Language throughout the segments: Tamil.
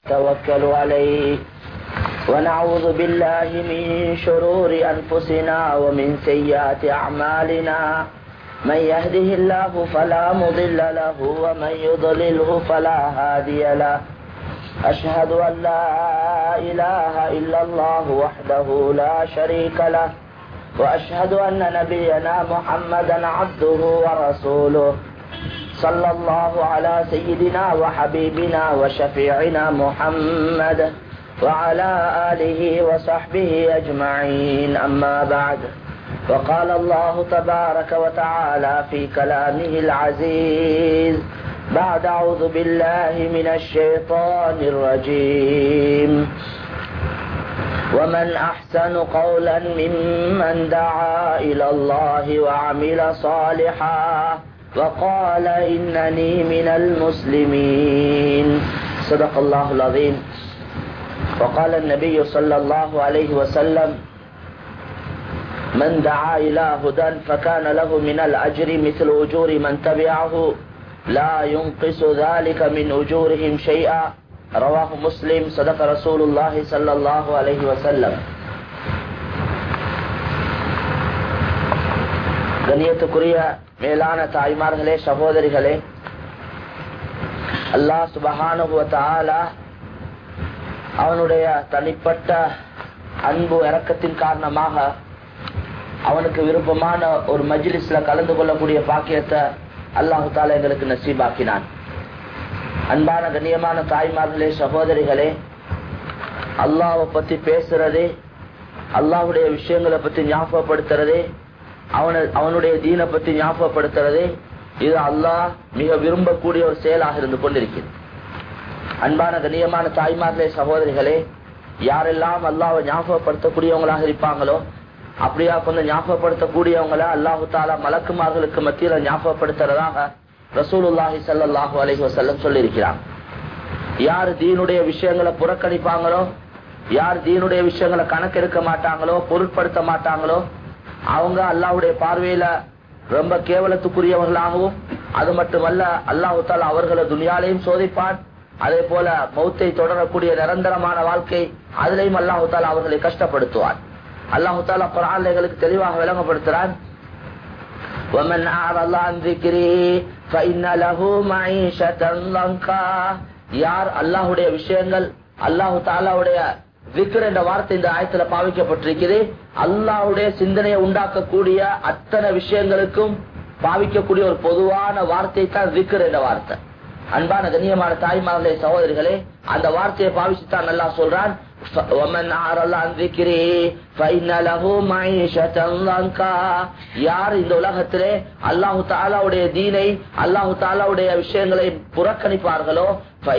توكل عليه ونعوذ بالله من شرور أنفسنا ومن سيئات أعمالنا من يهده الله فلا مضل له ومن يضلله فلا هادي له أشهد أن لا إله إلا الله وحده لا شريك له وأشهد أن نبينا محمدا عبده ورسوله صلى الله على سيدنا وحبيبنا وشفيعنا محمد وعلى آله وصحبه أجمعين أما بعد وقال الله تبارك وتعالى في كلامه العزيز بعد أعوذ بالله من الشيطان الرجيم ومن أحسن قولا ممن دعا إلى الله وعمل صالحا وقال إنني من المسلمين صدق الله العظيم وقال النبي صلى الله عليه وسلم من دعا إلى هدى فكان له من الأجر مثل أجور من تبعه لا ينقص ذلك من أجورهم شيئا رواه مسلم صدق رسول الله صلى الله عليه وسلم கண்ணியத்துக்குரிய மேலான தாய்மார்களே சகோதரிகளே அல்லாஹ் சுபஹானுவத்தால அவனுடைய தனிப்பட்ட அன்பு இறக்கத்தின் காரணமாக அவனுக்கு விருப்பமான ஒரு மஜ்லிஸ்ல கலந்து கொள்ளக்கூடிய பாக்கியத்தை அல்லாஹு தாலா எங்களுக்கு நசீபாக்கினான் அன்பான கண்ணியமான தாய்மார்களே சகோதரிகளே அல்லாவை பத்தி பேசுறது அல்லாஹுடைய விஷயங்களை பத்தி ஞாபகப்படுத்துறது அவன அவனுடைய தீனை பத்தி ஞாபகப்படுத்துறது இது அல்லாஹ் மிக விரும்பக்கூடிய ஒரு செயலாக இருந்து கொண்டிருக்கிறது அன்பான கண்ணியமான தாய்மார்களே சகோதரிகளே யாரெல்லாம் அல்லாவை ஞாபகப்படுத்தக்கூடியவங்களாக இருப்பாங்களோ அப்படியா கொஞ்சம் ஞாபகப்படுத்தக்கூடியவங்கள அல்லாஹு தாலா மலக்குமார்களுக்கு மத்தியில ஞாபகப்படுத்துறதாக ரசூலுல்லாஹி சல்லாஹூ அலஹி வசல்லம் சொல்லியிருக்கிறாங்க யார் தீனுடைய விஷயங்களை புறக்கணிப்பாங்களோ யார் தீனுடைய விஷயங்களை கணக்கெடுக்க மாட்டாங்களோ பொருட்படுத்த மாட்டாங்களோ அவங்க அல்லாவுடைய பார்வையில ரொம்ப கேவலத்துக்குரியவர்களாகவும் அது மட்டுமல்ல அல்லாஹு தாலா அவர்களை துணியாலையும் சோதிப்பான் அதே போல மௌத்தை தொடரக்கூடிய நிரந்தரமான வாழ்க்கை அதிலையும் அல்லாஹு தாலா அவர்களை கஷ்டப்படுத்துவான் அல்லாஹு தாலா குரான்களுக்கு தெளிவாக விளங்கப்படுத்துறான் ومن أعرض عن ذكري فإن له معيشة ضنكا யார் அல்லாஹுடைய விஷயங்கள் அல்லாஹு தாலாவுடைய விக்ர் என்ற வார்த்தை இந்த ஆயத்துல பாவிக்கப்பட்டிருக்கிறது அல்லாஹுடைய சிந்தனையை உண்டாக்கக்கூடிய அத்தனை விஷயங்களுக்கும் பாவிக்கக்கூடிய ஒரு பொதுவான வார்த்தை தான் விக்ர் என்ற வார்த்தை அன்பான கண்ணியமான தாய்மார்களே சகோதரிகளே அந்த வார்த்தையை பாவிச்சுத்தான் நல்லா சொல்றான் யார் இந்த உலகத்திலே அல்லாஹு தாலாவுடைய தீனை அல்லாஹு தாலாவுடைய விஷயங்களை புறக்கணிப்பார்களோ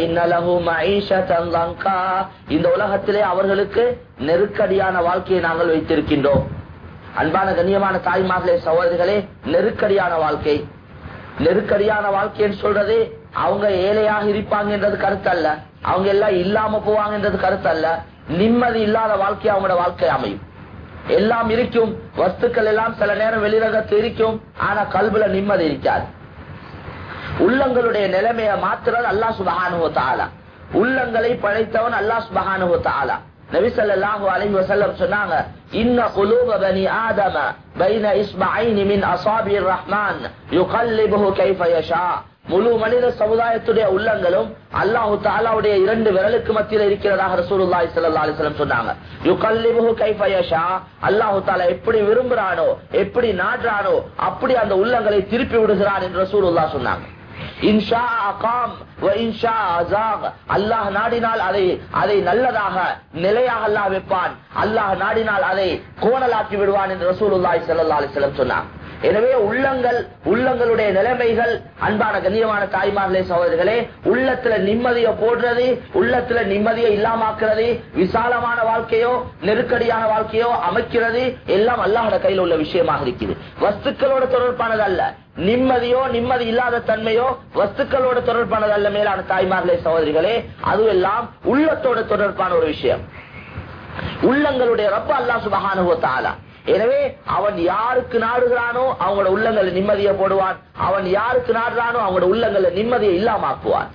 இந்த உலகத்திலே அவர்களுக்கு நெருக்கடியான வாழ்க்கையை நாங்கள் வைத்திருக்கின்றோம் அன்பான கண்ணியமான தாய்மார்களே சகோதரிகளே நெருக்கடியான வாழ்க்கை நெருக்கடியான வாழ்க்கைன்னு சொல்றது அவங்க ஏழையாக இருப்பாங்கன்றது கருத்து அல்ல அவங்க எல்லாம் இல்லாம போவாங்கன்றது கருத்து அல்ல நிம்மதி இல்லாத வாழ்க்கை அவங்களோட வாழ்க்கை அமையும் எல்லாம் இருக்கும் வஸ்துக்கள் எல்லாம் சில நேரம் வெளிரகத்து இருக்கும் ஆனா கல்வில நிம்மதி இருக்காது உள்ளங்களுடைய நிலைமையை மாத்துறது அல்லா சுபகானுவ தாலா உள்ளங்களை படைத்தவன் அல்லா சுபகானுவ தாலா நபிசல்லாஹு அலைஹி வஸல்லம் சொன்னாங்க இன்ன குலூப பனி ஆதம பைன இஸ்மஐனி மின் அஸாபிர் ரஹ்மான் யுகல்லிபுஹு கைஃப யஷா முழு மனித சமுதாயத்துடைய உள்ளங்களும் அல்லாஹு தாலாவுடைய இரண்டு விரலுக்கு மத்தியில் இருக்கிறதாக ரசூலுல்லாஹி ஸல்லல்லாஹு அலைஹி வஸல்லம் சொன்னாங்க யுகல்லிபுஹு கைஃப யஷா அல்லாஹு தாலா எப்படி விரும்புறானோ எப்படி நாடுறானோ அப்படி அந்த உள்ளங்களை திருப்பி விடுகிறான் என்று ரசூலுல்லாஹ் சொன்னாங்க இன்ஷா அகாம் அல்லாஹ் நாடினால் அதை அதை நல்லதாக நிலையாக அல்லாஹ் வைப்பான் அல்லாஹ் நாடினால் அதை கோணலாக்கி விடுவான் என்று ரசூலுல்லாஹி ஸல்லல்லாஹு அலைஹி வஸல்லம் சொன்னார் எனவே உள்ளங்கள் உள்ளங்களுடைய நிலைமைகள் அன்பான கண்ணியமான தாய்மார்களே சகோதரர்களே உள்ளத்துல நிம்மதியை போடுறது உள்ளத்துல நிம்மதியை இல்லாமாக்குறது விசாலமான வாழ்க்கையோ நெருக்கடியான வாழ்க்கையோ அமைக்கிறது எல்லாம் அல்லாஹோட கையில் உள்ள விஷயமாக இருக்குது வஸ்துக்களோட தொடர்பானது அல்ல நிம்மதியோ நிம்மதி இல்லாத தன்மையோ வஸ்துக்களோட தொடர்பானது அல்ல மேலான தாய்மார்களே சகோதரிகளே அதுவெல்லாம் உள்ளத்தோட தொடர்பான ஒரு விஷயம் உள்ளங்களுடைய ரப்ப அல்லாஹ் சுபஹானுவ தஆலா எனவே அவன் யாருக்கு நாடுகிறானோ அவங்களோட உள்ளங்களை நிம்மதியை போடுவான் அவன் யாருக்கு நாடுறானோ அவங்களோட உள்ளங்களை நிம்மதியை இல்லாமாக்குவான்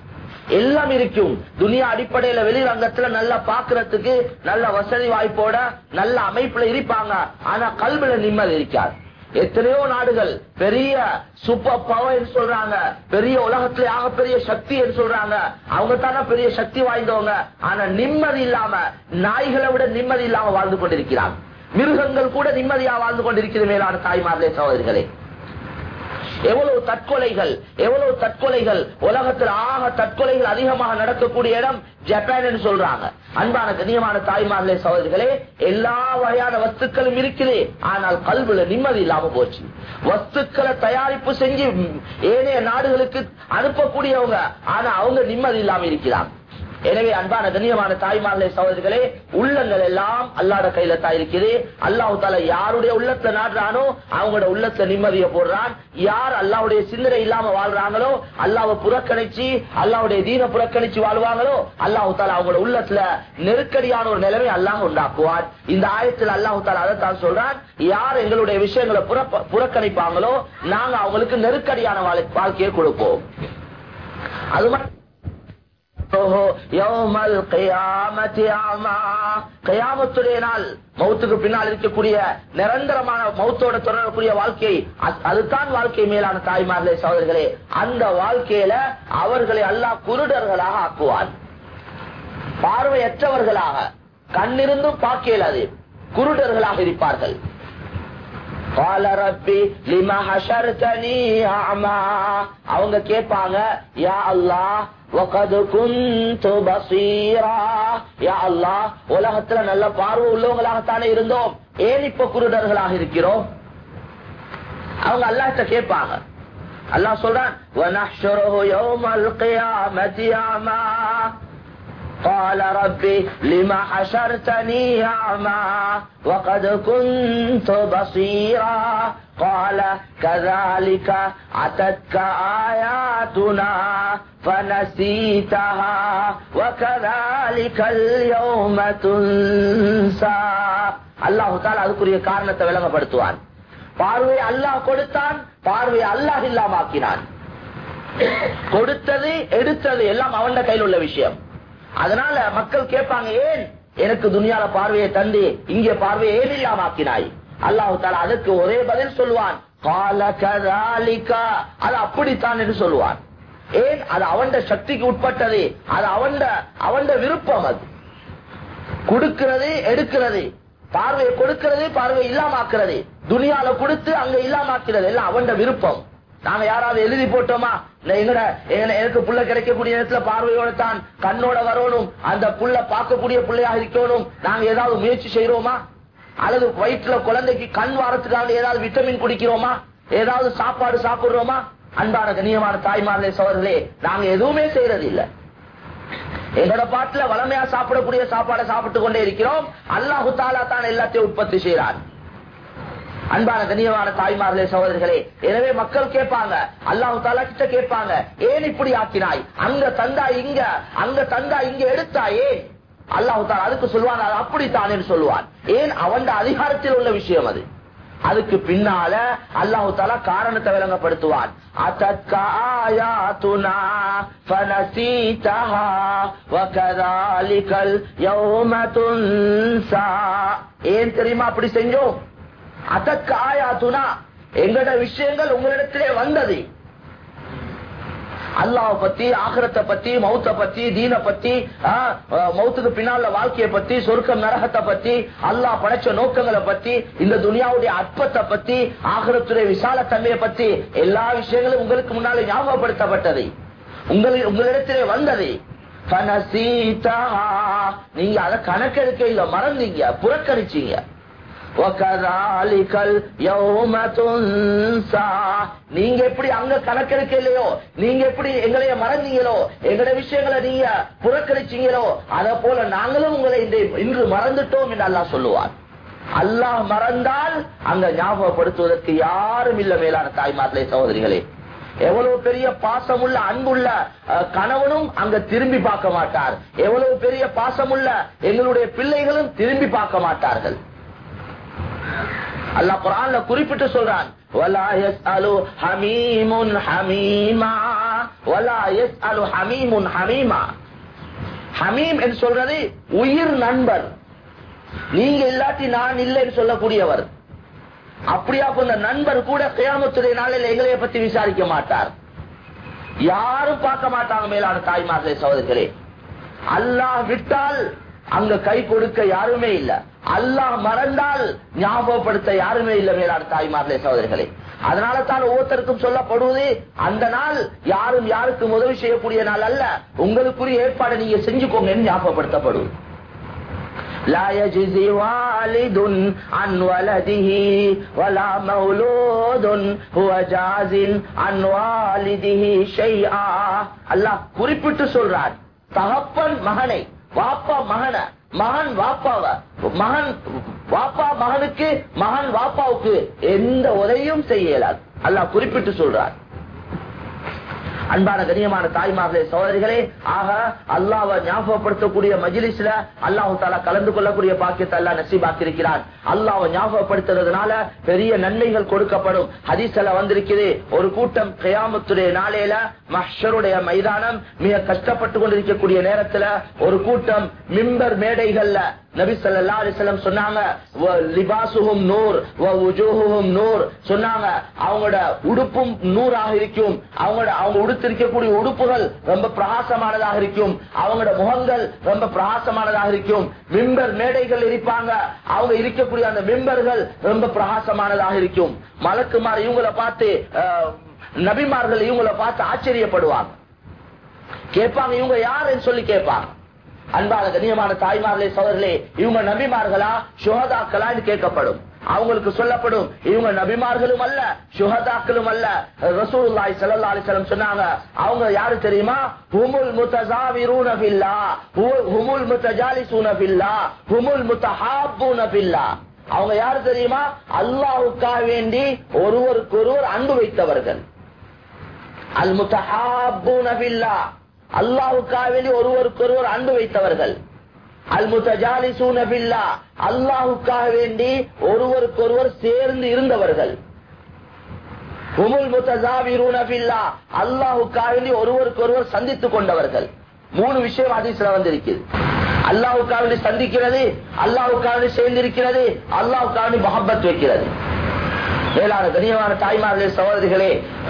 எல்லாம் இருக்கும் துனியா அடிப்படையில வெளிரங்கத்துல நல்லா பாக்குறதுக்கு நல்ல வசதி வாய்ப்போட நல்ல அமைப்புல இருப்பாங்க ஆனா கல்வில நிம்மதி இருக்காது எத்தனையோ நாடுகள் பெரிய சூப்பர் பவர் சொல்றாங்க பெரிய உலகத்திலே ஆக பெரிய சக்தி என்று சொல்றாங்க அவங்க தானே பெரிய சக்தி வாய்ந்தவங்க ஆனா நிம்மதி இல்லாம நாய்களை விட நிம்மதி இல்லாம வாழ்ந்து கொண்டிருக்கிறாங்க மிருகங்கள் கூட நிம்மதியா வாழ்ந்து கொண்டிருக்கிறது மேலான தாய்மார்களே சகோதரிகளே எவ்வளவு தற்கொலைகள் எவ்வளவு தற்கொலைகள் உலகத்தில் ஆக தற்கொலைகள் அதிகமாக நடக்கக்கூடிய இடம் ஜப்பான் என்று சொல்றாங்க அன்பான கண்ணியமான தாய்மார்களே சகோதரிகளே எல்லா வகையான வஸ்துக்களும் இருக்குது ஆனால் கல்வில நிம்மதி இல்லாம போச்சு வஸ்துக்களை தயாரிப்பு செஞ்சு ஏனைய நாடுகளுக்கு அனுப்பக்கூடியவங்க ஆனா அவங்க நிம்மதி இல்லாம இருக்கிறாங்க எனவே அன்பான கண்ணியமான தாய்மார்களே சகோதரிகளே உள்ளங்கள் எல்லாம் அல்லாட கையில தான் இருக்குது அல்லாஹு தால யாருடைய உள்ளத்துல நாடுறானோ அவங்களோட உள்ளத்துல நிம்மதியை போடுறான் யார் அல்லாவுடைய சிந்தனை இல்லாம வாழ்றாங்களோ அல்லாவை புறக்கணிச்சு அல்லாவுடைய தீன புறக்கணிச்சு வாழ்வாங்களோ அல்லாஹு தாலா அவங்களோட உள்ளத்துல நெருக்கடியான ஒரு நிலைமை அல்லாஹ் உண்டாக்குவார் இந்த ஆயத்தில் அல்லாஹு தாலா அதைத்தான் சொல்றான் யார் எங்களுடைய விஷயங்களை புறப்ப- புறக்கணிப்பாங்களோ நாங்க அவங்களுக்கு நெருக்கடியான வாழ்- வாழ்க்கையை கொடுப்போம் அது மட்டும் யௌமல் கியாமத்தி அமா. கியாமத்துடைய நாள் மௌத்துக்கு பின்னால் இருக்கக்கூடிய நிரந்தரமான மௌத்தோட தொடரக்கூடிய வாழ்க்கை அ- அதுதான் வாழ்க்கை மேலான தாய்மார்களே சகோதரர்களே அந்த வாழ்க்கையில அவர்களை அல்லாஹ் குருடர்களாக ஆக்குவான் பார்வையற்றவர்களாக கண்ணிருந்தும் பார்க்க இயலாது குருடர்களாக இருப்பார்கள் قال ربي لما حشرتني أعمى அவங்க கேட்பாங்க யா அல்லாஹ் وقد كنت بصيرا யா அல்லாஹ் உலகத்துல நல்ல பார்வை உள்ளவங்களாகத்தானே இருந்தோம் ஏன் இப்ப குருடர்களாக இருக்கிறோம் அவங்க அல்லாஹ்ட்ட கேட்பாங்க அல்லாஹ் சொல்றான் وَنَحْشُرُهُ يَوْمَ الْقِيَامَةِ أَعْمَى قال ربي لما حشرتني أعمى وقد كنت بصيرا قال كذلك أتتك آياتنا فنسيتها وكذلك اليوم تنسى அல்லாஹு தாலா அதுக்குரிய காரணத்தை விளங்கப்படுத்துவான் பார்வை அல்லாஹ் கொடுத்தான் பார்வை அல்லாஹ் இல்லாமாக்கினான் கொடுத்தது எடுத்தது எல்லாம் அவன் கையில் உள்ள விஷயம் அதனால மக்கள் கேட்பாங்க ஏன் எனக்கு துனியால பார்வையை தந்து இங்கே பார்வையை ஏன் இல்லாமாக்கினாய் அல்லாஹு தாலா அதுக்கு ஒரே பதில் சொல்லுவான் "கால கதாலிகா." அது அப்படித்தான் என்று சொல்லுவான் ஏன் அது அவன் சக்திக்கு உட்பட்டது அது அவன் அவன் விருப்பம் அது கொடுக்கிறது எடுக்கிறது பார்வையை கொடுக்கிறது பார்வை இல்லாமாக்குறது துனியால கொடுத்து அங்க இல்லாமாக்கிறது எல்லாம் அவன் விருப்பம் நாங்க யாராவது எழுதி போட்டோமா இல்ல எங்கட எங்க- எனக்கு புள்ள கிடைக்கக்கூடிய நேரத்துல பார்வையோட தான் கண்ணோட வரணும் அந்த புள்ள பார்க்கக்கூடிய பிள்ளையாக இருக்கணும் நாங்க ஏதாவது முயற்சி செய்யறோமா அல்லது வயிற்றுல குழந்தைக்கு கண் வாரத்துக்காக ஏதாவது விட்டமின் குடிக்கிறோமா ஏதாவது சாப்பாடு சாப்பிடுறோமா அன்பான கண்ணியமான தாய்மார்களே சோழர்களே நாங்க எதுவுமே செய்யறது இல்ல எங்களோட பாட்டுல வளமையா சாப்பிடக்கூடிய சாப்பாடை சாப்பிட்டு கொண்டே இருக்கிறோம் அல்லாஹு தாலா தான் எல்லாத்தையும் உற்பத்தி செய்யறான் அன்பான கண்ணியமான தாய்மார்களே சகோதரர்களே எனவே மக்கள் கேட்பாங்க அல்லாஹு தாலா கிட்ட கேட்பாங்க ஏன் இப்படி ஆக்கினாய் அங்க தந்தா இங்க அங்க தந்தா இங்க எடுத்தா ஏன் அல்லாஹு தாலா அதுக்கு சொல்லுவான் அது அப்படித்தான் சொல்லுவான் ஏன் அவன் அதிகாரத்தில் உள்ள விஷயம் அது அதுக்கு பின்னால அல்லாஹு தாலா காரணத்தை விளங்கப்படுத்துவான் அத்தக்க ஆயாத்துனா ஃபனசீதஹா வகதாலிகல் யௌம துன்சா ஏன் தெரியுமா அப்படி செஞ்சோம் அதற்கு ஆயாத்துனா எங்கட விஷயங்கள் உங்களிடத்திலே வந்தது அல்லாஹ் பத்தி ஆகரத்தை பத்தி மௌத்த பத்தி தீன பத்தி ஆ, ஆ, மௌத்துக்கு பின்னால வாழ்க்கையை பத்தி சொர்க்கம் நரகத்தை பத்தி அல்லாஹ் படைச்ச நோக்கங்களை பத்தி இந்த துனியாவுடைய அற்பத்தை பத்தி ஆகரத்துடைய விசால தன்மையை பத்தி எல்லா விஷயங்களும் உங்களுக்கு முன்னாலே ஞாபகப்படுத்தப்பட்டது உங்கள் உங்களிடத்திலே வந்தது ஃபனசீதஹா. நீங்க அதை கணக்கெடுக்க இல்ல மறந்தீங்க புறக்கணிச்சீங்க وَكَذَلِكَ الْيَوْمَ تُنْسَى. நீங்க எப்படி அங்க கணக்கெடுக்க இல்லையோ நீங்க எப்படி எங்களைய மறந்தீங்களோ எங்களோட விஷயங்களை நீங்க புறக்கணிச்சீங்களோ அத போல நாங்களும் உங்களை இன்று- இன்று மறந்துட்டோம் என்று அல்லாஹ் சொல்லுவார் அல்லாஹ் மறந்தால் அங்க ஞாபகப்படுத்துவதற்கு யாரும் இல்ல மேலான தாய்மார்களே சகோதரிகளே எவ்வளவு பெரிய பாசமுள்ள அன்புள்ள அஹ், கணவனும் அங்க திரும்பி பார்க்க மாட்டார் எவ்வளவு பெரிய பாசமுள்ள எங்களுடைய பிள்ளைகளும் திரும்பி பார்க்க மாட்டார்கள் அல்லாஹ் குரான்ல குறிப்பிட்டு சொல்றான் وَلَا يَسْأَلُ حَمِيمٌ حَمِيمًا வலா யஸ்அலு ஹமீமுன் ஹமீமா ஹமீம் என்று சொல்றது உயிர் நண்பர் நீங்க இல்லாட்டி நான் இல்லைன்னு சொல்லக்கூடியவர் அப்படியா அந்த நண்பர் கூட கியாமத்துடைய நாளில் எங்களைய பத்தி விசாரிக்க மாட்டார் யாரும் பார்க்க மாட்டாங்க மேலான தாய்மார்களே சகோதரர்களே அல்லாஹ் விட்டால் அங்க கை கொடுக்க யாருமே இல்ல அல்லாஹ் மறந்தால் ஞாபகப்படுத்த யாருமே இல்ல மேலான தாய்மார்களே சகோதரர்களே அதனால தான் ஒவ்வொருத்தருக்கும் சொல்லப்படுவது அந்த நாள் யாரும் யாருக்கும் உதவி செய்யக்கூடிய நாள் அல்ல உங்களுக்குரிய ஏற்பாடு நீங்க செஞ்சுக்கோங்கன்னு ஞாபகப்படுத்தப்படுவது لا يجزي والد عن ولده ولا مولود هو جاز عن والده شيئا அல்லாஹ் குறிப்பிட்டு சொல்றார் தகப்பன் மகனை வாப்பா மகன மகன் வாப்பாவ மகன் வாப்பா மகனுக்கு மகன் வாப்பாவுக்கு எந்த உதவியும் செய்யலாது அல்லாஹ் குறிப்பிட்டு சொல்றார் அன்பான கண்ணியமான தாய்மார்களே சோதரிகளே ஆக அல்லாவை ஞாபகப்படுத்தக்கூடிய மஜிலிஸ்ல அல்லாஹு தாலா கலந்து கொள்ளக்கூடிய பாக்கியத்தை அல்லா நசீபாக்கியிருக்கிறான் அல்லாவை ஞாபகப்படுத்துறதுனால பெரிய நன்மைகள் கொடுக்கப்படும் ஹதீஸ்ல வந்திருக்குது ஒரு கூட்டம் கயாமத்துடைய நாளையில மஹருடைய மைதானம் மிக கஷ்டப்பட்டு கொண்டிருக்கக்கூடிய நேரத்துல ஒரு கூட்டம் மிம்பர் மேடைகள்ல நபி ஸல்லல்லாஹு அலைஹி வஸல்லம் சொன்னாங்க "வ லிபாசுஹும் நூர் வ வுஜூஹுஹும் நூர் சொன்னாங்க அவங்களோட உடுப்பும் நூறாக இருக்கும் அவங்களோட அவங்க உடுத்திருக்கக்கூடிய உடுப்புகள் ரொம்ப பிரகாசமானதாக இருக்கும் அவங்களோட முகங்கள் ரொம்ப பிரகாசமானதாக இருக்கும் மிம்பர் மேடைகள் இருப்பாங்க அவங்க இருக்கக்கூடிய அந்த மிம்பர்கள் ரொம்ப பிரகாசமானதாக இருக்கும் மலக்குமார் இவங்களை பார்த்து அஹ், நபிமார்கள் இவங்களை பார்த்து ஆச்சரியப்படுவாங்க கேட்பாங்க இவங்க யாருன்னு சொல்லி கேட்பாங்க அன்பான கண்ணியமான தாய்மார்களே சோதர்களே இவங்க நபிமார்களா சுகதாக்களான்னு கேட்கப்படும் அவங்களுக்கு சொல்லப்படும் இவங்க நபிமார்களும் அல்ல சுகதாக்களும் அல்ல ரசூலுல்லாஹி ஸல்லல்லாஹு அலைஹி வஸல்லம் சொன்னாங்க அவங்க யாரு தெரியுமா ஹுமுல் முத்தஸாவிரூன பில்லாஹ் ஹு- ஹுமுல் முத்தஜாலிசூன பில்லாஹ் ஹுமுல் முத்தஹாப்பூன பில்லாஹ் அவங்க யாரு தெரியுமா அல்லாஹ்வுக்காக வேண்டி ஒருவருக்கு ஒருவர் அன்பு வைத்தவர்கள் அல் முத்தஹாப்பூன பில்லாஹ் அல்லாஹ்வுக்காக வேண்டி ஒருவருக்கு ஒருவர் அன்பு வைத்தவர்கள் அல் முத்தஜாலிசூன பில்லாஹ் அல்லாஹ்வுக்காக வேண்டி ஒருவருக்கு ஒருவர் சேர்ந்து இருந்தவர்கள் ஹுமுல் முத்தஜாவிரூன பில்லாஹ் அல்லாஹ்வுக்காக வேண்டி ஒருவருக்கு ஒருவர் சந்தித்துக் கொண்டவர்கள் மூணு விஷயம் ஹதீஸ்ல வந்திருக்குது அல்லாஹ்வுக்காக வேண்டி சந்திக்கிறது அல்லாஹ்வுக்காக வேண்டி சேர்ந்திருக்கிறது அல்லாஹ்வுக்காக வேண்டி மஹப்பத் வைக்கிறது மேலான கனியமான தாய்மார்களே சகோதரிகளே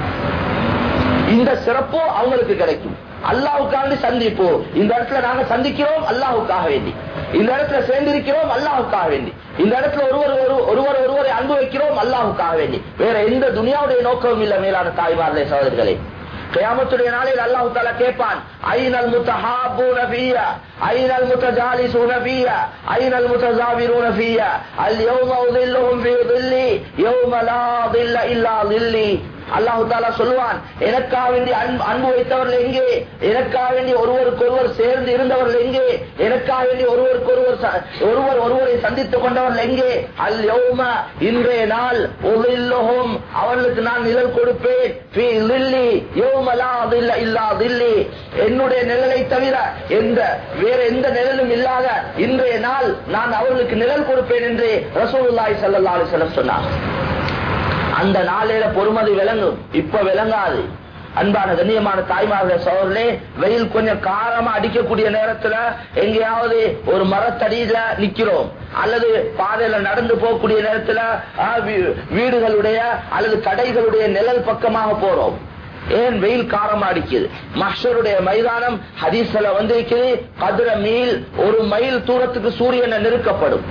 இந்த சிறப்பு அவங்களுக்கு கிடைக்கும் அல்லாஹுக்காக சந்திப்பு இந்த இடத்துல நாங்க சந்திக்கிறோம் அல்லாஹுக்காக வேண்டி இந்த இடத்துல சேர்ந்திருக்கிறோம் அல்லாஹுக்காக வேண்டி இந்த இடத்துல ஒருவர் ஒரு- ஒருவர் ஒருவரை அன்பு வைக்கிறோம் அல்லாஹுக்காக வேண்டி வேற எந்த துனியாவுடைய நோக்கமும் இல்ல மேலான தாய்மார்களே சகோதரிகளே கியாமத்துடைய நாளில் அல்லாஹு தாலா கேட்பான் ஐனல் முத்தஹாபூன ஃபிய ஐனல் முத்தஜாலிசூன ஃபிய ஐனல் முத்தஜாவிரூன ஃபிய அல் யௌம உதில்லுஹும் ஃபீ ظில்லி யௌம லா ظில்ல இல்லா ظில்லி அல்லாஹு தாலா சொல்லுவான் எனக்காக வேண்டி அன்பு அன்பு வைத்தவர்கள் எங்கே எனக்காக வேண்டி ஒருவருக்கு ஒருவர் சேர்ந்து இருந்தவர்கள் எங்கே எனக்காக வேண்டி ஒருவருக்கு ஒருவர் ச- ஒருவர் ஒருவரை சந்தித்துக் கொண்டவர்கள் எங்கே அல் யௌம இன்றைய நாள் உதில்லுஹும் அவர்களுக்கு நான் நிழல் கொடுப்பேன் ஃபீ ظில்லி யௌம லா ظில்ல இல்லா ظில்லி என்னுடைய நிழலை தவிர எந்த வேற எந்த நிழலும் இல்லாத இன்றைய நாள் நான் அவர்களுக்கு நிழல் கொடுப்பேன் என்று ரசூலுல்லாஹி ஸல்லல்லாஹு அலைஹி வஸல்லம் சொன்னார் அந்த நாளையில பொறுமதி விளங்கும் இப்ப விளங்காது அன்பான கண்ணியமான தாய்மார்கள் சோழர்களே வெயில் கொஞ்சம் காரமா அடிக்கக்கூடிய நேரத்துல எங்கேயாவது ஒரு மரத்தடியில நிக்கிறோம் அல்லது பாதையில நடந்து போகக்கூடிய நேரத்துல ஆ, வீ- வீடுகளுடைய அல்லது கடைகளுடைய நிழல் பக்கமாக போறோம் ஏன் வெயில் காரமா அடிக்குது மஹ்ஷருடைய மைதானம் ஹதீஸ்ல வந்திருக்குது கதிர மீல் ஒரு மைல் தூரத்துக்கு சூரியனை நெருக்கப்படும்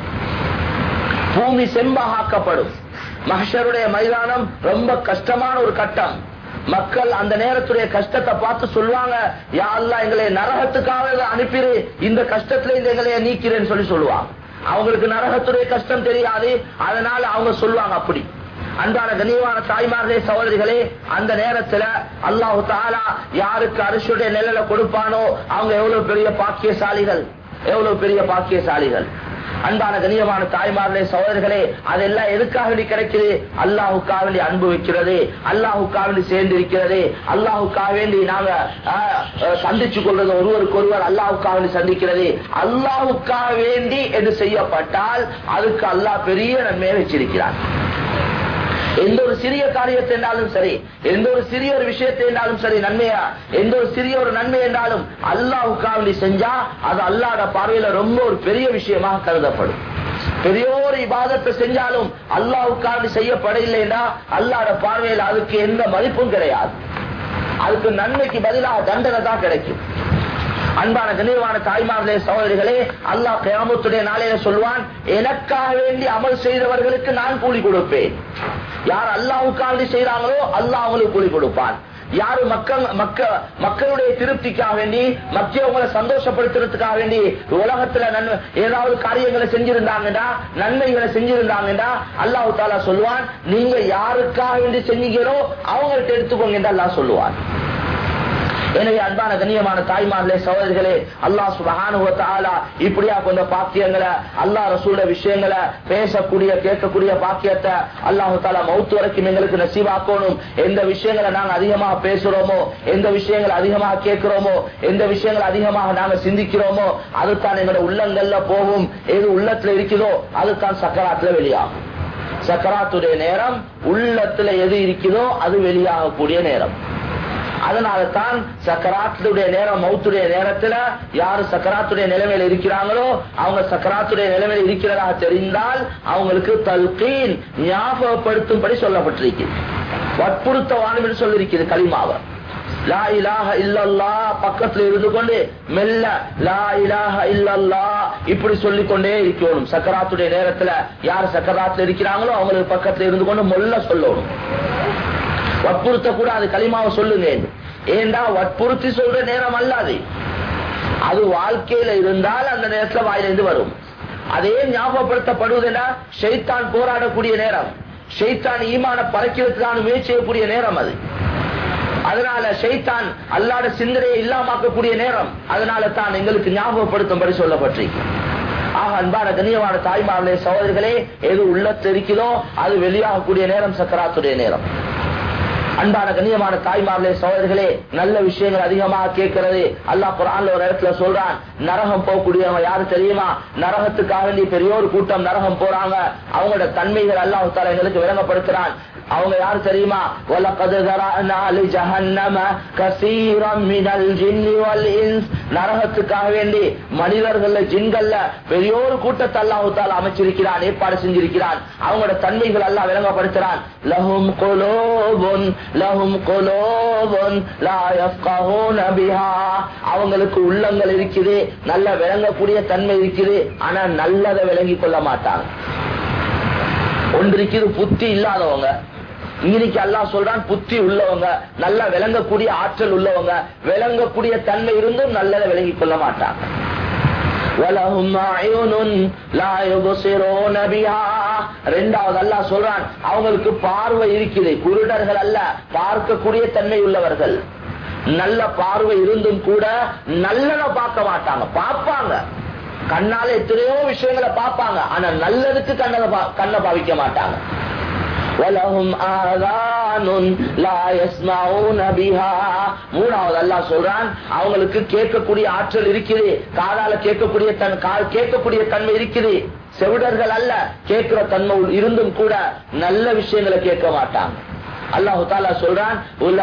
பூமி செம்பாக ஆக்கப்படும் மஹ்ஷருடைய மைதானம் ரொம்ப கஷ்டமான ஒரு கட்டம் மக்கள் அந்த நேரத்துடைய கஷ்டத்தை பார்த்து சொல்லுவாங்க யா அல்லாஹ் எங்களை நரகத்துக்காக அனுப்பிடு இந்த கஷ்டத்துல இந்த எங்களை நீக்கிறேன்னு சொல்லி சொல்லுவாங்க அவங்களுக்கு நரகத்துடைய கஷ்டம் தெரியாது அதனால அவங்க சொல்லுவாங்க அப்படி அன்பான கண்ணியமான தாய்மார்களே சகோதரிகளே அந்த நேரத்துல அல்லாஹு தாலா யாருக்கு அரிசுடைய நிழலை கொடுப்பானோ அவங்க எவ்வளவு பெரிய பாக்கியசாலிகள் எவ்வளவு பெரிய பாக்கியசாலிகள் அன்பான கண்ணியமான தாய்மார்களே சகோதரர்களே அதெல்லாம் எதுக்காக வேண்டி கிடைக்குது அல்லாஹுக்காக வேண்டி அன்பு வைக்கிறது அல்லாஹுக்காக வேண்டி சேர்ந்து இருக்கிறது அல்லாஹுக்காக வேண்டி நாங்க ஆஹ், ஆஹ், சந்திச்சு கொள்றது ஒருவருக்கு ஒருவர் அல்லாஹுக்காக வேண்டி சந்திக்கிறது அல்லாஹுக்காக வேண்டி என்று செய்யப்பட்டால் அதுக்கு அல்லாஹ் பெரிய நன்மையை வச்சிருக்கிறார் எந்த ஒரு சிறிய காரியத்தை என்றாலும் சரி எந்த ஒரு சிறிய ஒரு விஷயத்தை என்றாலும் சரி நன்மையா எந்த ஒரு சிறிய ஒரு நன்மை என்றாலும் அல்லாஹுக்காக செஞ்சா அது அல்லாட பார்வையில ரொம்ப ஒரு பெரிய விஷயமாக கருதப்படும் பெரிய ஒரு இபாதத்தை செஞ்சாலும் அல்லாஹுக்காக செய்யப்படவில்லைன்னா அல்லாட பார்வையில் அதுக்கு எந்த மதிப்பும் கிடையாது அதுக்கு நன்மைக்கு பதிலாக தண்டனை தான் கிடைக்கும் அன்பான கனிவான தாய்மார்களே சகோதரிகளே அல்லாஹ் கியாமத்துடைய நாளையில சொல்வான் எனக்காக வேண்டி அமல் செய்தவர்களுக்கு நான் கூலி கொடுப்பேன் யார் அல்லாவுக்காக செய்யறாங்களோ அல்லாஹ் அவங்களுக்கு கூலி கொடுப்பான் யாரு மக்கள் மக்க மக்களுடைய திருப்திக்காக வேண்டி மற்றவங்களை சந்தோஷப்படுத்துறதுக்காக வேண்டி உலகத்துல நன்மை ஏதாவது காரியங்களை செஞ்சிருந்தாங்கடா நன்மைகளை செஞ்சிருந்தாங்கடா அல்லாஹு தாலா சொல்லுவான் நீங்க யாருக்காக வேண்டி செஞ்சீங்களோ அவங்கள்ட்ட எடுத்துக்கோங்க என்று அல்லாஹ் சொல்லுவான் எனவே அன்பான கண்ணியமான தாய்மார்களே சகோதரிகளே அல்லாஹ் சுபஹானுவத்தாலா இப்படியா கொஞ்சம் பாக்கியங்களை அல்லாஹ் ரசூல விஷயங்களை பேசக்கூடிய கேட்கக்கூடிய பாக்கியத்தை அல்லாஹு தாலா மௌத்து வரைக்கும் எங்களுக்கு நசீவாக்கணும் எந்த விஷயங்களை நாங்க அதிகமாக பேசுறோமோ எந்த விஷயங்களை அதிகமாக கேட்கிறோமோ எந்த விஷயங்களை அதிகமாக நாங்க சிந்திக்கிறோமோ அதுதான் எங்களோட உள்ளங்கள்ல போகும் எது உள்ளத்துல இருக்குதோ அதுதான் சக்கராத்துல வெளியாகும் சக்கராத்துடைய நேரம் உள்ளத்துல எது இருக்குதோ அது வெளியாகக்கூடிய நேரம் அதனால தான் சக்கராத்துடைய நேரம் மௌத்துடைய நேரத்துல யாரு சக்கராத்துடைய நிலைமையில இருக்கிறாங்களோ அவங்க சக்கராத்துடைய நிலைமையில இருக்கிறதாக தெரிந்தால் அவங்களுக்கு தல்கீன் ஞாபகப்படுத்தும்படி சொல்லப்பட்டிருக்கு வற்புறுத்த வாணும் என்று சொல்லிருக்கிறது களிமாவை லா இலாஹ இல்லல்லா பக்கத்துல இருந்து கொண்டு மெல்ல லா இலாஹ இல்லல்லா இப்படி சொல்லிக் கொண்டே இருக்கணும் சக்கராத்துடைய நேரத்துல யார் சக்கராத்துல இருக்கிறாங்களோ அவங்களுக்கு பக்கத்துல இருந்து கொண்டு மொல்ல சொல்லணும் வற்புறுத்த கூடாது களிமாவை சொல்லுங்க ஏண்டா வற்புறுத்தி சொல்ற நேரம் அல்லாது அது வாழ்க்கையில இருந்தால் அந்த நேரத்துல வாயிலிருந்து வரும் அதே ஞாபகப்படுத்தப்படுவதுன்னா ஷெய்தான் போராடக்கூடிய நேரம் ஷெய்தான் ஈமான பறக்கிறதுக்கான முயற்சி செய்யக்கூடிய நேரம் அது அதனால ஷெய்தான் அல்லாட சிந்தனையை இல்லாமக்கக்கூடிய நேரம் அதனால தான் எங்களுக்கு ஞாபகப்படுத்தும்படி சொல்லப்பட்டிருக்கு ஆக அன்பான கண்ணியமான தாய்மார்களே சகோதரிகளே எது உள்ளத்து இருக்கிறதோ அது வெளியாகக்கூடிய நேரம் சக்கராத்துடைய நேரம் அன்பான கண்ணியமான தாய்மார்களே சகோதரிகளே நல்ல விஷயங்கள் அதிகமாக கேட்கிறது அல்லாஹ் குரான்ல ஒரு இடத்துல சொல்றான் நரகம் போகக்கூடியவங்க யாரு தெரியுமா நரகத்துக்காக வேண்டி பெரிய ஒரு கூட்டம் நரகம் போறாங்க அவங்களோட தன்மைகள் அல்லாஹ் தால எங்களுக்கு விளங்கப்படுத்துறான் அவங்க யாரு தெரியுமா وَلَقَدْ ذَرَأْنَا لِجَهَنَّمَ كَثِيرًا مِنَ الْجِنِّ وَالْإِنسِ நரகத்துக்காக வேண்டி மனிதர்கள்ல ஜின்கள்ல பெரிய ஒரு கூட்டத்தை அல்லாஹ் தால அமைச்சிருக்கிறான் ஏற்பாடு செஞ்சிருக்கிறான் அவங்களோட தன்மைகள் அல்லாஹ் விளங்கப்படுத்துறான் லஹும் குலூபுன் லஹும் குலூபுன் லா யஃப்கஹூன பிஹா அவங்களுக்கு உள்ளங்கள் இருக்குது நல்ல விளங்கக்கூடிய தன்மை இருக்குது ஆனா நல்லதை விளங்கி கொள்ள மாட்டாங்க ஒன்றிக்கு புத்தி இல்லாதவங்க இன்னைக்கு அல்லாஹ் சொல்றான் புத்தி உள்ளவங்க நல்லா விளங்கக்கூடிய ஆற்றல் உள்ளவங்க விளங்கக்கூடிய தன்மை இருந்தும் நல்லதை விளங்கி கொள்ள மாட்டாங்க ரெண்டாவது அல்லாஹ் சொல்றான் அவங்களுக்கு பார்வை இருக்குது குருடர்கள் அல்ல பார்க்கக்கூடிய தன்மை உள்ளவர்கள் நல்ல பார்வை இருந்தும் கூட நல்லதை பார்க்க மாட்டாங்க பார்ப்பாங்க கண்ணால எத்தனையோ விஷயங்களை பார்ப்பாங்க ஆனா நல்லதுக்கு கண்ணை கண்ணை பாவிக்க மாட்டாங்க மூணாவது அல்லாஹ் சொல்றான் அவங்களுக்கு கேட்கக்கூடிய ஆற்றல் இருக்குது காதால கேட்கக்கூடிய தன் கேட்கக்கூடிய தன்மை இருக்குது செவிடர்கள் அல்ல கேட்கிற தன்மை இருந்தும் கூட நல்ல விஷயங்களை கேட்க மாட்டாங்க அல்லாஹு தாலா சொல்றான்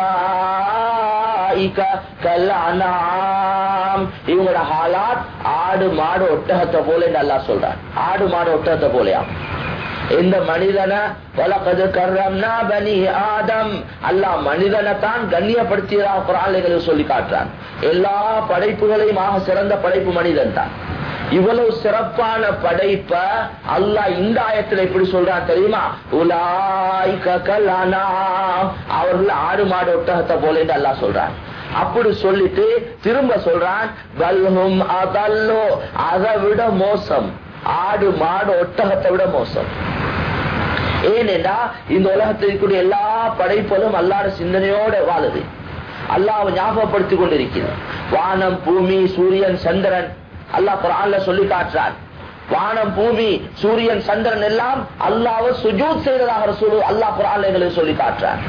இவங்களோட ஹாலாத் ஆடு மாடு ஒட்டகத்தை போல என்று அல்லாஹ் சொல்றான் ஆடு மாடு ஒட்டகத்தை போலயா இந்த மனிதனை வலக்கது கர்ரம்னா பனி ஆதம் அல்லாஹ் மனிதனை தான் கண்ணியப்படுத்தியதாக குரான்களை சொல்லி காட்டுறான் எல்லா படைப்புகளையும் ஆக சிறந்த படைப்பு மனிதன் தான் இவ்வளவு சிறப்பான படைப்ப அல்லாஹ் இந்த ஆயத்துல எப்படி சொல்றான் தெரியுமா உலாய் கலானா அவர்கள் ஆடு மாடு ஒட்டகத்தை போல என்று அல்லாஹ் சொல்றான் அப்படி சொல்லிட்டு திரும்ப சொல்றான் பல்ஹும் அதல்லோ அதை விட மோசம் ஆடு மாடு ஒட்டகத்தை விட மோசம் ஏனென்றா இந்த உலகத்தில் இருக்கக்கூடிய எல்லா படைப்புகளும் அல்லாட சிந்தனையோட வாழுது அல்லாஹ் ஞாபகப்படுத்தி கொண்டிருக்கிறது வானம் பூமி சூரியன் சந்திரன் அல்லாஹ் குரான்ல சொல்லி காட்டுறான் வானம் பூமி சூரியன் சந்திரன் எல்லாம் அல்லாஹ் சுஜூத் செய்ததாக சொல்லு அல்லாஹ் குரான்ல எங்களுக்கு சொல்லி காட்டுறான்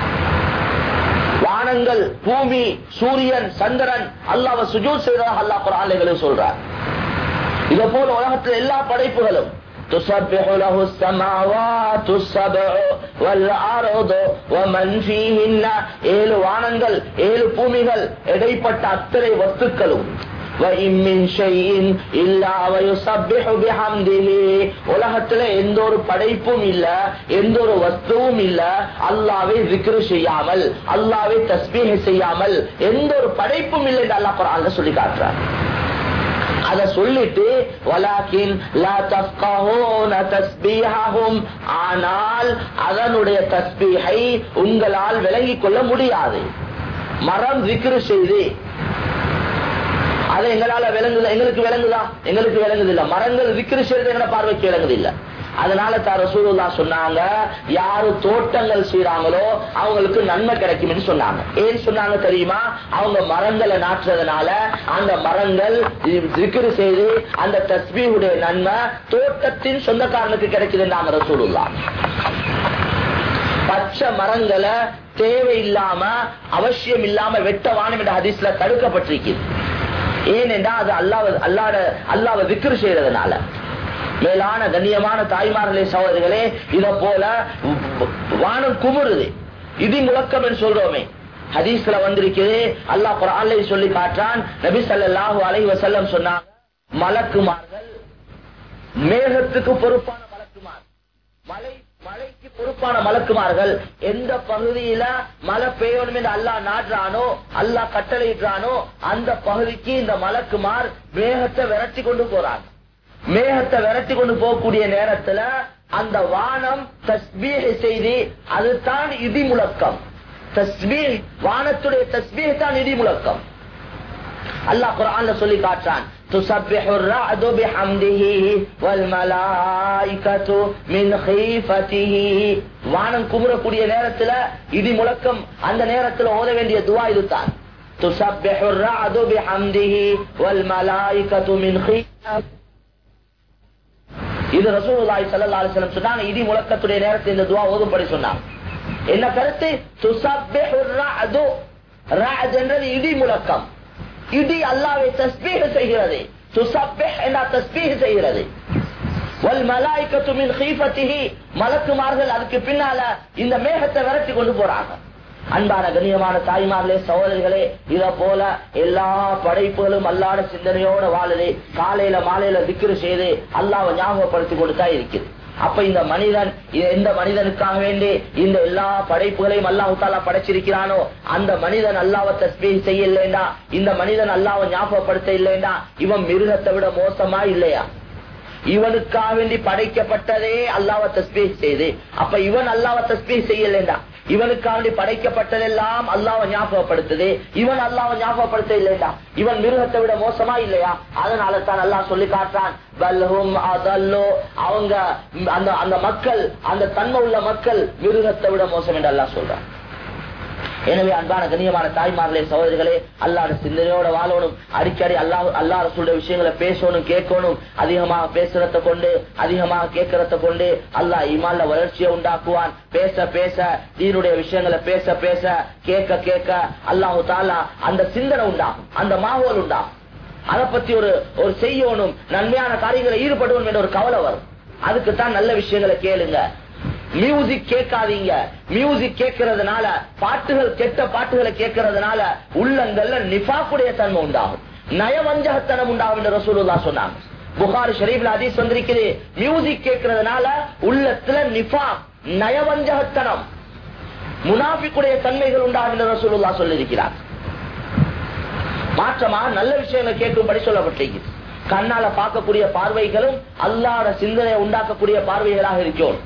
வானங்கள் பூமி சூரியன் சந்திரன் அல்லாஹ் சுஜூத் செய்ததாக அல்லாஹ் குரான்ல எங்களுக்கு சொல்றான் இதை போல உலகத்தில் எல்லா படைப்புகளும் تسبح له السماوات السبع والأرض ومن فيهن ஏழு வானங்கள் ஏழு பூமிகள் இடைப்பட்ட அத்தனை வஸ்துக்களும் உலகத்துல எந்த ஒரு படைப்பும் இல்ல எந்த ஒரு வஸ்துவும் இல்ல அல்லாவே விக்ரு செய்யாமல் அல்லாவே தஸ்பீக செய்யாமல் எந்த ஒரு படைப்பும் இல்லை என்று அல்லா குரான் சொல்லி காட்டுறார் அத சொல்லிட்டு வலாக்கின் ஆனால் அதனுடைய தஸ்பீகை உங்களால் விளங்கிக் கொள்ள முடியாது மரம் விக்ரு செய்து அது எங்களால விளங்குதா எங்களுக்கு விளங்குதா எங்களுக்கு விளங்குது இல்ல மரங்கள் விக்கிரி செய்யறது எங்க பார்வைக்கு விளங்குது இல்ல அதனால தார சூழலா சொன்னாங்க யாரு தோட்டங்கள் செய்யறாங்களோ அவங்களுக்கு நன்மை கிடைக்கும் சொன்னாங்க ஏன் சொன்னாங்க தெரியுமா அவங்க மரங்களை நாட்டுறதுனால அந்த மரங்கள் விக்கிரி செய்து அந்த தஸ்பீவுடைய நன்மை தோட்டத்தின் சொந்தக்காரனுக்கு கிடைக்குதுன்றாங்க ரசூலுல்லா பச்சை மரங்களை தேவையில்லாம அவசியம் இல்லாம வெட்ட வானம் என்ற ஹதீஸ்ல தடுக்கப்பட்டிருக்கிறது ஏனென்றா அது அல்லாவ அல்லாட அல்லாவ விக்ரு செய்யறதுனால மேலான கண்ணியமான தாய்மார்களே சகோதரிகளே இத போல வானம் குமுறுது இடி முழக்கம் என்று சொல்றோமே ஹதீஸ்ல வந்திருக்குது அல்லாஹ் குரான்ல சொல்லி காட்டான் நபி ஸல்லல்லாஹு அலைஹி வஸல்லம் சொன்னாங்க மலக்குமார்கள் மேகத்துக்கு பொறுப்பான மலக்குமார் மலை மழைக்கு பொறுப்பான மலக்குமார்கள் எந்த பகுதியில மழை பெய்யணும் என்று அல்லா நாடுறானோ அல்லா கட்டளையிடுறானோ அந்த பகுதிக்கு இந்த மலக்குமார் மேகத்தை விரட்டி கொண்டு போறாங்க மேகத்தை விரட்டி கொண்டு போகக்கூடிய நேரத்துல அந்த வானம் தஸ்பீக செய்தி அதுதான் இடி முழக்கம் தஸ்பீ வானத்துடைய தஸ்பீக தான் இடி முழக்கம் அல்லாஹ் குரான்ல சொல்லி காட்டுறான் تسبح الرعد بحمده والملائكة من خيفته வானம் குமுறக்கூடிய நேரத்துல இடி முழக்கம் அந்த நேரத்துல ஓத வேண்டிய துவா இதுதான் تسبح الرعد بحمده والملائكة من خيفته இது ரசூலுல்லாஹி ஸல்லல்லாஹு அலைஹி வஸல்லம் சொன்னாங்க இடி முழக்கத்துடைய நேரத்தில் இந்த துவா ஓதும்படி சொன்னாங்க என்ன கருத்து துசப்பிஹு ரஅது ரஅத் என்றது இடி முழக்கம் இடி அல்லாவை தஸ்பீக செய்கிறது துசப்பிஹ் என்ற தஸ்பீக செய்கிறது வல் மலாய்க்கத்து மின் ஹீஃபத்திஹி மலக்குமார்கள் அதுக்கு பின்னால இந்த மேகத்தை விரட்டி கொண்டு போறாங்க அன்பான கண்ணியமான தாய்மார்களே சகோதரிகளே இத போல எல்லா படைப்புகளும் அல்லாட சிந்தனையோட வாழுது காலையில மாலையில திக்ரு செய்து அல்லாவை ஞாபகப்படுத்தி கொடுத்தா இருக்குது அப்ப இந்த மனிதன் எந்த மனிதனுக்காக வேண்டி இந்த எல்லா படைப்புகளையும் அல்லாஹு தாலா படைச்சிருக்கிறானோ அந்த மனிதன் அல்லாவை தஸ்பீ செய்ய இல்லைண்டா இந்த மனிதன் அல்லாவை ஞாபகப்படுத்த இல்லைண்டா இவன் மிருகத்தை விட மோசமா இல்லையா இவனுக்காக வேண்டி படைக்கப்பட்டதே அல்லாவை தஸ்பீ செய்து அப்ப இவன் அல்லாவை தஸ்பீ செய்யலேண்டா இவனுக்காண்டி படைக்கப்பட்டதெல்லாம் அல்லாவை ஞாபகப்படுத்துது இவன் அல்லாவை ஞாபகப்படுத்த இல்லையா இவன் மிருகத்தை விட மோசமா இல்லையா அதனால தான் அல்லாஹ் சொல்லி காட்டுறான் பல்ஹும் அதல்லோ அவங்க அந்த அந்த மக்கள் அந்த தன்மை உள்ள மக்கள் மிருகத்தை விட மோசம் என்று அல்லாஹ் சொல்றான் எனவே அன்பான கண்ணியமான தாய்மார்களே சகோதரிகளே அல்லாத சிந்தனையோட வாழணும் அடிக்கடி அல்லாஹ் அல்லா ரசூலுடைய விஷயங்களை பேசணும் கேட்கணும் அதிகமாக பேசுறத கொண்டு அதிகமாக கேட்கறத கொண்டு அல்லாஹ் இமான்ல வளர்ச்சியை உண்டாக்குவான் பேச பேச தீனுடைய விஷயங்களை பேச பேச கேட்க கேட்க அல்லாஹு தாலா அந்த சிந்தனை உண்டாகும் அந்த மாவோல் உண்டாகும் அதை பத்தி ஒரு ஒரு செய்யணும் நன்மையான காரியங்களை ஈடுபடுவோம் என்ற ஒரு கவலை வரும் அதுக்கு தான் நல்ல விஷயங்களை கேளுங்க மியூசிக் கேட்காதீங்க மியூசிக் கேட்கறதுனால பாட்டுகள் கெட்ட பாட்டுகளை கேட்கறதுனால உள்ளங்கள்ல நிஃபாக்குடைய தன்மை உண்டாகும் நயவஞ்சகத்தனம் உண்டாகும் என்று ரசூலுல்லா சொன்னாங்க புகார் ஷரீப்ல அதீஸ் வந்திருக்குது மியூசிக் கேட்கறதுனால உள்ளத்துல நிஃபா நயவஞ்சகத்தனம் முனாஃபிக்குடைய தன்மைகள் உண்டாகும் என்று ரசூலுல்லா சொல்லியிருக்கிறார் மாற்றமா நல்ல விஷயங்களை கேட்கும்படி சொல்லப்பட்டிருக்கிறது கண்ணால பார்க்கக்கூடிய பார்வைகளும் அல்லாட சிந்தனையை உண்டாக்கக்கூடிய பார்வைகளாக இருக்கும்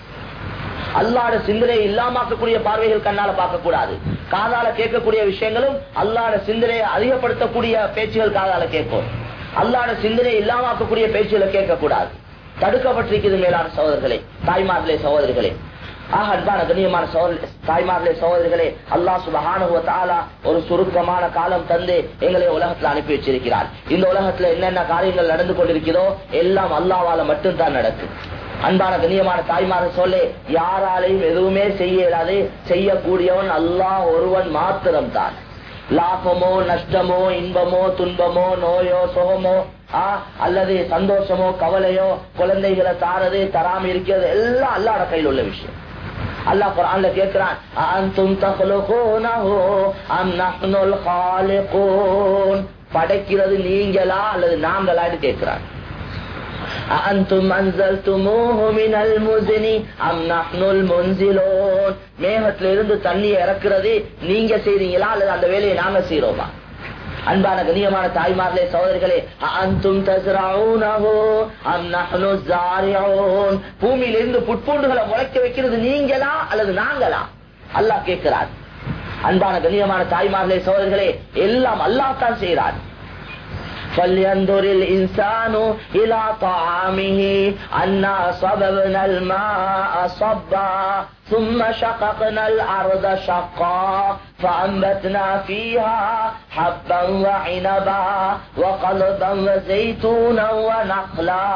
அல்லாட சிந்தனையை இல்லாமக்கக்கூடிய பார்வைகள் கண்ணால பார்க்க கூடாது காதால கேட்கக்கூடிய விஷயங்களும் அல்லாட சிந்தனையை அதிகப்படுத்தக்கூடிய பேச்சுகள் காதால கேட்கும் அல்லாட சிந்தனையை இல்லாமக்கக்கூடிய பேச்சுகளை கேட்க கூடாது தடுக்கப்பட்டிருக்கிறது மேலான சகோதரர்களே தாய்மார்களே சகோதரிகளே ஆக அன்பான கண்ணியமான சகோதரி தாய்மார்களே சகோதரிகளே அல்லாஹ் சுபஹானுவ தாலா ஒரு சுருக்கமான காலம் தந்து எங்களை உலகத்துல அனுப்பி வச்சிருக்கிறார் இந்த உலகத்துல என்னென்ன காரியங்கள் நடந்து கொண்டிருக்கிறதோ எல்லாம் அல்லாவால மட்டும்தான் நடக்கும் அன்பான கண்ணியமான தாய்மார சொல்லு யாராலையும் எதுவுமே செய்ய இயலாது செய்யக்கூடியவன் அல்லாஹ் ஒருவன் மாத்திரம் தான் லாபமோ நஷ்டமோ இன்பமோ துன்பமோ நோயோ சுகமோ ஆ, அல்லது சந்தோஷமோ கவலையோ குழந்தைகளை தாரது தராம இருக்கிறது எல்லாம் அல்லாட கையில் உள்ள விஷயம் அல்லாஹ் குர்ஆன்ல கேக்குறான் அன்தும் தഖ்லுகூனஹு அம் நஹ்னுல் காலிகூன் படைக்கிறது நீங்களா அல்லது நாங்களான்னு கேக்குறான் அன்தும் அன்சல்துமூஹு மினல் முஸ்னி அம் நஹ்னுல் முன்சிலூன் மேகத்துல இருந்து தண்ணி இறக்குறது நீங்க செய்றீங்களா அல்லது அந்த வேலையை நாங்க செய்றோமா அன்பான கண்ணியமான தாய்மார்களே சகோதரிகளே அன்தும் தஸ்ரஊனஹு அம் நஹ்னு ஸாரிஊன் பூமியிலிருந்து புட்பூண்டுகளை முளைக்க வைக்கிறது நீங்களா அல்லது நாங்களா அல்லாஹ் கேட்கிறார் அன்பான கண்ணியமான தாய்மார்களே சகோதரிகளே எல்லாம் அல்லாஹ் தான் செய்கிறார் فلينظر الإنسان إلى طعامه أنا صببنا الماء صبا ثم شققنا الأرض شقا فأنبتنا فيها حبا وعنبا وقلبا وزيتونا ونخلا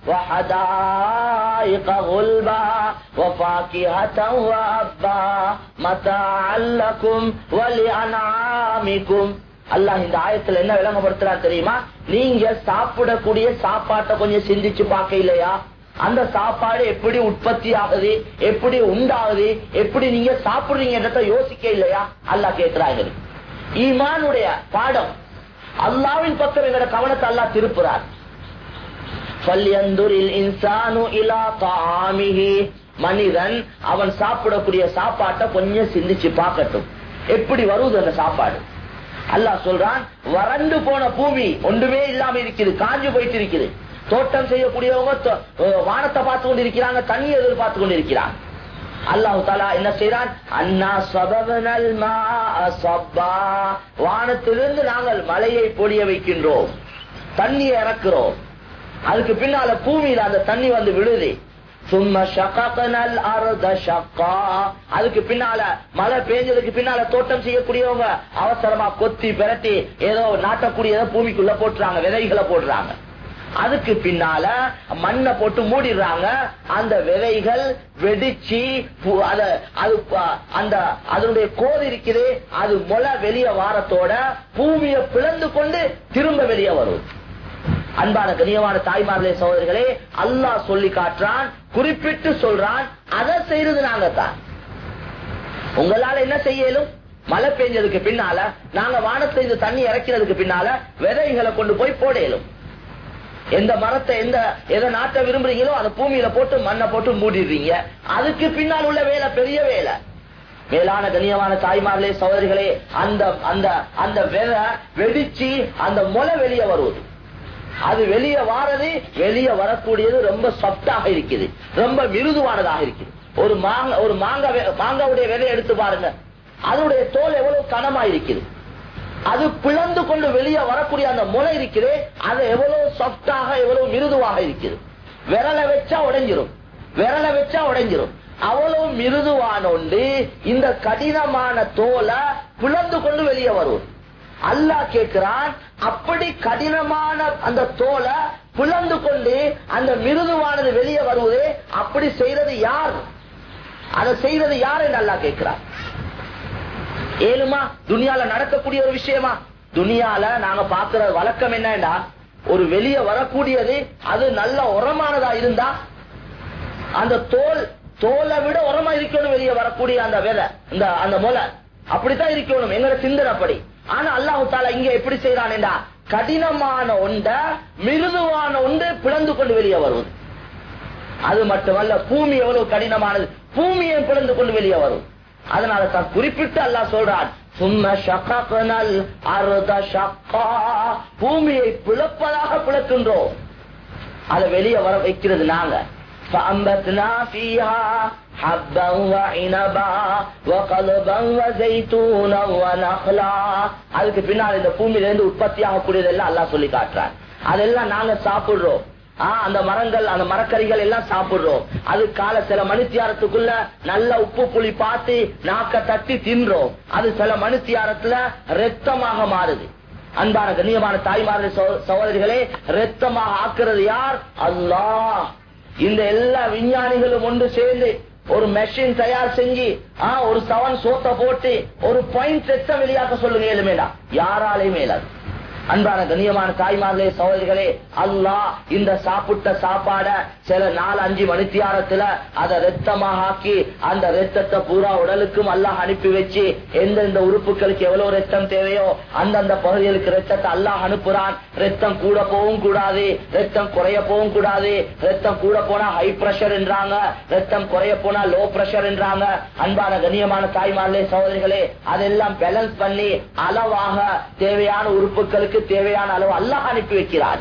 وحدائق غلبا وفاكهة وأبا متاعا لكم ولأنعامكم அல்லாஹ் இந்த ஆயத்துல என்ன விளங்கப்படுத்துறார் தெரியுமா நீங்க சாப்பிடக்கூடிய சாப்பாட்டை கொஞ்சம் சிந்திச்சு பார்க்க இல்லையா அந்த சாப்பாடு எப்படி உற்பத்தி ஆகுது எப்படி உண்டாகுது எப்படி நீங்க சாப்பிடுறீங்கன்றத யோசிக்க இல்லையா அல்லாஹ் கேட்கிறாங்க ஈமானுடைய பாடம் அல்லாவின் பக்கம் எங்களோட கவனத்தை அல்லாஹ் திருப்புறார் فَلْيَنْظُرِ الْإِنسَانُ إِلَى طَعَامِهِ மனிதன் அவன் சாப்பிடக்கூடிய சாப்பாட்டை கொஞ்சம் சிந்திச்சு பார்க்கட்டும் எப்படி வருது அந்த சாப்பாடு அல்லாஹ் சொல்றான் வறண்டு போன பூமி ஒன்றுமே இல்லாம இருக்குது காஞ்சு போயிட்டு இருக்குது தோட்டம் செய்யக்கூடியவங்க தோ- அஹ் வானத்தை பார்த்து கொண்டு இருக்கிறாங்க தண்ணி எதிர்பார்த்து கொண்டு இருக்கிறாங்க அல்லாஹு தாலா என்ன செய்றான் அண்ணா சபவனல் வானத்திலிருந்து நாங்கள் மலையை பொழிய வைக்கின்றோம் தண்ணியை இறக்குறோம் அதுக்கு பின்னால பூமியில அந்த தண்ணி வந்து விழுது சும்மா ஷககனல் அர்த ஷக்கா. அதுக்கு பின்னால மழை பெஞ்சதுக்கு பின்னால தோட்டம் செய்யக்கூடியவங்க அவசரமா கொத்தி பிரட்டி ஏதோ நாட்டக்கூடியதை பூமிக்குள்ள போட்டுறாங்க விதைகளை போடுறாங்க அதுக்கு பின்னால மண்ணை போட்டு மூடிடுறாங்க அந்த விதைகள் வெடிச்சு பு- அத அது ப- அந்த அதனுடைய கோது இருக்குது அது முளை வெளியே வாரத்தோட பூமியை பிளந்து கொண்டு திரும்ப வெளியே வரும் அன்பான கனியமான தாய்மார்களே சகோதரிகளே அல்லாஹ் சொல்லி காட்டுறான் குறிப்பிட்டு சொல்றான் அதை செய்யறது நாங்க தான் உங்களால என்ன செய்யலும் மழை பெஞ்சதுக்கு பின்னால நாங்க வானத்தை இந்த தண்ணி இறக்கிறதுக்கு பின்னால விதைகளை கொண்டு போய் போடலும் எந்த மரத்தை எந்த எதை நாட்ட விரும்புறீங்களோ அதை பூமியில போட்டு மண்ணை போட்டு மூடிடுறீங்க அதுக்கு பின்னால் உள்ள வேலை பெரிய வேலை மேலான கண்ணியமான தாய்மார்களே சகோதரிகளே அந்த அந்த அந்த விதை வெடிச்சு அந்த முளை வெளியே வருவது அது வெளியே வாரது வெளியே வரக்கூடியது ரொம்ப சொப்டாக இருக்குது ரொம்ப மிருதுவானதாக இருக்குது ஒரு மாங்க ஒரு மாங்காய் வே- மாங்காவுடைய விதை எடுத்து பாருங்க அதனுடைய தோல் எவ்வளவு கனமா இருக்குது அது பிளந்து கொண்டு வெளியே வரக்கூடிய அந்த முளை இருக்குது அது எவ்வளவு சாஃப்டாக எவ்வளவு மிருதுவாக இருக்குது விரலை வச்சா உடைஞ்சிரும் விரலை வச்சா உடைஞ்சிரும் அவ்வளவு மிருதுவான ஒன்று இந்த கடினமான தோலை பிளந்து கொண்டு வெளியே வரும் அல்லாஹ் கேட்கிறான் அப்படி கடினமான அந்த தோலை பிளந்து கொண்டு அந்த மிருதுவானது வெளியே வருவது அப்படி செய்யறது யார் அதை செய்யறது யார் என்று அல்லாஹ் கேட்கிறான் ஏழுமா துனியால நடக்கக்கூடிய ஒரு விஷயமா துனியால நாங்க பாக்குற வழக்கம் என்னன்னா ஒரு வெளியே வரக்கூடியது அது நல்ல உரமானதா இருந்தா அந்த தோல் தோலை விட உரமா இருக்கணும் வெளியே வரக்கூடிய அந்த விதை இந்த அந்த முளை அப்படித்தான் இருக்கணும் எங்களோட சிந்தனைப்படி ஆனா அல்லாஹு தாலா இங்க எப்படி செய்யறான்டா கடினமான ஒண்ட மிருதுவான ஒன்று பிளந்து கொண்டு வெளியே வருவது அது மட்டுமல்ல பூமி எவ்வளவு கடினமானது பூமியை பிளந்து கொண்டு வெளியே வரும் அதனால தான் குறிப்பிட்டு அல்லாஹ் சொல்றான் சும்ம ஷகக்னல் அர்த ஷக்கா. பூமியை பிளப்பதாக பிளக்கின்றோம் அதை வெளியே வர வைக்கிறது நாங்க فأنبتنا فيها حبا وعنبا وقلبا وزيتونا ونخلا அதுக்கு பின்னால் இந்த பூமியில இருந்து உற்பத்தி ஆகக்கூடியதெல்லாம் அல்லாஹ் சொல்லி காட்டுறான் அதெல்லாம் நாங்க சாப்பிடுறோம் ஆஹ் அந்த மரங்கள் அந்த மரக்கறிகள் எல்லாம் சாப்பிடுறோம் அது கால சில மணித்தியாரத்துக்குள்ள நல்ல உப்பு புளி பார்த்து நாக்க தட்டி தின்றோம் அது சில மணித்தியாரத்துல ரத்தமாக மாறுது அன்பான கண்ணியமான தாய்மார்கள் சகோ- சகோதரிகளே ரத்தமாக ஆக்குறது யார் அல்லாஹ் இந்த எல்லா விஞ்ஞானிகளும் ஒன்று சேர்ந்து ஒரு மெஷின் தயார் செஞ்சு ஆ, ஒரு சவன் சோத்த போட்டு ஒரு பாயிண்ட் ரத்தம் வெளியாக்க சொல்லுங்க ஏழுமேடா யாராலையும் மேலாது அன்பான கண்ணியமான தாய்மார்களே சகோதரிகளே அல்லாஹ் இந்த சாப்பிட்ட சாப்பாட சில நாலு அஞ்சு மணித்தியாரத்துல அதை ரத்தமாக ஆக்கி அந்த ரத்தத்தை பூரா உடலுக்கும் அல்லாஹ் அனுப்பி வச்சு எந்தெந்த உறுப்புகளுக்கு எவ்வளவு ரத்தம் தேவையோ அந்தந்த பகுதிகளுக்கு ரத்தத்தை அல்லாஹ் அனுப்புறான் ரத்தம் கூட போகவும் கூடாது ரத்தம் குறைய போகவும் கூடாது ரத்தம் கூட போனா ஹை பிரஷர் என்றாங்க ரத்தம் குறைய போனா லோ பிரஷர் என்றாங்க அன்பான கண்ணியமான தாய்மார்களே சகோதரிகளே அதெல்லாம் பேலன்ஸ் பண்ணி அளவாக தேவையான உறுப்புகளுக்கு தேவையான அளவு அல்லாஹ் அனுப்பி வைக்கிறான்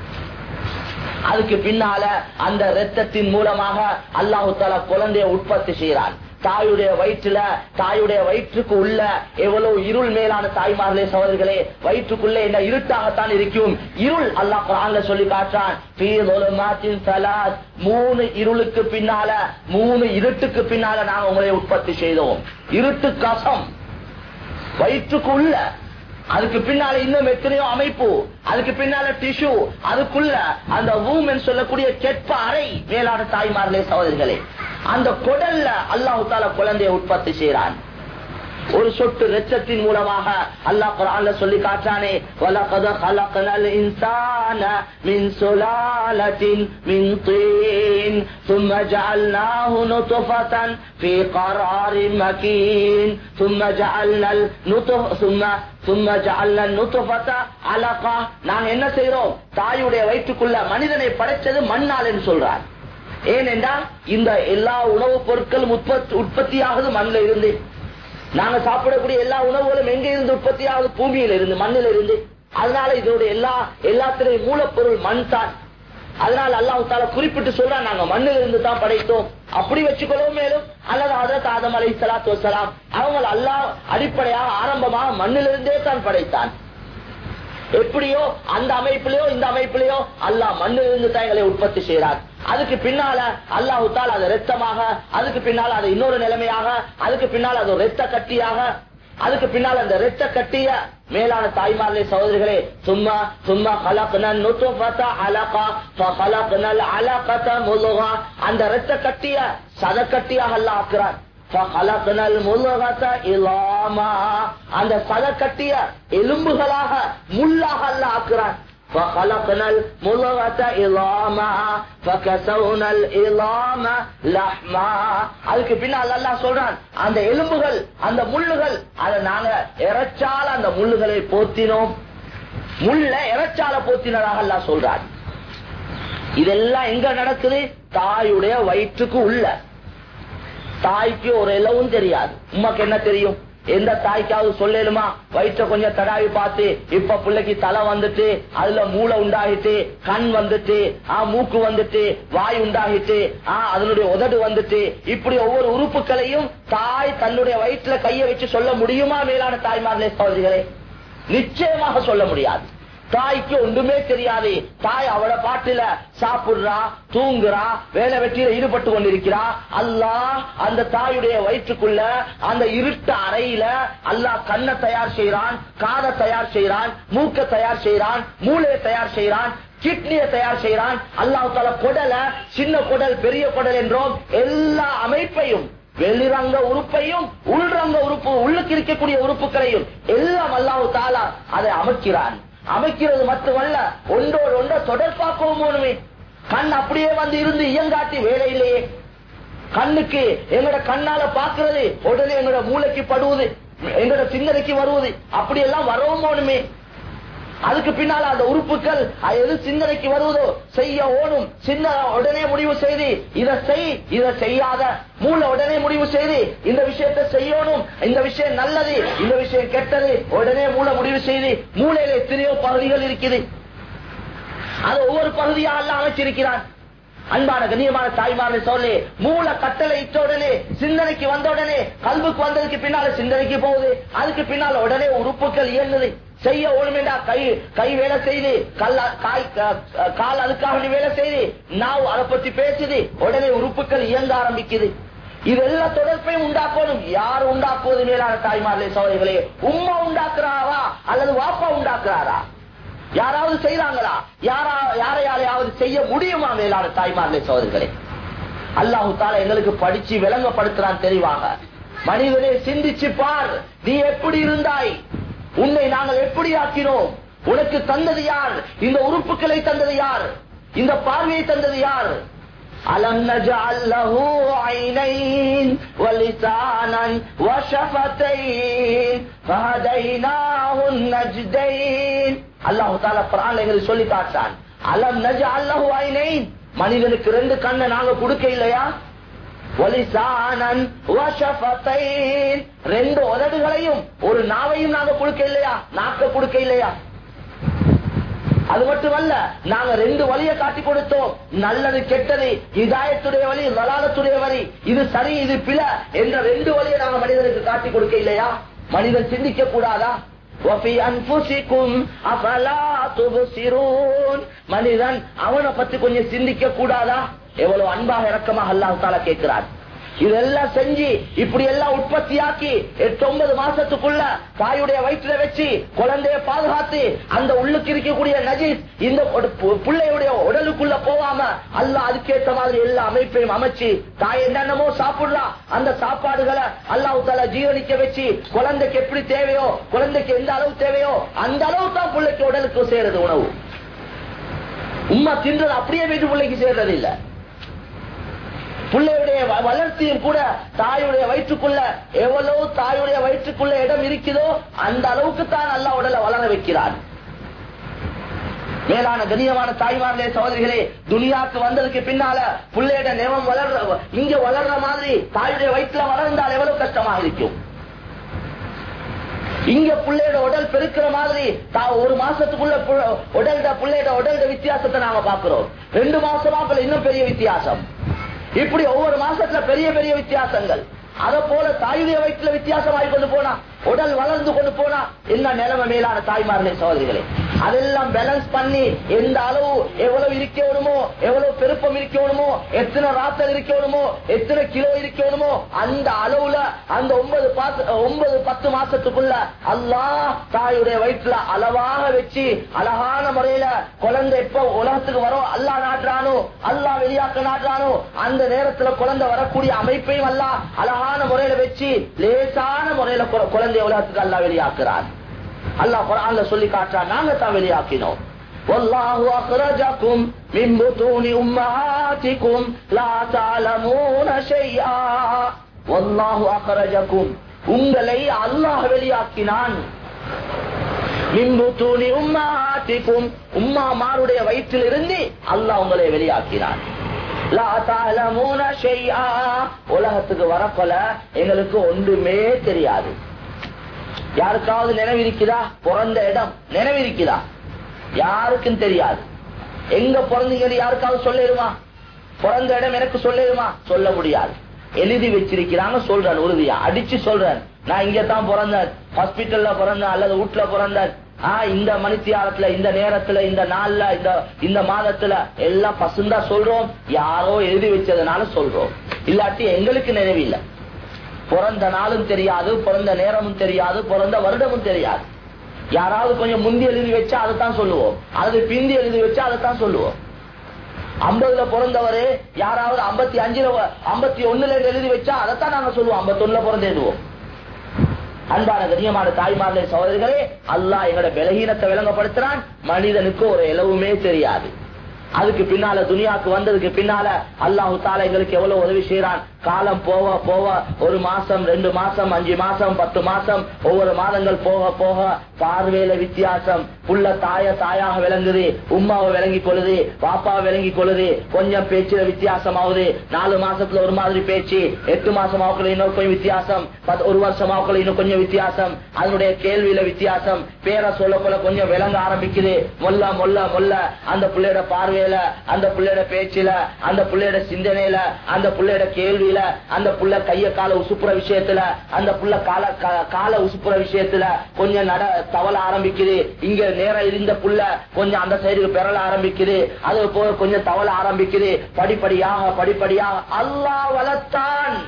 அதுக்கு பின்னால அந்த ரத்தத்தின் மூலமாக அல்லாஹு தாலா குழந்தைய உற்பத்தி செய்யறான் தாயுடைய வயிற்றுல தாயுடைய வயிற்றுக்கு உள்ள எவ்வளவு இருள் மேலான தாய்மார்களே சகோதரிகளே வயிற்றுக்குள்ள என்ன இருட்டாகத்தான் இருக்கும் இருள் அல்லாஹ் குரான்ல சொல்லி காட்டுறான் "ஃபீ ظُلُمَاتٍ ثَلَاثٍ." மூணு இருளுக்கு பின்னால மூணு இருட்டுக்கு பின்னால நாங்க உங்களை உற்பத்தி செய்தோம் இருட்டு கசம் வயிற்றுக்கு உள்ள அதுக்கு பின்னால இன்னும் எத்தனையோ அமைப்பு அதுக்கு பின்னால டிஷ்யூ அதுக்குள்ள அந்த வூமன் சொல்லக்கூடிய கெட்ப அறை மேலான தாய்மார்களே சகோதரிகளே அந்த குடல்ல அல்லாஹு தாலா குழந்தையை உற்பத்தி செய்யறான் ஒரு சொட்டு ரத்தத்தின் மூலமாக அல்லாஹ் குர்ஆன்ல சொல்லி காட்டானே வலகத خلقنال இன்சான மின் சுலாலத்தின் மின் طين ثم جعلناه نطفة في قرار مكين ثم جعلنا النطف ثم ثم جعلنا النطفة علقة நாங்க என்ன செய்றோம் தாயுடைய வயிற்றுக்குள்ள மனிதனை படைச்சது மண்ணால் என்று சொல்றார் ஏனென்றால் இந்த எல்லா உணவுப் பொருட்களும் உற்பத்தி உற்பத்தியாகுது மண்ணில் இருந்து நாங்க சாப்பிடக்கூடிய எல்லா உணவுகளும் எங்க இருந்து உற்பத்தி ஆகுது பூமியில இருந்து மண்ணில இருந்து அதனால இதோட எல்லா எல்லாத்திலையும் மூலப்பொருள் மண் தான் அதனால அல்லாஹ் தால குறிப்பிட்டு சொல்றான் நாங்க மண்ணில் இருந்து தான் படைத்தோம் அப்படி வச்சுக்கொள்ளவும் மேலும் அல்லது ஹதரத் ஆதம் அலை சலாத்து வசலாம் அவங்க அல்லாஹ் அடிப்படையாக ஆரம்பமாக மண்ணிலிருந்தே தான் படைத்தான் எப்படியோ அந்த அமைப்பிலேயோ இந்த அமைப்பிலேயோ அல்லாஹ் மண்ணிலிருந்து தான் எங்களை உற்பத்தி செய்யறார் அதுக்கு பின்னால அல்லாஹு தால் அது ரத்தமாக அதுக்கு பின்னால அது இன்னொரு நிலைமையாக அதுக்கு பின்னால் அது ஒரு ரத்த கட்டியாக அதுக்கு பின்னால் அந்த ரத்த கட்டிய மேலான தாய்மார்களே சகோதரிகளே சும்மா சும்மா கலக்கனல் நுத்துஃபத அலகா ஃபகலக்னல் அலகத முதுகா அந்த ரத்த கட்டிய சத கட்டியாக அல்லாஹ் ஆக்குறான் فخلقنا المضغة عظاما. அந்த சத கட்டிய எலும்புகளாக முள்ளாக அல்லாஹ் ஆக்குறான் فخلقنا المضغة عظاما فكسونا العظام لحما அதுக்கு பின்னால் அல்லாஹ் சொல்றான் அந்த எலும்புகள் அந்த முள்ளுகள் அதை நாங்க இறைச்சால அந்த முள்ளுகளை போத்தினோம் முள்ள இறைச்சால போத்தினதாக அல்லாஹ் சொல்றான் இதெல்லாம் எங்க நடக்குது தாயுடைய வயிற்றுக்கு உள்ள தாய்க்கு ஒரு இலவும் தெரியாது உமக்கு என்ன தெரியும் எந்த தாய்க்காவது சொல்லலுமா வயிற்ற கொஞ்சம் தடாவி பார்த்து இப்ப பிள்ளைக்கு தலை வந்துட்டு அதுல மூளை உண்டாகிட்டு கண் வந்துட்டு ஆ மூக்கு வந்துட்டு வாய் உண்டாகிட்டு ஆ அதனுடைய உதடு வந்துட்டு இப்படி ஒவ்வொரு உறுப்புகளையும் தாய் தன்னுடைய வயிற்றுல கைய வச்சு சொல்ல முடியுமா மேலான தாய்மார்களே சகோதரிகளே நிச்சயமாக சொல்ல முடியாது தாய்க்கு ஒன்றுமே தெரியாது தாய் அவள பாட்டுல சாப்பிடுறா தூங்குறா வேலை வெற்றியில ஈடுபட்டு கொண்டிருக்கிறா அல்லாஹ் அந்த தாயுடைய வயிற்றுக்குள்ள அந்த இருட்ட அறையில அல்லாஹ் கண்ணை தயார் செய்யறான் காதை தயார் செய்யறான் மூக்க தயார் செய்யறான் மூளையை தயார் செய்யறான் கிட்னியை தயார் செய்யறான் அல்லாஹ் தால குடல சின்ன குடல் பெரிய குடல் என்றோம் எல்லா அமைப்பையும் வெளிரங்க உறுப்பையும் உள்ரங்க உறுப்பு உள்ளுக்கு இருக்கக்கூடிய உறுப்புகளையும் எல்லாம் அல்லாஹு தாலா அதை அமைக்கிறான் அமைக்கிறது மட்டுமல்ல ஒன்றோடு ஒன்ற தொடர்பாக்கவும் வேணுமே கண் அப்படியே வந்து இருந்து இயங்காட்டி வேலை இல்லையே கண்ணுக்கு எங்கட கண்ணால பாக்குறது உடனே எங்கட மூளைக்கு படுவது எங்கட சிந்தனைக்கு வருவது அப்படி எல்லாம் வரவும் வேணுமே அதுக்கு பின்னால அந்த உறுப்புகள் அது எது சிந்தனைக்கு வருவதோ செய்ய ஓடும் சின்ன உடனே முடிவு செய்து இதை செய் இதை செய்யாத மூளை உடனே முடிவு செய்து இந்த விஷயத்தை செய்யணும் இந்த விஷயம் நல்லது இந்த விஷயம் கெட்டது உடனே மூளை முடிவு செய்து மூளையில எத்தனையோ பகுதிகள் இருக்குது அது ஒவ்வொரு பகுதியாக எல்லாம் அமைச்சிருக்கிறான் அன்பான கண்ணியமான தாய்மாரை சொல்லி மூல கட்டளை இட்ட உடனே சிந்தனைக்கு வந்த உடனே கல்வுக்கு வந்ததுக்கு பின்னால சிந்தனைக்கு போகுது அதுக்கு பின்னால உடனே உறுப்புகள் இயங்குது செய்ய ஒழுமெண்டா கை கை வேலை செய்து கல்ல காய் க- கால் அதுக்காக வேலை செய்து நாவ் அதை பத்தி பேசுது உடனே உறுப்புகள் இயங்க ஆரம்பிக்குது இது எல்லா தொடர்பையும் உண்டாக்கணும் யார் உண்டாக்குவது மேலான தாய்மார்களே சோதரிகளே உம்மா உண்டாக்குறாரா அல்லது வாப்பா உண்டாக்குறாரா யாராவது செய்யறாங்களா யாரா யாரை யாரையாவது செய்ய முடியுமா மேலான தாய்மார்களே சோதரிகளே அல்லாஹு தாலா எங்களுக்கு படிச்சு விளங்கப்படுத்துறான் தெளிவாக மனிதனே சிந்திச்சு பார் நீ எப்படி இருந்தாய் உன்னை நாங்கள் எப்படி ஆக்கினோம் உனக்கு தந்தது யார் இந்த உறுப்புகளை தந்தது யார் இந்த பார்வையை தந்தது யார் அலம் நஜஅல் லஹு ஐனைன் வலிசானன் வஷஃபத்தைன் ஃபஹதைனாஹு நஜ்தைன் அல்லாஹ் தஆலா குர்ஆன்ல எங்களுக்கு சொல்லி காட்டான் அலம் நஜஅல் லஹு ஐனைன் மனிதனுக்கு ரெண்டு கண்ணை நாங்க கொடுக்க இல்லையா வலிசானன் வஷஃபத்தைன் ரெண்டு உதடுகளையும் ஒரு நாவையும் நாங்க கொடுக்க இல்லையா நாக்க கொடுக்க இல்லையா அது மட்டுமல்ல நாங்க ரெண்டு வழியை காட்டி கொடுத்தோம் நல்லது கெட்டது இதாயத்துடைய வழி லலாலத்துடைய வழி இது சரி இது பில என்ற ரெண்டு வழியை நாங்க மனிதனுக்கு காட்டி கொடுக்க இல்லையா மனிதன் சிந்திக்க கூடாதா وَفِي أَنفُسِكُمْ أَفَلَا تُبْصِرُونَ மனிதன் அவனை பத்தி கொஞ்சம் சிந்திக்க கூடாதா எவ்வளவு அன்பாக இறக்கமாக அல்லாஹ் தாலா கேட்கிறார் இதெல்லாம் செஞ்சு இப்படி எல்லாம் உற்பத்தியாக்கி எட்டு ஒன்பது மாசத்துக்குள்ள தாயுடைய வயிற்றுல வச்சு குழந்தைய பாதுகாத்து அந்த உள்ளுக்கு இருக்கக்கூடிய நஜீஸ் இந்த ஒரு பு- பிள்ளையுடைய உடலுக்குள்ள போகாம அல்லாஹ் அதுக்கேற்ற மாதிரி எல்லா அமைப்பையும் அமைச்சு தாய் என்னென்னமோ சாப்பிடலாம் அந்த சாப்பாடுகளை அல்லாஹ் தாலா ஜீவனிக்க வச்சு குழந்தைக்கு எப்படி தேவையோ குழந்தைக்கு எந்த அளவு தேவையோ அந்த அளவு தான் பிள்ளைக்கு உடலுக்கு சேருது உணவு உம்மா தின்றது அப்படியே வீட்டு பிள்ளைக்கு சேர்றது இல்ல பிள்ளையுடைய வ- வளர்ச்சியும் கூட தாயுடைய வயிற்றுக்குள்ள எவ்வளவு தாயுடைய வயிற்றுக்குள்ள இடம் இருக்குதோ அந்த அளவுக்கு தான் நல்லா உடலை வளர வைக்கிறார் மேலான கண்ணியமான தாய்மார்களே சகோதரிகளே துனியாக்கு வந்ததுக்கு பின்னால பிள்ளையோட நிலம் வளர்ற இங்க வளர்ற மாதிரி தாயுடைய வயிற்றுல வளர்ந்தால் எவ்வளவு கஷ்டமாக இருக்கும் இங்க பிள்ளையோட உடல் பெருக்கிற மாதிரி தா- ஒரு மாசத்துக்குள்ள பு- உடல்ட பிள்ளையோட உடல்ட வித்தியாசத்தை நாம பாக்குறோம் ரெண்டு மாசமாக்குள்ள இன்னும் பெரிய வித்தியாசம் இப்படி ஒவ்வொரு மாசத்துல பெரிய பெரிய வித்தியாசங்கள் அத போல தாயுடைய வயிற்றுல வித்தியாசமாகி கொண்டு போனா உடல் வளர்ந்து கொண்டு போனா என்ன நிலைமை மேலான தாய்மார்களே சகோதரிகளே அதெல்லாம் பேலன்ஸ் பண்ணி எந்த அளவு எவ்வளவு இருக்கணுமோ எவ்வளவு பெருப்பம் இருக்கணுமோ எத்தனை ராத்தல் இருக்கணுமோ எத்தனை கிலோ இருக்கணுமோ அந்த அளவுல அந்த ஒன்பது பாச- ஒன்பது பத்து மாசத்துக்குள்ள அல்லாஹ் தாயுடைய வயிற்றுல அளவாக வச்சு அழகான முறையில குழந்தை எப்ப உலகத்துக்கு வரும் அல்லாஹ் நாட்டுறானோ அல்லாஹ் வெளியாக்க நாட்டுறானோ அந்த நேரத்துல குழந்தை வரக்கூடிய அமைப்பையும் அல்லாஹ் அழகான முறையில வச்சு லேசான முறையில கு- குழந்தைய உலகத்துக்கு அல்லாஹ் வெளியாக்குறான் அல்லாஹ் குர்ஆன்ல சொல்லி காட்டுறான் நாங்க தான் வெளியாக்கினோம் والله أخرجكم من بطون أمهاتكم لا تعلمون شيئا والله أخرجكم உங்களை அல்லாஹ் வெளியாக்கினான் மின் புத்தூனி உம்மாத்திக்கும் உம்மாமாருடைய வயிற்றில் இருந்து அல்லாஹ் உங்களை வெளியாக்கினான் லா தஅலமூன ஷைஆ. உலகத்துக்கு வரப்போல எங்களுக்கு ஒன்றுமே தெரியாது யாருக்காவது நினைவிருக்குதா பிறந்த இடம் நினைவிருக்குதா யாருக்கும் தெரியாது எங்க பிறந்தீங்கன்னு யாருக்காவது சொல்லிடுமா பிறந்த இடம் எனக்கு சொல்லிடுமா சொல்ல முடியாது எழுதி வச்சிருக்கிறாங்க சொல்றேன் உறுதியா அடிச்சு சொல்றேன் நான் இங்க தான் பிறந்தேன் ஹாஸ்பிட்டல்ல பிறந்தேன் அல்லது வீட்டுல பிறந்தேன் ஆஹ் இந்த மணித்தியாலத்துல இந்த நேரத்துல இந்த நாள்ல இந்த இந்த மாதத்துல எல்லாம் பசுந்தா சொல்றோம் யாரோ எழுதி வச்சதுனால சொல்றோம் இல்லாட்டி எங்களுக்கு நினைவில்லை பிறந்த நாளும் தெரியாது பிறந்த நேரமும் தெரியாது பிறந்த வருடமும் தெரியாது யாராவது கொஞ்சம் முந்தி எழுதி வச்சா அதைத்தான் சொல்லுவோம் அல்லது பிந்தி எழுதி வச்சா அதைத்தான் சொல்லுவோம் ஐம்பதுல பிறந்தவரு யாராவது ஐம்பத்தி அஞ்சுல ஐம்பத்தி ஒண்ணுல எழுதி வச்சா அதைத்தான் நாங்க சொல்லுவோம் ஐம்பத்தொன்னுல பிறந்து எழுதுவோம் அன்பான கண்ணியமான தாய்மார்களே சகோதரிகளே அல்லாஹ் எங்களோட பலகீனத்தை விளங்கப்படுத்துறான் மனிதனுக்கு ஒரு இலவுமே தெரியாது அதுக்கு பின்னால துனியாக்கு வந்ததுக்கு பின்னால அல்லாஹு தாலா எங்களுக்கு எவ்வளவு உதவி செய்யறான் காலம் போக போக ஒரு மாசம் ரெண்டு மாசம் அஞ்சு மாசம் பத்து மாசம் ஒவ்வொரு மாதங்கள் போக போக பார்வையில வித்தியாசம் புள்ள தாய தாயாக விளங்குது உம்மாவை விளங்கி கொள்ளுது பாப்பாவை விளங்கி கொள்ளுது கொஞ்சம் பேச்சுல வித்தியாசம் ஆகுது நாலு மாசத்துல ஒரு மாதிரி பேச்சு எட்டு மாசம் ஆகுல இன்னும் கொஞ்சம் வித்தியாசம் பத்து- ஒரு வருஷம் ஆகுல இன்னும் கொஞ்சம் வித்தியாசம் அதனுடைய கேள்வியில வித்தியாசம் பேரை சொல்ல கொள்ள கொஞ்சம் விளங்க ஆரம்பிக்குது மொல்ல மொல்ல மொல்ல அந்த பிள்ளையோட பார்வையில அந்த பிள்ளையோட பேச்சுல அந்த பிள்ளையோட சிந்தனையில அந்த பிள்ளையோட கேள்வியில அந்த புள்ள கைய கால உசுப்புற விஷயத்துல அந்த புள்ள கால கா- கால உசுப்புற விஷயத்துல கொஞ்சம் நட தவள ஆரம்பிக்குது இங்க நேரம் இருந்த புள்ள கொஞ்சம் அந்த சைடுக்கு பெறல ஆரம்பிக்குது அது போக கொஞ்சம் தவள ஆரம்பிக்குது படிப்படியாக படிப்படியாக அல்லாஹ் வளர்த்தான்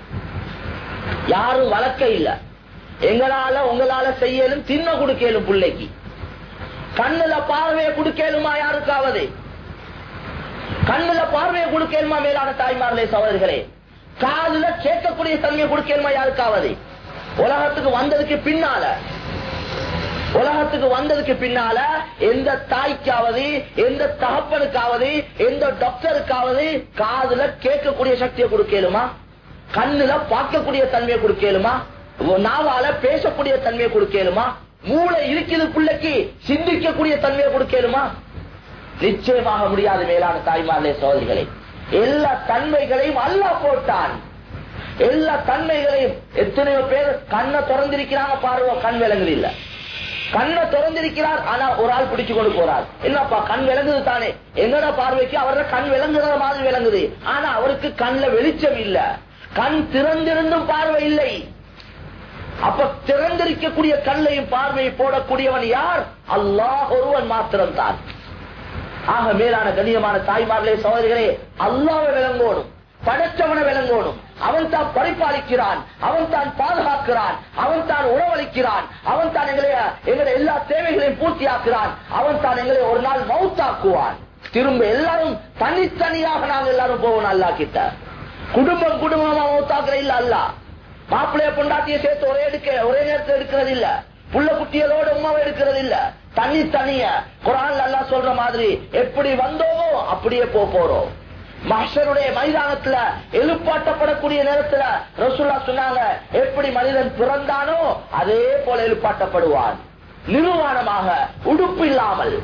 யாரும் வளர்க்க இல்ல எங்களால உங்களால செய்யலும் தின்ன கொடுக்கலும் பிள்ளைக்கு கண்ணுல பார்வையை கொடுக்கலுமா யாருக்காவது கண்ணுல பார்வையை கொடுக்கலுமா மேலான தாய்மார்களே சகோதரர்களே காதுல கேட்கக்கூடிய தன்மையை கொடுக்கலுமா யாருக்காவது உலகத்துக்கு வந்ததுக்கு பின்னால உலகத்துக்கு வந்ததுக்கு பின்னால எந்த தாய்க்காவது எந்த தகப்பனுக்காவது எந்த டாக்டருக்காவது காதுல கேட்கக்கூடிய சக்தியை கொடுக்கலுமா கண்ணுல பார்க்கக்கூடிய தன்மையை கொடுக்கலுமா நாவால பேசக்கூடிய தன்மையை கொடுக்கலுமா மூளை இருக்குது பிள்ளைக்கு சிந்திக்கக்கூடிய தன்மையை கொடுக்கலுமா நிச்சயமாக முடியாது மேலான தாய்மார்களே சோதரிகளே எல்லா தன்மைகளையும் அல்லா போட்டான் எல்லா தன்மைகளையும் எத்தனையோ பேர் கண்ணை திறந்திருக்கிறாங்க பார்வை கண் விலங்குது இல்ல கண்ணை திறந்திருக்கிறார் ஆனா ஒரு ஆள் பிடிச்சு கொண்டு போறார் என்னப்பா கண் விளங்குது தானே என்னோட பார்வைக்கு அவரோட கண் விளங்குற மாதிரி விளங்குது ஆனா அவருக்கு கண்ணுல வெளிச்சம் இல்ல கண் திறந்திருந்தும் பார்வை இல்லை அப்ப திறந்திருக்கக்கூடிய கண்ணையும் பார்வையை போடக்கூடியவன் யார் அல்லாஹ் ஒருவன் மாத்திரம் தான் ஆக மேலான கண்ணியமான தாய்மார்களே சகோதரிகளே அல்லாவை விளங்கோடும் படைச்சவனை விளங்கோடும் அவன் தான் பரிபாலிக்கிறான் அவன் தான் பாதுகாக்கிறான் அவன் தான் உணவளிக்கிறான் அவன் தான் எங்களை எங்களுடைய எல்லா தேவைகளையும் பூர்த்தியாக்குறான் அவன் தான் எங்களை ஒரு நாள் மவுத்தாக்குவான் திரும்ப எல்லாரும் தனித்தனியாக நாங்கள் எல்லாரும் போவோம் அல்லா கிட்ட குடும்பம் குடும்பமா மவுத்தாக்குற இல்ல அல்ல மாப்பிள்ளைய பொண்டாட்டிய சேர்த்து ஒரே எடுக்க ஒரே நேரத்தில் எடுக்கிறது இல்ல புள்ள குட்டிகளோட உமாவை எடுக்கிறது இல்ல தனி தனிய குரான் அல்லா சொல்ற மாதிரி எப்படி வந்தோமோ அப்படியே போ போறோம் மஹருடைய மைதானத்துல எழுப்பாட்டப்படக்கூடிய நேரத்துல ரசூல்லா சொன்னாங்க எப்படி மனிதன் பிறந்தானோ அதே போல எழுப்பாட்டப்படுவான் நிர்வாணமாக உடுப்பு இல்லாமல்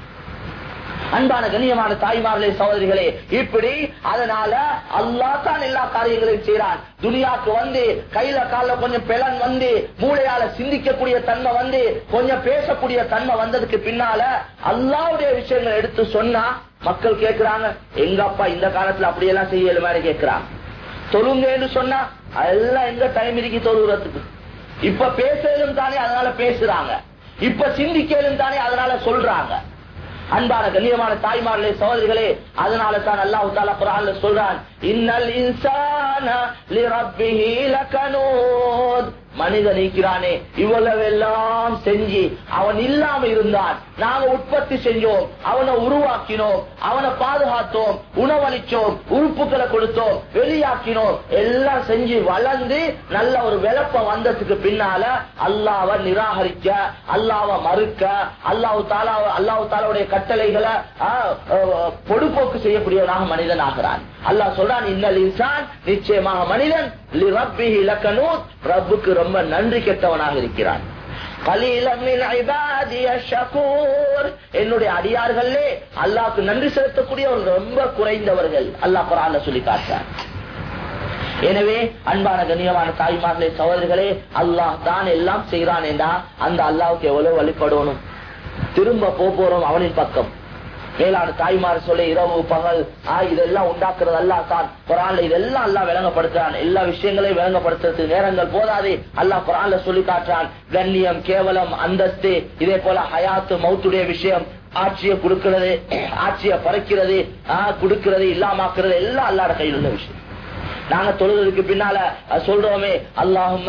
அன்பான கண்ணியமான தாய்மார்களே சகோதரிகளே இப்படி அதனால அல்லா தான் எல்லா காரியங்களையும் செய்யறான் துனியாக்கு வந்து கையில கால கொஞ்சம் பிளன் வந்து மூளையால சிந்திக்கக்கூடிய தன்மை வந்து கொஞ்சம் பேசக்கூடிய தன்மை வந்ததுக்கு பின்னால அல்லாவுடைய விஷயங்களை எடுத்து சொன்னா மக்கள் கேட்கிறாங்க எங்க அப்பா இந்த காலத்துல அப்படியெல்லாம் செய்யல மாதிரி கேட்கிறாங்க தொழுங்கன்னு சொன்னா அதெல்லாம் எங்க டைம் இருக்கு தொழுகிறதுக்கு இப்ப பேசலும் தானே அதனால பேசுறாங்க இப்ப சிந்திக்கலும் தானே அதனால சொல்றாங்க அன்பான கண்ணியமான தாய்மார்களே சகோதரிகளே அதனால தான் அல்லாஹு தாலா குரான்ல சொல்றான் இன்னல் இன்சான லிரப்பிஹி லகனூத் மனிதன் நீக்கிறானே இவ்வளவு எல்லாம் செஞ்சு அவன் இல்லாம இருந்தான் நாங்க உற்பத்தி செஞ்சோம் அவனை உருவாக்கினோம் அவனை பாதுகாத்தோம் உணவளிச்சோம் உறுப்புகளை கொடுத்தோம் வெளியாக்கினோம் எல்லாம் செஞ்சு வளர்ந்து நல்ல ஒரு விளப்பம் வந்ததுக்கு பின்னால அல்லாவ நிராகரிக்க அல்லாவ மறுக்க அல்லாஹு தாலா அல்லாஹு தாலாவுடைய கட்டளைகளை பொடுப்போக்கு செய்யக்கூடியவனாக மனிதன் ஆகிறான் அல்லாஹ் சொல்றான் இன்னல் இன்சான் நிச்சயமாக மனிதன் ரப்புக்கு ரொம்ப நன்றி கெட்டவனாக இருக்கிறான் என்னுடைய அடியார்களே அல்லாவுக்கு நன்றி செலுத்தக்கூடியவர்கள் ரொம்ப குறைந்தவர்கள் அல்லாஹ் குரான்ல சொல்லி காட்டார் எனவே அன்பான கண்ணியமான தாய்மார்களே சகோதரர்களே அல்லாஹ் தான் எல்லாம் செய்யறான் என்றா அந்த அல்லாவுக்கு எவ்வளவு வழிபடணும் திரும்ப போறோம் அவனின் பக்கம் மேலான தாய்மார் சொல்ல இரவு பகல் இதெல்லாம் உண்டாக்குறது அல்லா தான் குரான்ல இதெல்லாம் அல்லா விளங்கப்படுத்துறான் எல்லா விஷயங்களையும் விளங்கப்படுத்துறதுக்கு நேரங்கள் போதாது அல்லாஹ் குரான்ல சொல்லி காட்டுறான் கண்ணியம் கேவலம் அந்தஸ்து இதே போல ஹயாத்து மௌத்துடைய விஷயம் ஆட்சியை கொடுக்கிறது ஆட்சியை பறைக்கிறது கொடுக்கிறது இல்லாமாக்குறது எல்லாம் அல்லாட கையில் உள்ள விஷயம் நாங்க தொழுதுக்கு பின்னால சொல்றோமே அல்லாஹும்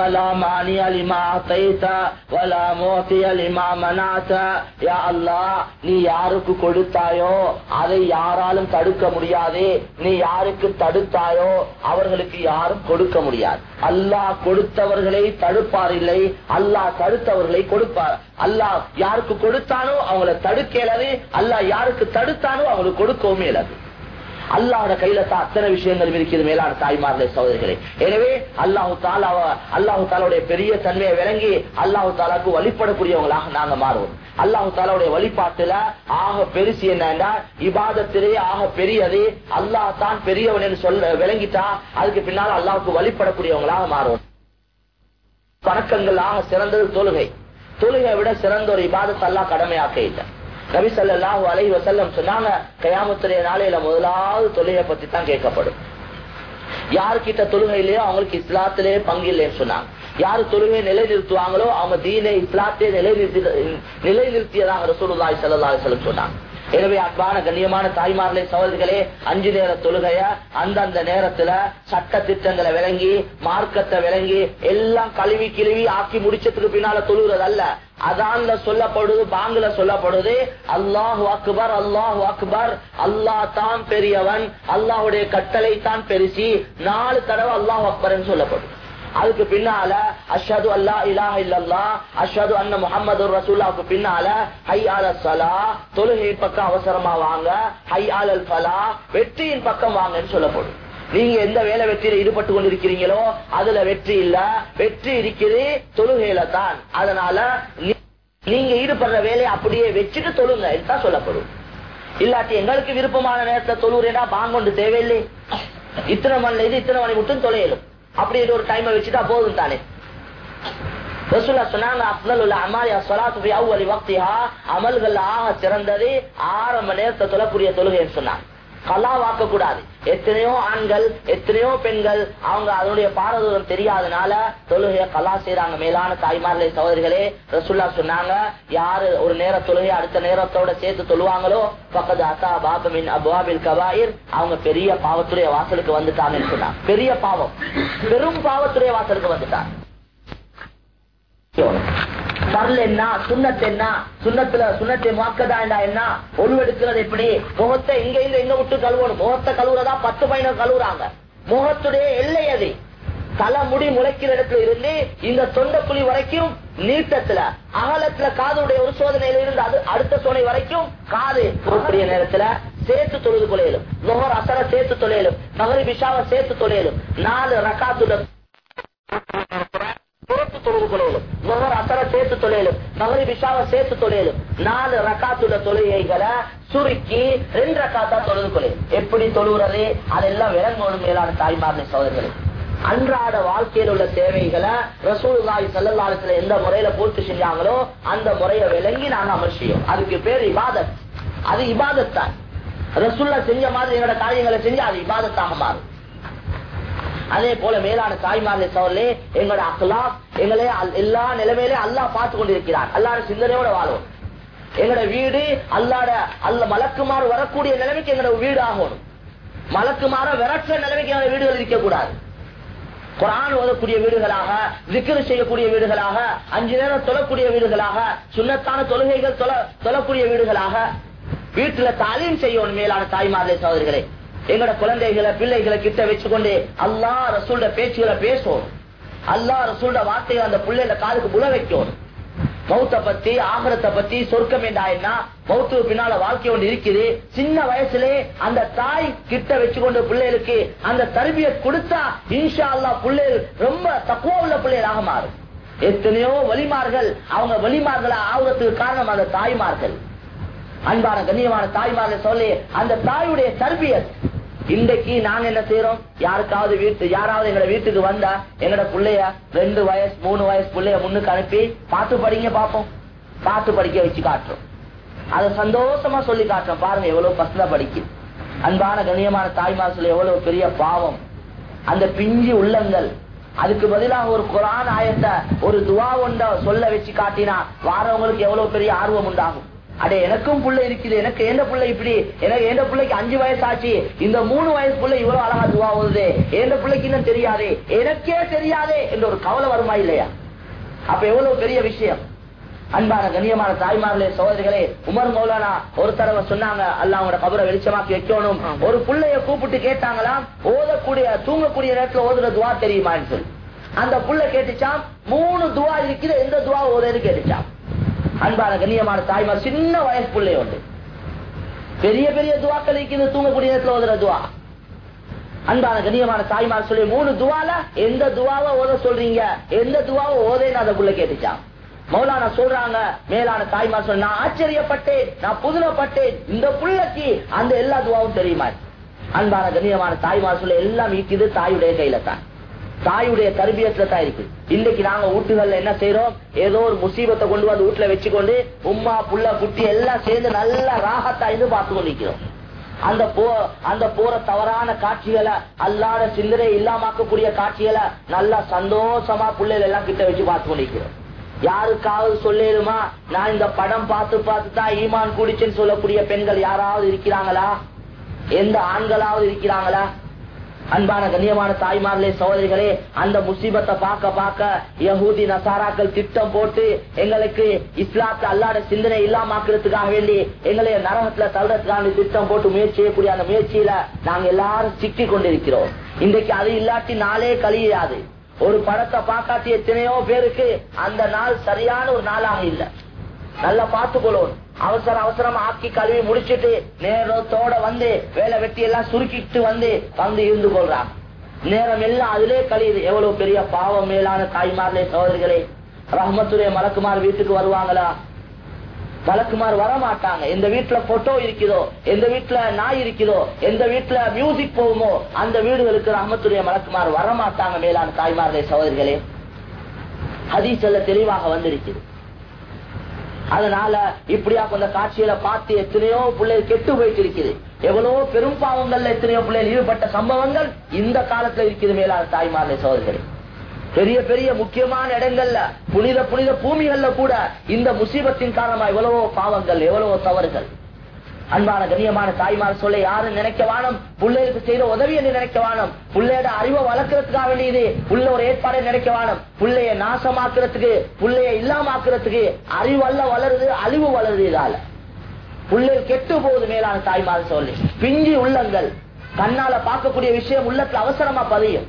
நீ யாருக்கு கொடுத்தாயோ அதை யாராலும் தடுக்க முடியாது நீ யாருக்கு தடுத்தாயோ அவர்களுக்கு யாரும் கொடுக்க முடியாது அல்லாஹ் கொடுத்தவர்களை தடுப்பார் இல்லை அல்லாஹ் தடுத்தவர்களை கொடுப்பார் அல்லாஹ் யாருக்கு கொடுத்தானோ அவங்களை தடுக்க இயலாது அல்லாஹ் யாருக்கு தடுத்தானோ அவங்களுக்கு கொடுக்கவும் இயலாது அல்லாஹோட கையில தான் அத்தனை விஷயங்கள் இருக்கிறது மேலான தாய்மார்களே சகோதரிகளே எனவே அல்லாஹு தாலாவ அல்லாஹு தாலாவுடைய பெரிய தன்மையை விளங்கி அல்லாஹு தாலாவுக்கு வழிபடக்கூடியவங்களாக நாங்க மாறுவோம் அல்லாஹு தாலாவுடைய வழிபாட்டுல ஆக பெருசு என்னன்னா இபாதத்திலே ஆக பெரியது அல்லாஹ் தான் பெரியவன் என்று சொல்ல விளங்கிட்டா அதுக்கு பின்னால் அல்லாஹுக்கு வழிபடக்கூடியவங்களாக மாறுவோம் வணக்கங்கள் ஆக சிறந்தது தொழுகை தொழுகை விட சிறந்த ஒரு இபாதத்தை அல்லாஹ் கடமையாக்க இல்லை நபி சொல்லாஹு அலை வசல்லம் சொன்னாங்க கயாமத்துடைய நாளையில முதலாவது தொழுகை பத்தி தான் கேட்கப்படும் யாருக்கிட்ட தொழுகை இல்லையோ அவங்களுக்கு இஸ்லாத்திலே பங்கு இல்லைன்னு சொன்னாங்க யாரு தொழுகையை நிலைநிறுத்துவாங்களோ அவங்க தீனை இஸ்லாத்தை நிலைநிறுத்தி நிலைநிறுத்தியதாக ரசூலுல்லாய் சல்லா சொல்லம் சொன்னாங்க எனவே அன்பான கண்ணியமான தாய்மார்களே சகோதரிகளே அஞ்சு நேர தொழுகைய அந்தந்த நேரத்துல சட்ட திட்டங்களை விளங்கி மார்க்கத்தை விளங்கி எல்லாம் கழுவி கிழுவி ஆக்கி முடிச்சதுக்கு பின்னால தொழுகிறது அல்ல அதான்ல சொல்லப்படுது பாங்குல சொல்லப்படுது அல்லாஹு அக்பர் அல்லாஹு அக்பர் அல்லாஹ் தான் பெரியவன் அல்லாஹுடைய கட்டளை தான் பெருசி நாலு தடவை அல்லாஹ் அக்பர் சொல்லப்படுது அதுக்கு பின்னால அஷது அல்லா இலாஹ இல்லல்லா அஷது அண்ண முகமது ரசூல்லாவுக்கு பின்னால ஹை ஆல சலா தொழுகை பக்கம் அவசரமா வாங்க ஹை ஆலல் ஃபலா வெற்றியின் பக்கம் வாங்கன்னு சொல்லப்படும் நீங்க எந்த வேலை வெற்றியில ஈடுபட்டு கொண்டிருக்கிறீங்களோ அதுல வெற்றி இல்ல வெற்றி இருக்குது தொழுகையில தான் அதனால நீ- நீங்க ஈடுபடுற வேலையை அப்படியே வச்சுட்டு தொழுங்க தான் சொல்லப்படும் இல்லாட்டி எங்களுக்கு விருப்பமான நேரத்தை தொழுறேடா பாங்கொண்டு தேவையில்லை இத்தனை மணில இது இத்தனை மணி மட்டும் தொலையலும் அப்படின்னு ஒரு டைமை வச்சுட்டா போதும் தானே ரசூல்லா சொன்னாங்க அஃதலுல் அமாலி அஸ்ஸலாத்து ஃபி அவ்வலி வக்திஹா அமல்கள் ஆக சிறந்தது ஆரம்ப நேரத்தை தொழக்கூடிய தொழுகைன்னு சொன்னாங்க கலாவாக்க கூடாது எத்தனையோ ஆண்கள் எத்தனையோ பெண்கள் அவங்க அதனுடைய பாரதூரம் தெரியாதனால தொழுகைய கலா செய்யறாங்க மேலான தாய்மார்களே சகோதரிகளே ரசுல்லா சொன்னாங்க யாரு ஒரு நேர தொழுகை அடுத்த நேரத்தோட சேர்த்து தொழுவாங்களோ பக்கத்து அத்தா பாபமின் அபாபில் கபாயிர் அவங்க பெரிய பாவத்துடைய வாசலுக்கு வந்துட்டாங்கன்னு சொன்னாங்க பெரிய பாவம் பெரும் பாவத்துடைய வாசலுக்கு வந்துட்டாங்க பரல் என்ன சுண்ணத் என்ன சுண்ணத்துல சுண்ணத்தை மாக்கதா என்ன ஒழுவெடுக்கிறது எப்படி முகத்தை இங்க இங்க எங்க விட்டு கழுவணும் முகத்தை கழுவுறதா பத்து பையனை கழுவுறாங்க முகத்துடைய எல்லை அது தலைமுடி முளைக்கிற இடத்துல இருந்து இந்த தொண்டக்குழி வரைக்கும் நீட்டத்துல அகலத்துல காதுடைய ஒரு சோதனையில இருந்து அது அடுத்த சோனை வரைக்கும் காது கூடிய நேரத்துல சேர்த்து தொழுது கொள்ளையிலும் நுகர் அசர சேர்த்து தொழிலும் நகரி விஷாவை சேர்த்து தொழிலும் நாலு ரகாத்துல புறத்து தொழுது கொள்ளையிலும் நுகர் அசர சேர்த்து தொழிலும் நகரி விஷாவை சேர்த்து தொழிலும் நாலு ரக்காத்துள்ள தொழுகைகளை சுருக்கி ரெண்டு ரக்காத்தா தொழுது கொள்ளையும் எப்படி தொழுகிறது அதெல்லாம் விலங்கோடும் மேலான தாய்மார்ந்த சோதரிகளை அன்றாட வாழ்க்கையில் உள்ள தேவைகளை ரசூலுல்லாஹி ஸல்லல்லாஹு அலைஹி வஸல்லம் எந்த முறையில பூர்த்தி செஞ்சாங்களோ அந்த முறையை விளங்கி நாங்க அமல் செய்யும் அதுக்கு பேர் இபாதத் அது இபாதத் தான் ரசூல்லா செஞ்ச மாதிரி எங்களோட காரியங்களை செஞ்சு அது இபாதத்தாக மாறும் அதே போல மேலான தாய்மார்களே சோழலே எங்களோட அக்கலா எங்களே அல்- எல்லா நிலைமையிலே அல்லாஹ் பார்த்து கொண்டிருக்கிறார் அல்லாட சிந்தனையோட வாழும் எங்களோட வீடு அல்லாட அல்ல மலக்குமாறு வரக்கூடிய நிலைமைக்கு எங்களோட வீடு ஆகணும் மலக்குமாற விரட்டுற நிலைமைக்கு எங்களோட வீடுகள் இருக்க கூடாது குரான் ஓதக்கூடிய வீடுகளாக விக்கிரு செய்யக்கூடிய வீடுகளாக அஞ்சு நேரம் தொழக்கூடிய வீடுகளாக சுண்ணத்தான தொழுகைகள் தொழ- தொழக்கூடிய வீடுகளாக வீட்டுல தாலீம் செய்யணும் மேலான தாய்மார்களே சகோதரிகளே எங்களோட குழந்தைகளை பிள்ளைகளை கிட்ட வச்சுக்கொண்டு அல்லா ரசூல்ட பேச்சுகளை பேசணும் அல்லா ரசூல்ட வார்த்தைகளை அந்த பிள்ளைல காதுக்கு புல வைக்கணும் மௌத்த பத்தி ஆகரத்தை பத்தி சொர்க்கம் என்றா என்ன மௌத்துக்கு பின்னால வாழ்க்கை ஒன்று இருக்குது சின்ன வயசுலே அந்த தாய் கிட்ட வச்சுக்கொண்டு பிள்ளைகளுக்கு அந்த தருவியை கொடுத்தா இன்ஷா அல்லா பிள்ளைகள் ரொம்ப தக்குவ உள்ள பிள்ளைகளாக மாறும் எத்தனையோ வலிமார்கள் அவங்க வலிமார்களா ஆகுறதுக்கு காரணம் அந்த தாய்மார்கள் அன்பான கண்ணியமான தாய்மார்கள் சொல்லி அந்த தாயுடைய தர்பியத் இன்றைக்கு நாங்க என்ன செய்யறோம் யாருக்காவது வீட்டு யாராவது எங்க வீட்டுக்கு வந்தா எங்கட பிள்ளைய ரெண்டு வயசு மூணு வயசு பிள்ளைய முன்னுக்கு அனுப்பி பார்த்து படிங்க பாப்போம் பார்த்து படிக்க வச்சு காட்டுறோம் அதை சந்தோஷமா சொல்லி காட்டுறோம் பாருங்க எவ்வளவு பசங்க படிக்கு அன்பான கண்ணியமான தாய்மார் சொல்லி எவ்வளவு பெரிய பாவம் அந்த பிஞ்சு உள்ளங்கள் அதுக்கு பதிலாக ஒரு குரான் ஆயத்தை ஒரு துவா ஒண்ட சொல்ல வச்சு காட்டினா வாரவங்களுக்கு எவ்வளவு பெரிய ஆர்வம் உண்டாகும் அடே எனக்கும் புள்ள இருக்குது எனக்கு எந்த புள்ள இப்படி எனக்கு எந்த பிள்ளைக்கு அஞ்சு வயசு ஆச்சு இந்த மூணு வயசு புள்ள இவ்வளவு அழகா துவா ஓடுது எந்த பிள்ளைக்கு இன்னும் தெரியாதே எனக்கே தெரியாதே என்ற ஒரு கவலை வருமா இல்லையா அப்ப எவ்வளவு பெரிய விஷயம் அன்பான கண்ணியமான தாய்மார்களே சகோதரிகளே உமர் மௌலானா ஒரு தடவை சொன்னாங்க அல்ல அவங்களோட கபரை வெளிச்சமாக்கி வைக்கணும் ஒரு புள்ளைய கூப்பிட்டு கேட்டாங்களாம் ஓதக்கூடிய தூங்கக்கூடிய நேரத்துல ஓதுற துவா தெரியுமான்னு சொல்லி அந்த புள்ள கேட்டுச்சாம் மூணு துவா இருக்குது எந்த துவா ஓதுன்னு கேட்டுச்சாம் அன்பான கண்ணியமான தாய்மார் சின்ன வயசு பிள்ளை உண்டு பெரிய பெரிய துவாக்கள் இருக்குது தூங்கக்கூடிய நேரத்துல ஓதுற துவா அன்பான கண்ணியமான தாய்மார் சொல்லி மூணு துவால எந்த துவாவை ஓத சொல்றீங்க எந்த துவாவை ஓதேன்னு அந்த புள்ள கேட்டுச்சான் மௌலானா சொல்றாங்க மேலான தாய்மார் சொல்ல நான் ஆச்சரியப்பட்டேன் நான் புதுமைப்பட்டேன் இந்த புள்ளைக்கு அந்த எல்லா துவாவும் தெரியுமா அன்பான கண்ணியமான தாய்மார் சொல்ல எல்லாம் இருக்குது தாயுடைய கையில தான் தாயுடைய தர்பியத்துல தான் இருக்கு இன்னைக்கு நாங்க வீட்டுகள்ல என்ன செய்யறோம் ஏதோ ஒரு முசீபத்தை கொண்டு வந்து வீட்டுல வச்சுக்கொண்டு உம்மா புள்ள குட்டி எல்லாம் சேர்ந்து நல்லா ராகத்தா இருந்து பார்த்து கொண்டிருக்கிறோம் அந்த போ அந்த போற தவறான காட்சிகளை அல்லாத சிந்தனை இல்லாமக்கக்கூடிய காட்சிகளை நல்லா சந்தோஷமா பிள்ளைகள் எல்லாம் கிட்ட வச்சு பார்த்து கொண்டிருக்கிறோம் யாருக்காவது சொல்லிடுமா நான் இந்த படம் பார்த்து பார்த்து தான் ஈமான் குடிச்சுன்னு சொல்லக்கூடிய பெண்கள் யாராவது இருக்கிறாங்களா எந்த ஆண்களாவது இருக்கிறாங்களா அன்பான கண்ணியமான தாய்மார்களே சகோதரிகளே அந்த முசீபத்தை பார்க்க பார்க்க யஹூதி நசாராக்கள் திட்டம் போட்டு எங்களுக்கு இஸ்லாத்தை அல்லாட சிந்தனை இல்லாமக்கிறதுக்காக வேண்டி எங்களை நரகத்துல தள்ளுறதுக்காக திட்டம் போட்டு முயற்சி செய்யக்கூடிய அந்த முயற்சியில நாங்க எல்லாரும் சிக்கி கொண்டிருக்கிறோம் இன்றைக்கு அது இல்லாட்டி நாளே கழியாது ஒரு படத்தை பார்க்காட்டி எத்தனையோ பேருக்கு அந்த நாள் சரியான ஒரு நாளாக இல்லை நல்லா பார்த்துக்கொள்ளும் அவசர அவசரம் ஆக்கி கழுவி முடிச்சிட்டு நேரத்தோட வந்து வேலை வெட்டி எல்லாம் சுருக்கிட்டு வந்து வந்து இருந்து கொள்றாங்க நேரம் எல்லாம் அதிலே கழியுது எவ்வளவு பெரிய பாவம் மேலான தாய்மார்களே சோதரிகளே ரஹமத்துடைய மலக்குமார் வீட்டுக்கு வருவாங்களா மலக்குமார் வர மாட்டாங்க எந்த வீட்டுல போட்டோ இருக்குதோ எந்த வீட்டுல நாய் இருக்குதோ எந்த வீட்டுல மியூசிக் போகுமோ அந்த வீடுகளுக்கு ரஹமத்துடைய மலக்குமார் வர மாட்டாங்க மேலான தாய்மார்களே சகோதரிகளே ஹதீஸ்ல தெளிவாக வந்திருக்குது அதனால இப்படியா கொஞ்ச காட்சியில பார்த்து எத்தனையோ பிள்ளைகள் கெட்டு போயிட்டு இருக்குது எவ்வளவோ பெரும் பாவங்கள்ல எத்தனையோ பிள்ளைகள் ஈடுபட்ட சம்பவங்கள் இந்த காலத்துல இருக்குது மேலான தாய்மார்களே சோதர்களே பெரிய பெரிய முக்கியமான இடங்கள்ல புனித புனித பூமிகள்ல கூட இந்த முசீபத்தின் காரணமா எவ்வளவோ பாவங்கள் எவ்வளவோ தவறுகள் அன்பான கண்ணியமான தாய்மார் சொல்ல யாரும் நினைக்க வானம் பிள்ளைகளுக்கு செய்த உதவி என்று நினைக்க வானம் பிள்ளையோட அறிவை வளர்க்கறதுக்காக வேண்டியது புள்ள ஒரு ஏற்பாடை நினைக்க வானம் பிள்ளைய நாசமாக்குறதுக்கு பிள்ளைய இல்லாமாக்குறதுக்கு அறிவல்ல வளருது அழிவு வளருது இதால பிள்ளைகள் கெட்டு போகுது மேலான தாய்மார் சொல்லி பிஞ்சி உள்ளங்கள் கண்ணால பார்க்கக்கூடிய விஷயம் உள்ளத்துல அவசரமா பதியும்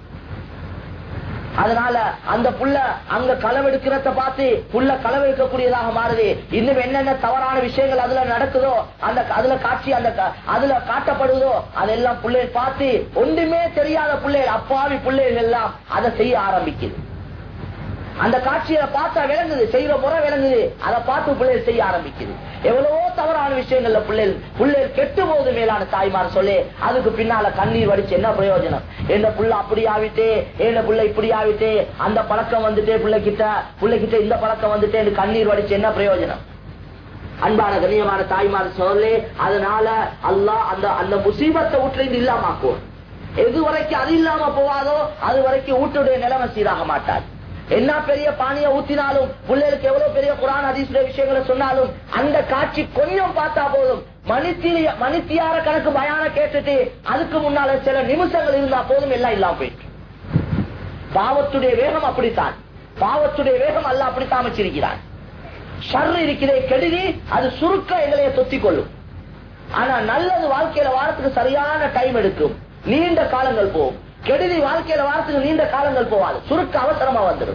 அதனால அந்த புள்ள அங்க களவெடுக்கிறத பார்த்து புள்ள களவெடுக்கக்கூடியதாக மாறுது இன்னும் என்னென்ன தவறான விஷயங்கள் அதுல நடக்குதோ அந்த அதுல காட்சி அந்த க- அதுல காட்டப்படுதோ அதெல்லாம் பிள்ளைகள் பார்த்து ஒன்றுமே தெரியாத பிள்ளைகள் அப்பாவி பிள்ளைகள் எல்லாம் அதை செய்ய ஆரம்பிக்குது அந்த காட்சியை பார்த்தா விளங்குது செய்யற முறை விளங்குது அதை பார்த்து பிள்ளைகள் செய்ய ஆரம்பிக்குது எவ்வளவோ தவறான விஷயங்கள்ல பிள்ளைகள் பிள்ளைகள் கெட்டு போகுது மேலான தாய்மார் சொல்லி அதுக்கு பின்னால கண்ணீர் வடிச்சு என்ன பிரயோஜனம் என்ன புள்ள அப்படி ஆவிட்டே என்ன புள்ள இப்படி ஆவிட்டே அந்த பழக்கம் வந்துட்டே பிள்ளைகிட்ட பிள்ளைகிட்ட இந்த பழக்கம் வந்துட்டே எனக்கு கண்ணீர் வடிச்சு என்ன பிரயோஜனம் அன்பான கண்ணியமான தாய்மார் சொல்லி அதனால அல்லாஹ் அந்த அந்த முசீபத்தை வீட்டுல இல்லாமக்கும் எது வரைக்கும் அது இல்லாம போவாதோ அது வரைக்கும் வீட்டுடைய நிலைமை சீராக மாட்டாது என்ன பெரிய பானிய ஊத்தினாலும் பிள்ளைகளுக்கு எவ்வளவு பெரிய குரான் அதிசுடைய விஷயங்களை சொன்னாலும் அந்த காட்சி கொஞ்சம் பார்த்தா போதும் மணித்திய மணித்தியார கணக்கு பயான கேட்டுட்டு அதுக்கு முன்னால சில நிமிஷங்கள் இருந்தா போதும் எல்லாம் இல்லாம போயிட்டு பாவத்துடைய வேகம் அப்படித்தான் பாவத்துடைய வேகம் அல்ல அப்படித்தான் அமைச்சிருக்கிறான் ஷர் இருக்கிறே கெடுதி அது சுருக்க எங்களைய தொத்திக் கொள்ளும் ஆனா நல்லது வாழ்க்கையில வாரத்துக்கு சரியான டைம் எடுக்கும் நீண்ட காலங்கள் போகும் கெடுதி வாழ்க்கையில வாரத்துக்கு நீண்ட காலங்கள் போவாது சுருக்க அவசரமா வந்துடும்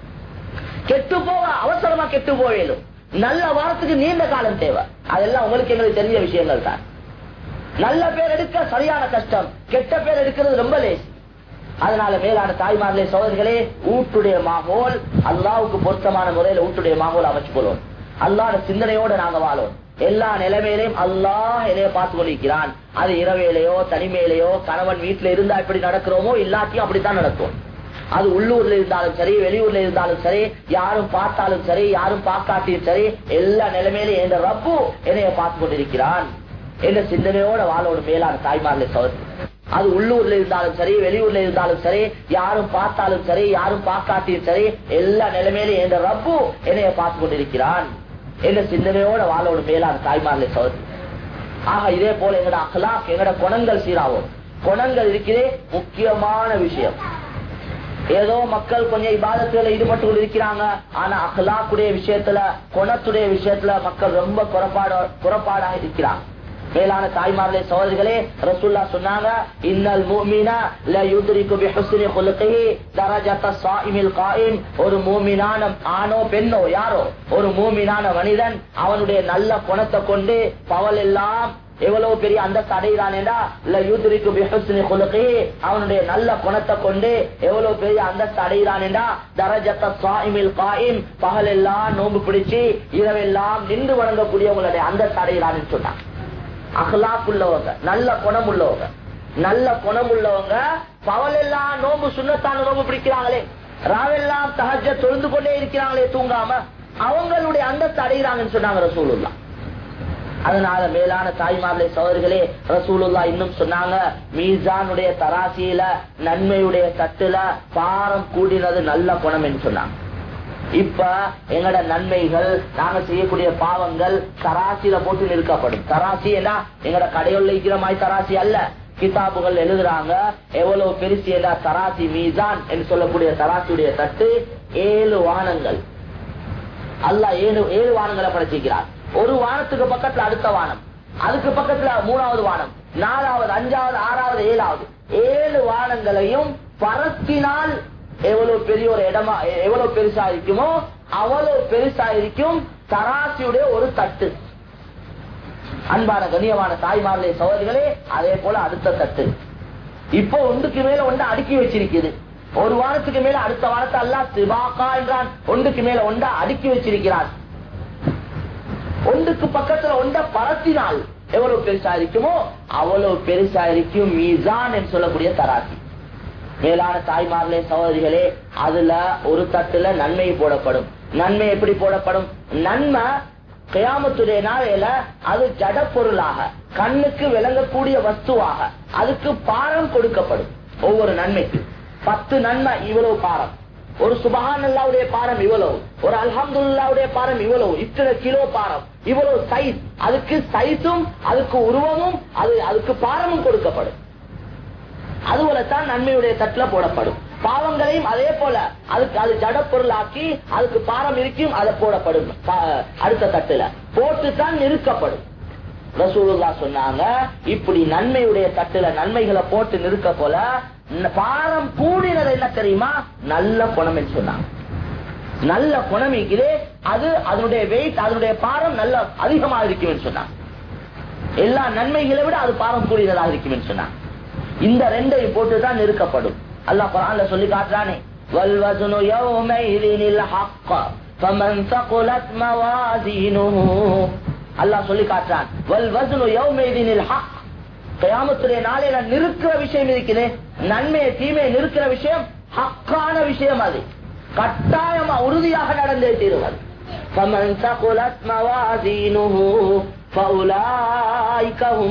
கெட்டு போக அவசரமா கெட்டு போயிடும் நல்ல வாரத்துக்கு நீண்ட காலம் தேவை அதெல்லாம் உங்களுக்கு எங்களுக்கு தெரிஞ்ச விஷயங்கள் தான் நல்ல பேர் எடுக்க சரியான கஷ்டம் கெட்ட பேர் எடுக்கிறது ரொம்ப லேசி அதனால மேலான தாய்மார்களே சோதரிகளே ஊட்டுடைய மாகோல் அல்லாவுக்கு பொருத்தமான முறையில ஊட்டுடைய மாகோல் அமைச்சு கொள்வோம் அல்லாட சிந்தனையோட நாங்க வாழும் எல்லா நிலைமையிலையும் அல்லாஹ் என்னைய பார்த்து கொண்டிருக்கிறான் அது இரவேலையோ தனிமையிலையோ கணவன் வீட்டுல இருந்தா எப்படி நடக்கிறோமோ இல்லாட்டியும் அப்படித்தான் நடக்கும் அது உள்ளூர்ல இருந்தாலும் சரி வெளியூர்ல இருந்தாலும் சரி யாரும் பார்த்தாலும் சரி யாரும் பார்க்காட்டியும் சரி எல்லா நிலைமையிலும் என்ற ரப்பு என்னைய பார்த்து கொண்டிருக்கிறான் என்ற சிந்தனையோட வாழோட மேலான தாய்மார்களே சோதரி அது உள்ளூர்ல இருந்தாலும் சரி வெளியூர்ல இருந்தாலும் சரி யாரும் பார்த்தாலும் சரி யாரும் பார்க்காட்டியும் சரி எல்லா நிலைமையிலும் என்ற ரப்பு என்னைய பார்த்து கொண்டிருக்கிறான் என்ற சிந்தனையோட வாழோட மேலான தாய்மார்களே சோதரி ஆக இதே போல எங்கட அகலாக் எங்கட குணங்கள் சீராகும் குணங்கள் இருக்கிறே முக்கியமான விஷயம் ஏதோ மக்கள் கொஞ்சம் இபாதத்துல ஈடுபட்டு கொண்டு இருக்கிறாங்க ஆனா அகலாக்குடைய விஷயத்துல குணத்துடைய விஷயத்துல மக்கள் ரொம்ப குறப்பாட குறப்பாடாக இருக்கிறாங்க மேலான தாய்மார்களே சோதரிகளே ரசூல்லா சொன்னாங்க இன்னல் மூமினா ல யுத்ரிகு பிஹுஸ்னி குலுகிஹி தரஜத ஸாயிமில் காயிம் ஒரு மூமினான ஆணோ பெண்ணோ யாரோ ஒரு மூமினான மனிதன் அவனுடைய நல்ல குணத்தை கொண்டு பவல் எல்லாம் எவ்வளவு பெரிய அந்தஸ்து அடைகிறானேடா இல்ல யூத்ரிக்கு பிஹுஸ்னி குலுகிஹி அவனுடைய நல்ல குணத்தை கொண்டு எவ்வளவு பெரிய அந்தஸ்து அடைகிறானேடா தரஜத்த ஸாயிமில் காயிம் பகல் எல்லாம் நோன்பு பிடிச்சு இரவெல்லாம் நின்று வணங்கக்கூடியவங்களுடைய அந்தஸ்து அடைகிறான்னு சொன்னான் அகலாக் உள்ளவங்க நல்ல குணம் உள்ளவங்க நல்ல குணம் உள்ளவங்க பவலெல்லாம் நோம்பு சுண்ணத்தான நோம்பு பிடிக்கிறாங்களே ராவெல்லாம் தஹஜ தொழுந்து கொண்டே இருக்கிறாங்களே தூங்காம அவங்களுடைய அந்தஸ்து அடைகிறாங்கன்னு சொன்னாங்க ரசூலுல்லா அதனால மேலான தாய்மார்களே சோதரிகளே ரசூலுல்லா இன்னும் சொன்னாங்க மீசானுடைய தராசியில நன்மையுடைய தட்டுல பாரம் கூடினது நல்ல குணம் என்று சொன்னாங்க இப்ப எங்கட நன்மைகள் நாங்க செய்யக்கூடிய பாவங்கள் தராசியில போட்டு நிற்கப்படும் தராசி என்ன எங்கட கடையுள்ள இருக்கிற மாதிரி தராசி அல்ல கிதாபுகள் எழுதுறாங்க எவ்வளவு பெருசு என்றா தராசி மீசான் என்று சொல்லக்கூடிய தராசியுடைய தட்டு ஏழு வானங்கள் அல்லாஹ் ஏழு ஏழு வானங்களை படைச்சிருக்கிறார் ஒரு வானத்துக்கு பக்கத்துல அடுத்த வானம் அதுக்கு பக்கத்துல மூணாவது வானம் நாலாவது அஞ்சாவது ஆறாவது ஏழாவது ஏழு வானங்களையும் பரத்தினால் எவ்வளவு பெரிய ஒரு இடமா எவ்வளவு பெருசா இருக்குமோ அவ்வளவு பெருசா இருக்கும் தராசியுடைய ஒரு தட்டு அன்பான கண்ணியமான தாய்மார்களே சகோதரிகளே அதே போல அடுத்த தட்டு இப்போ ஒன்றுக்கு மேல ஒன்று அடுக்கி வச்சிருக்குது ஒரு வாரத்துக்கு மேல அடுத்த வாரத்தை அல்லா சிவாக்கா என்றான் ஒன்றுக்கு மேல ஒன்றா அடுக்கி வச்சிருக்கிறான் ஒன்றுக்கு பக்கத்துல ஒன்ற பரத்தினால் எவ்வளவு பெருசா இருக்குமோ அவ்வளவு பெருசா இருக்கும் மீசான் என்று சொல்லக்கூடிய தராசி மேலான தாய்மார்களே சகோதரிகளே அதுல ஒரு தட்டுல நன்மை போடப்படும் நன்மை எப்படி போடப்படும் நன்மை கயாமத்துடைய நாளையில அது ஜட பொருளாக கண்ணுக்கு விளங்கக்கூடிய வஸ்துவாக அதுக்கு பாரம் கொடுக்கப்படும் ஒவ்வொரு நன்மைக்கு பத்து நன்மை இவ்வளவு பாரம் ஒரு சுபஹான் அல்லாவுடைய பாரம் இவ்வளவு ஒரு அல்ஹம்துல்லாவுடைய பாரம் இவ்வளவு இத்தனை கிலோ பாரம் இவ்வளவு சைஸ் அதுக்கு சைஸும் அதுக்கு உருவமும் அது அதுக்கு பாரமும் கொடுக்கப்படும் அதுபோலத்தான் நன்மையுடைய தட்டுல போடப்படும் பாவங்களையும் அதே போல அதுக்கு அது ஜட பொருளாக்கி அதுக்கு பாரம் இருக்கும் அதை போடப்படும் பா- அடுத்த தட்டுல போட்டுத்தான் நிறுக்கப்படும் ரசூலுல்லா சொன்னாங்க இப்படி நன்மையுடைய தட்டுல நன்மைகளை போட்டு நிறுக்க போல ந- பாரம் கூடினது என்ன தெரியுமா நல்ல குணம் என்று சொன்னாங்க நல்ல குணம் இருக்குது அது அதனுடைய வெயிட் அதனுடைய பாரம் நல்ல அதிகமாக இருக்கும் என்று சொன்னாங்க எல்லா நன்மைகளை விட அது பாரம் கூடியதாக இருக்கும் என்று சொன்னாங்க இந்த ரெண்டையும் போட்டுதான் நிறுக்கப்படும் அல்லாஹ் குரான்ல சொல்லி காட்டுறானே والوزن يومئذ الحق فمن ثقلت موازينه அல்லாஹ் சொல்லி காட்டுறான் والوزن يومئذ الحق கயாமத்துடைய நாளையில நிறுக்கிற விஷயம் இருக்குது நன்மையை தீமையை நிறுக்கிற விஷயம் ஹக்கான விஷயம் அது கட்டாயமா உறுதியாக நடந்தே தீருவது فمن ثقلت موازينه فأولئك هم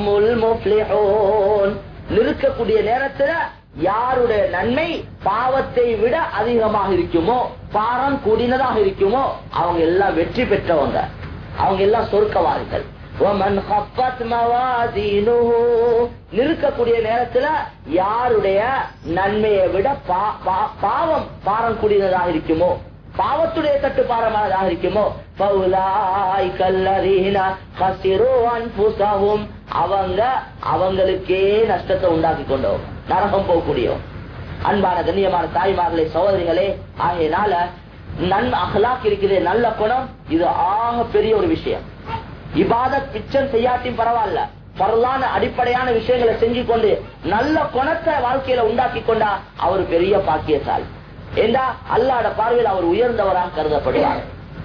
المفلحون நிற்கக்கூடிய நேரத்துல யாருடைய நன்மை பாவத்தை விட அதிகமாக இருக்குமோ பாரம் கூடினதாக இருக்குமோ அவங்க எல்லாம் வெற்றி பெற்றவங்க அவங்க எல்லாம் சொர்க்கவாதிகள் وَمَنْ خَفَّتْ مَوَازِينُهُ நிற்கக்கூடிய நேரத்துல யாருடைய நன்மையை விட பா- பா- பாவம் பாரம் கூடினதாக இருக்குமோ பாவத்துடைய தட்டு பாரமாக இருக்குமோ فَأُولَٰئِكَ الَّذِينَ خَسِرُوا أَنفُسَهُمْ அவங்க அவங்களுக்கே நஷ்டத்தை உண்டாக்கி கொண்டோம் நரகம் போகக்கூடியவங்க அன்பான கண்ணியமான தாய்மார்களே சகோதரிகளே ஆகையினால நன் அகலாக் இருக்குது நல்ல குணம் இது ஆக பெரிய ஒரு விஷயம் இபாதத் பிச்சம் செய்யாட்டியும் பரவாயில்ல பரவான அடிப்படையான விஷயங்களை செஞ்சு கொண்டு நல்ல குணத்தை வாழ்க்கையில உண்டாக்கி கொண்டா அவர் பெரிய பாக்கியசாலி ஏண்டா அல்லாட பார்வையில் அவர் உயர்ந்தவராக கருதப்படுவார்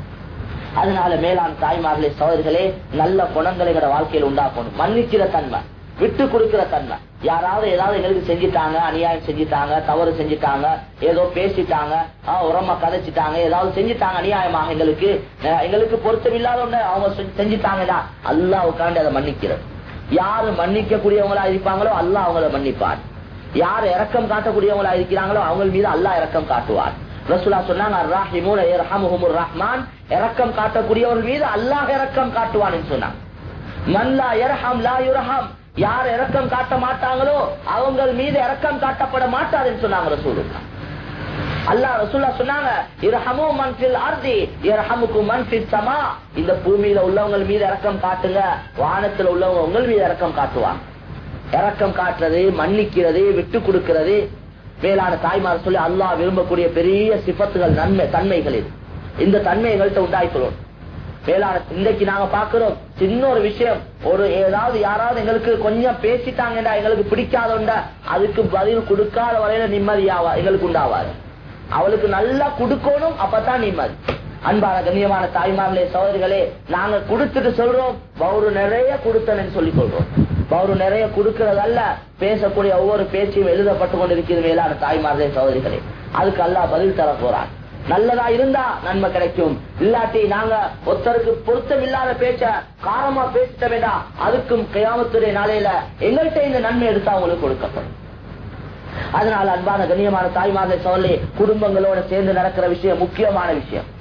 அதனால மேலாண் தாய்மார்களே சகோதரிகளே நல்ல குணங்களை எங்கட வாழ்க்கையில் உண்டாக்கணும் மன்னிக்கிற தன்மை விட்டு கொடுக்கிற தன்மை யாராவது ஏதாவது எங்களுக்கு செஞ்சுட்டாங்க அநியாயம் செஞ்சுட்டாங்க தவறு செஞ்சுட்டாங்க ஏதோ பேசிட்டாங்க ஆஹ் உரமா கதைச்சிட்டாங்க ஏதாவது செஞ்சுட்டாங்க அநியாயமாக எங்களுக்கு அஹ் எங்களுக்கு பொருத்தமில்லாத ஒண்ணு அவங்க செஞ்சு- செஞ்சுட்டாங்கன்னா அல்லாஹ் உட்காந்து அதை மன்னிக்கிறது யாரு மன்னிக்க கூடியவங்களா இருப்பாங்களோ அல்லாஹ் அவங்கள மன்னிப்பார் யார் இரக்கம் காட்டக்கூடியவங்களா இருக்கிறாங்களோ அவங்க மீது அல்லாஹ் இரக்கம் காட்டுவார் ரசூலா சொன்னாங்க "அர்ராஹிமூன யர்ஹமுஹுமுர் ரஹ்மான் இரக்கம் காட்டக்கூடியவர்கள் மீது அல்லாஹ் இரக்கம் காட்டுவான்னு சொன்னாங்க மல்லா யர்ஹம் லா யுர்ஹம் யார் இரக்கம் காட்ட மாட்டாங்களோ அவங்க மீது இரக்கம் காட்டப்பட மாட்டாதுன்னு சொன்னாங்க ரசூலுல்லா அல்லாஹ் ரசூல்லா சொன்னாங்க இரஹமு மன் ஃபில் அர்தி இரஹமுக்கும் மன் ஃபிஸ் ஸமா இந்த பூமியில உள்ளவங்க மீது இரக்கம் காட்டுங்க வானத்துல உள்ளவங்க உங்கள் மீது இரக்கம் காட்டுவாங்க இரக்கம் காட்டுறது மன்னிக்கிறது விட்டு கொடுக்கிறது மேலான தாய்மார் சொல்லி அல்லாஹ் விரும்பக்கூடிய பெரிய சிபத்துகள் நன்மை தன்மைகள் இது இந்த தன்மைகள்கிட்ட உண்டாய்க்கிறோம் மேலான இன்றைக்கு நாங்க பாக்குறோம் சின்ன ஒரு விஷயம் ஒரு ஏதாவது யாராவது எங்களுக்கு கொஞ்சம் பேசிட்டாங்கடா எங்களுக்கு பிடிக்காதோண்டா அதுக்கு பதில் கொடுக்காத வரையில நிம்மதியாவா எங்களுக்கு உண்டாவாரு அவளுக்கு நல்லா கொடுக்கணும் அப்பதான் நிம்மதி அன்பான கண்ணியமான தாய்மார்களே சகோதரிகளே நாங்க கொடுத்துட்டு சொல்றோம் பவுரு நிறைய கொடுத்தனு சொல்லி சொல்றோம் பவுரு நிறைய கொடுக்கறதல்ல பேசக்கூடிய ஒவ்வொரு பேச்சையும் எழுதப்பட்டு கொண்டிருக்கிறது மேலான தாய்மார்களே சகோதரிகளே அதுக்கு அல்லாஹ் பதில் தர போறான் நல்லதா இருந்தா நன்மை கிடைக்கும் இல்லாட்டி நாங்க ஒருத்தருக்கு பொருத்தம் இல்லாத பேச்ச காரமா பேசிட்ட வேண்டாம் அதுக்கும் கியாமத்துடைய நாளையில எங்கள்கிட்ட இந்த நன்மை எடுத்தா அவங்களுக்கு கொடுக்கப்படும் அதனால அன்பான கண்ணியமான தாய்மார்களை சொல்லி குடும்பங்களோட சேர்ந்து நடக்கிற விஷயம் முக்கியமான விஷயம்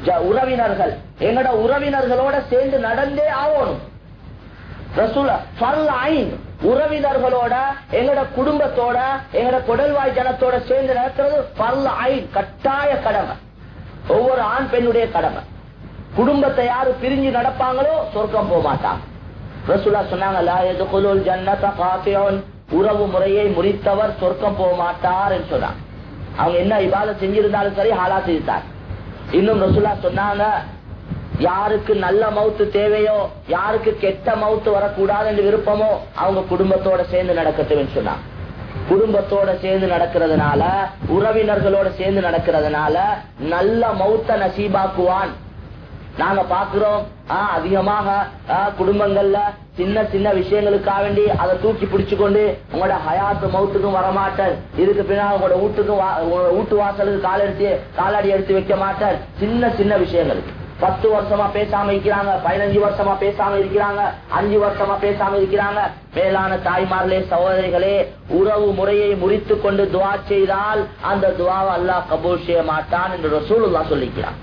ஜ- உறவினர்கள் எங்கட உறவினர்களோட சேர்ந்து நடந்தே ஆகணும் ரசூலா ஃபர்ல் ஐன் உறவினர்களோட எங்கட குடும்பத்தோட எங்கட குடல்வாய் ஜனத்தோட சேர்ந்து நடக்கிறது ஃபர்ல் ஐன் கட்டாய கடமை ஒவ்வொரு ஆண் பெண்ணுடைய கடமை குடும்பத்தை யாரு பிரிஞ்சு நடப்பாங்களோ சொர்க்கம் போக மாட்டாங்க ரசூலா சொன்னாங்க லா யதுகுலுல் ஜன்னத காஃபியுன் உறவு முறையை முறித்தவர் சொர்க்கம் போக மாட்டார் என்று சொன்னாங்க அவங்க என்ன இபாத செஞ்சிருந்தாலும் சரி ஹாலா செய்தார் இன்னும் ரசூலா சொன்னாங்க யாருக்கு நல்ல மவுத்து தேவையோ யாருக்கு கெட்ட மவுத்து வரக்கூடாது என்று விருப்பமோ அவங்க குடும்பத்தோட சேர்ந்து நடக்கட்டும் சொன்னாங்க குடும்பத்தோட சேர்ந்து நடக்கிறதுனால உறவினர்களோட சேர்ந்து நடக்கிறதுனால நல்ல மௌத்த நசீபாக்குவான் நாங்க பாக்குறோம் ஆஹ், அதிகமாக ஆஹ், குடும்பங்கள்ல சின்ன சின்ன விஷயங்களுக்காக வேண்டி அதை தூக்கி பிடிச்சு கொண்டு உங்களோட ஹயாத்து மவுத்துக்கும் வரமாட்டேன் இதுக்கு பின்னால் உங்களோட வீட்டுக்கும் வா- உங்களோட வீட்டு வாசலுக்கு கால் எடுத்து காலடி எடுத்து வைக்க மாட்டேன் சின்ன சின்ன விஷயங்களுக்கு பத்து வருஷமா பேசாம இருக்கிறாங்க பதினஞ்சு வருஷமா பேசாம இருக்கிறாங்க அஞ்சு வருஷமா பேசாம இருக்கிறாங்க மேலான தாய்மார்களே சகோதரிகளே உறவு முறையை முறித்து கொண்டு துவா செய்தால் அந்த துவாவை அல்லாஹ் கபூல் செய்ய மாட்டான் என்று ரசூலுல்லாஹ் சொல்லிக்கிறான்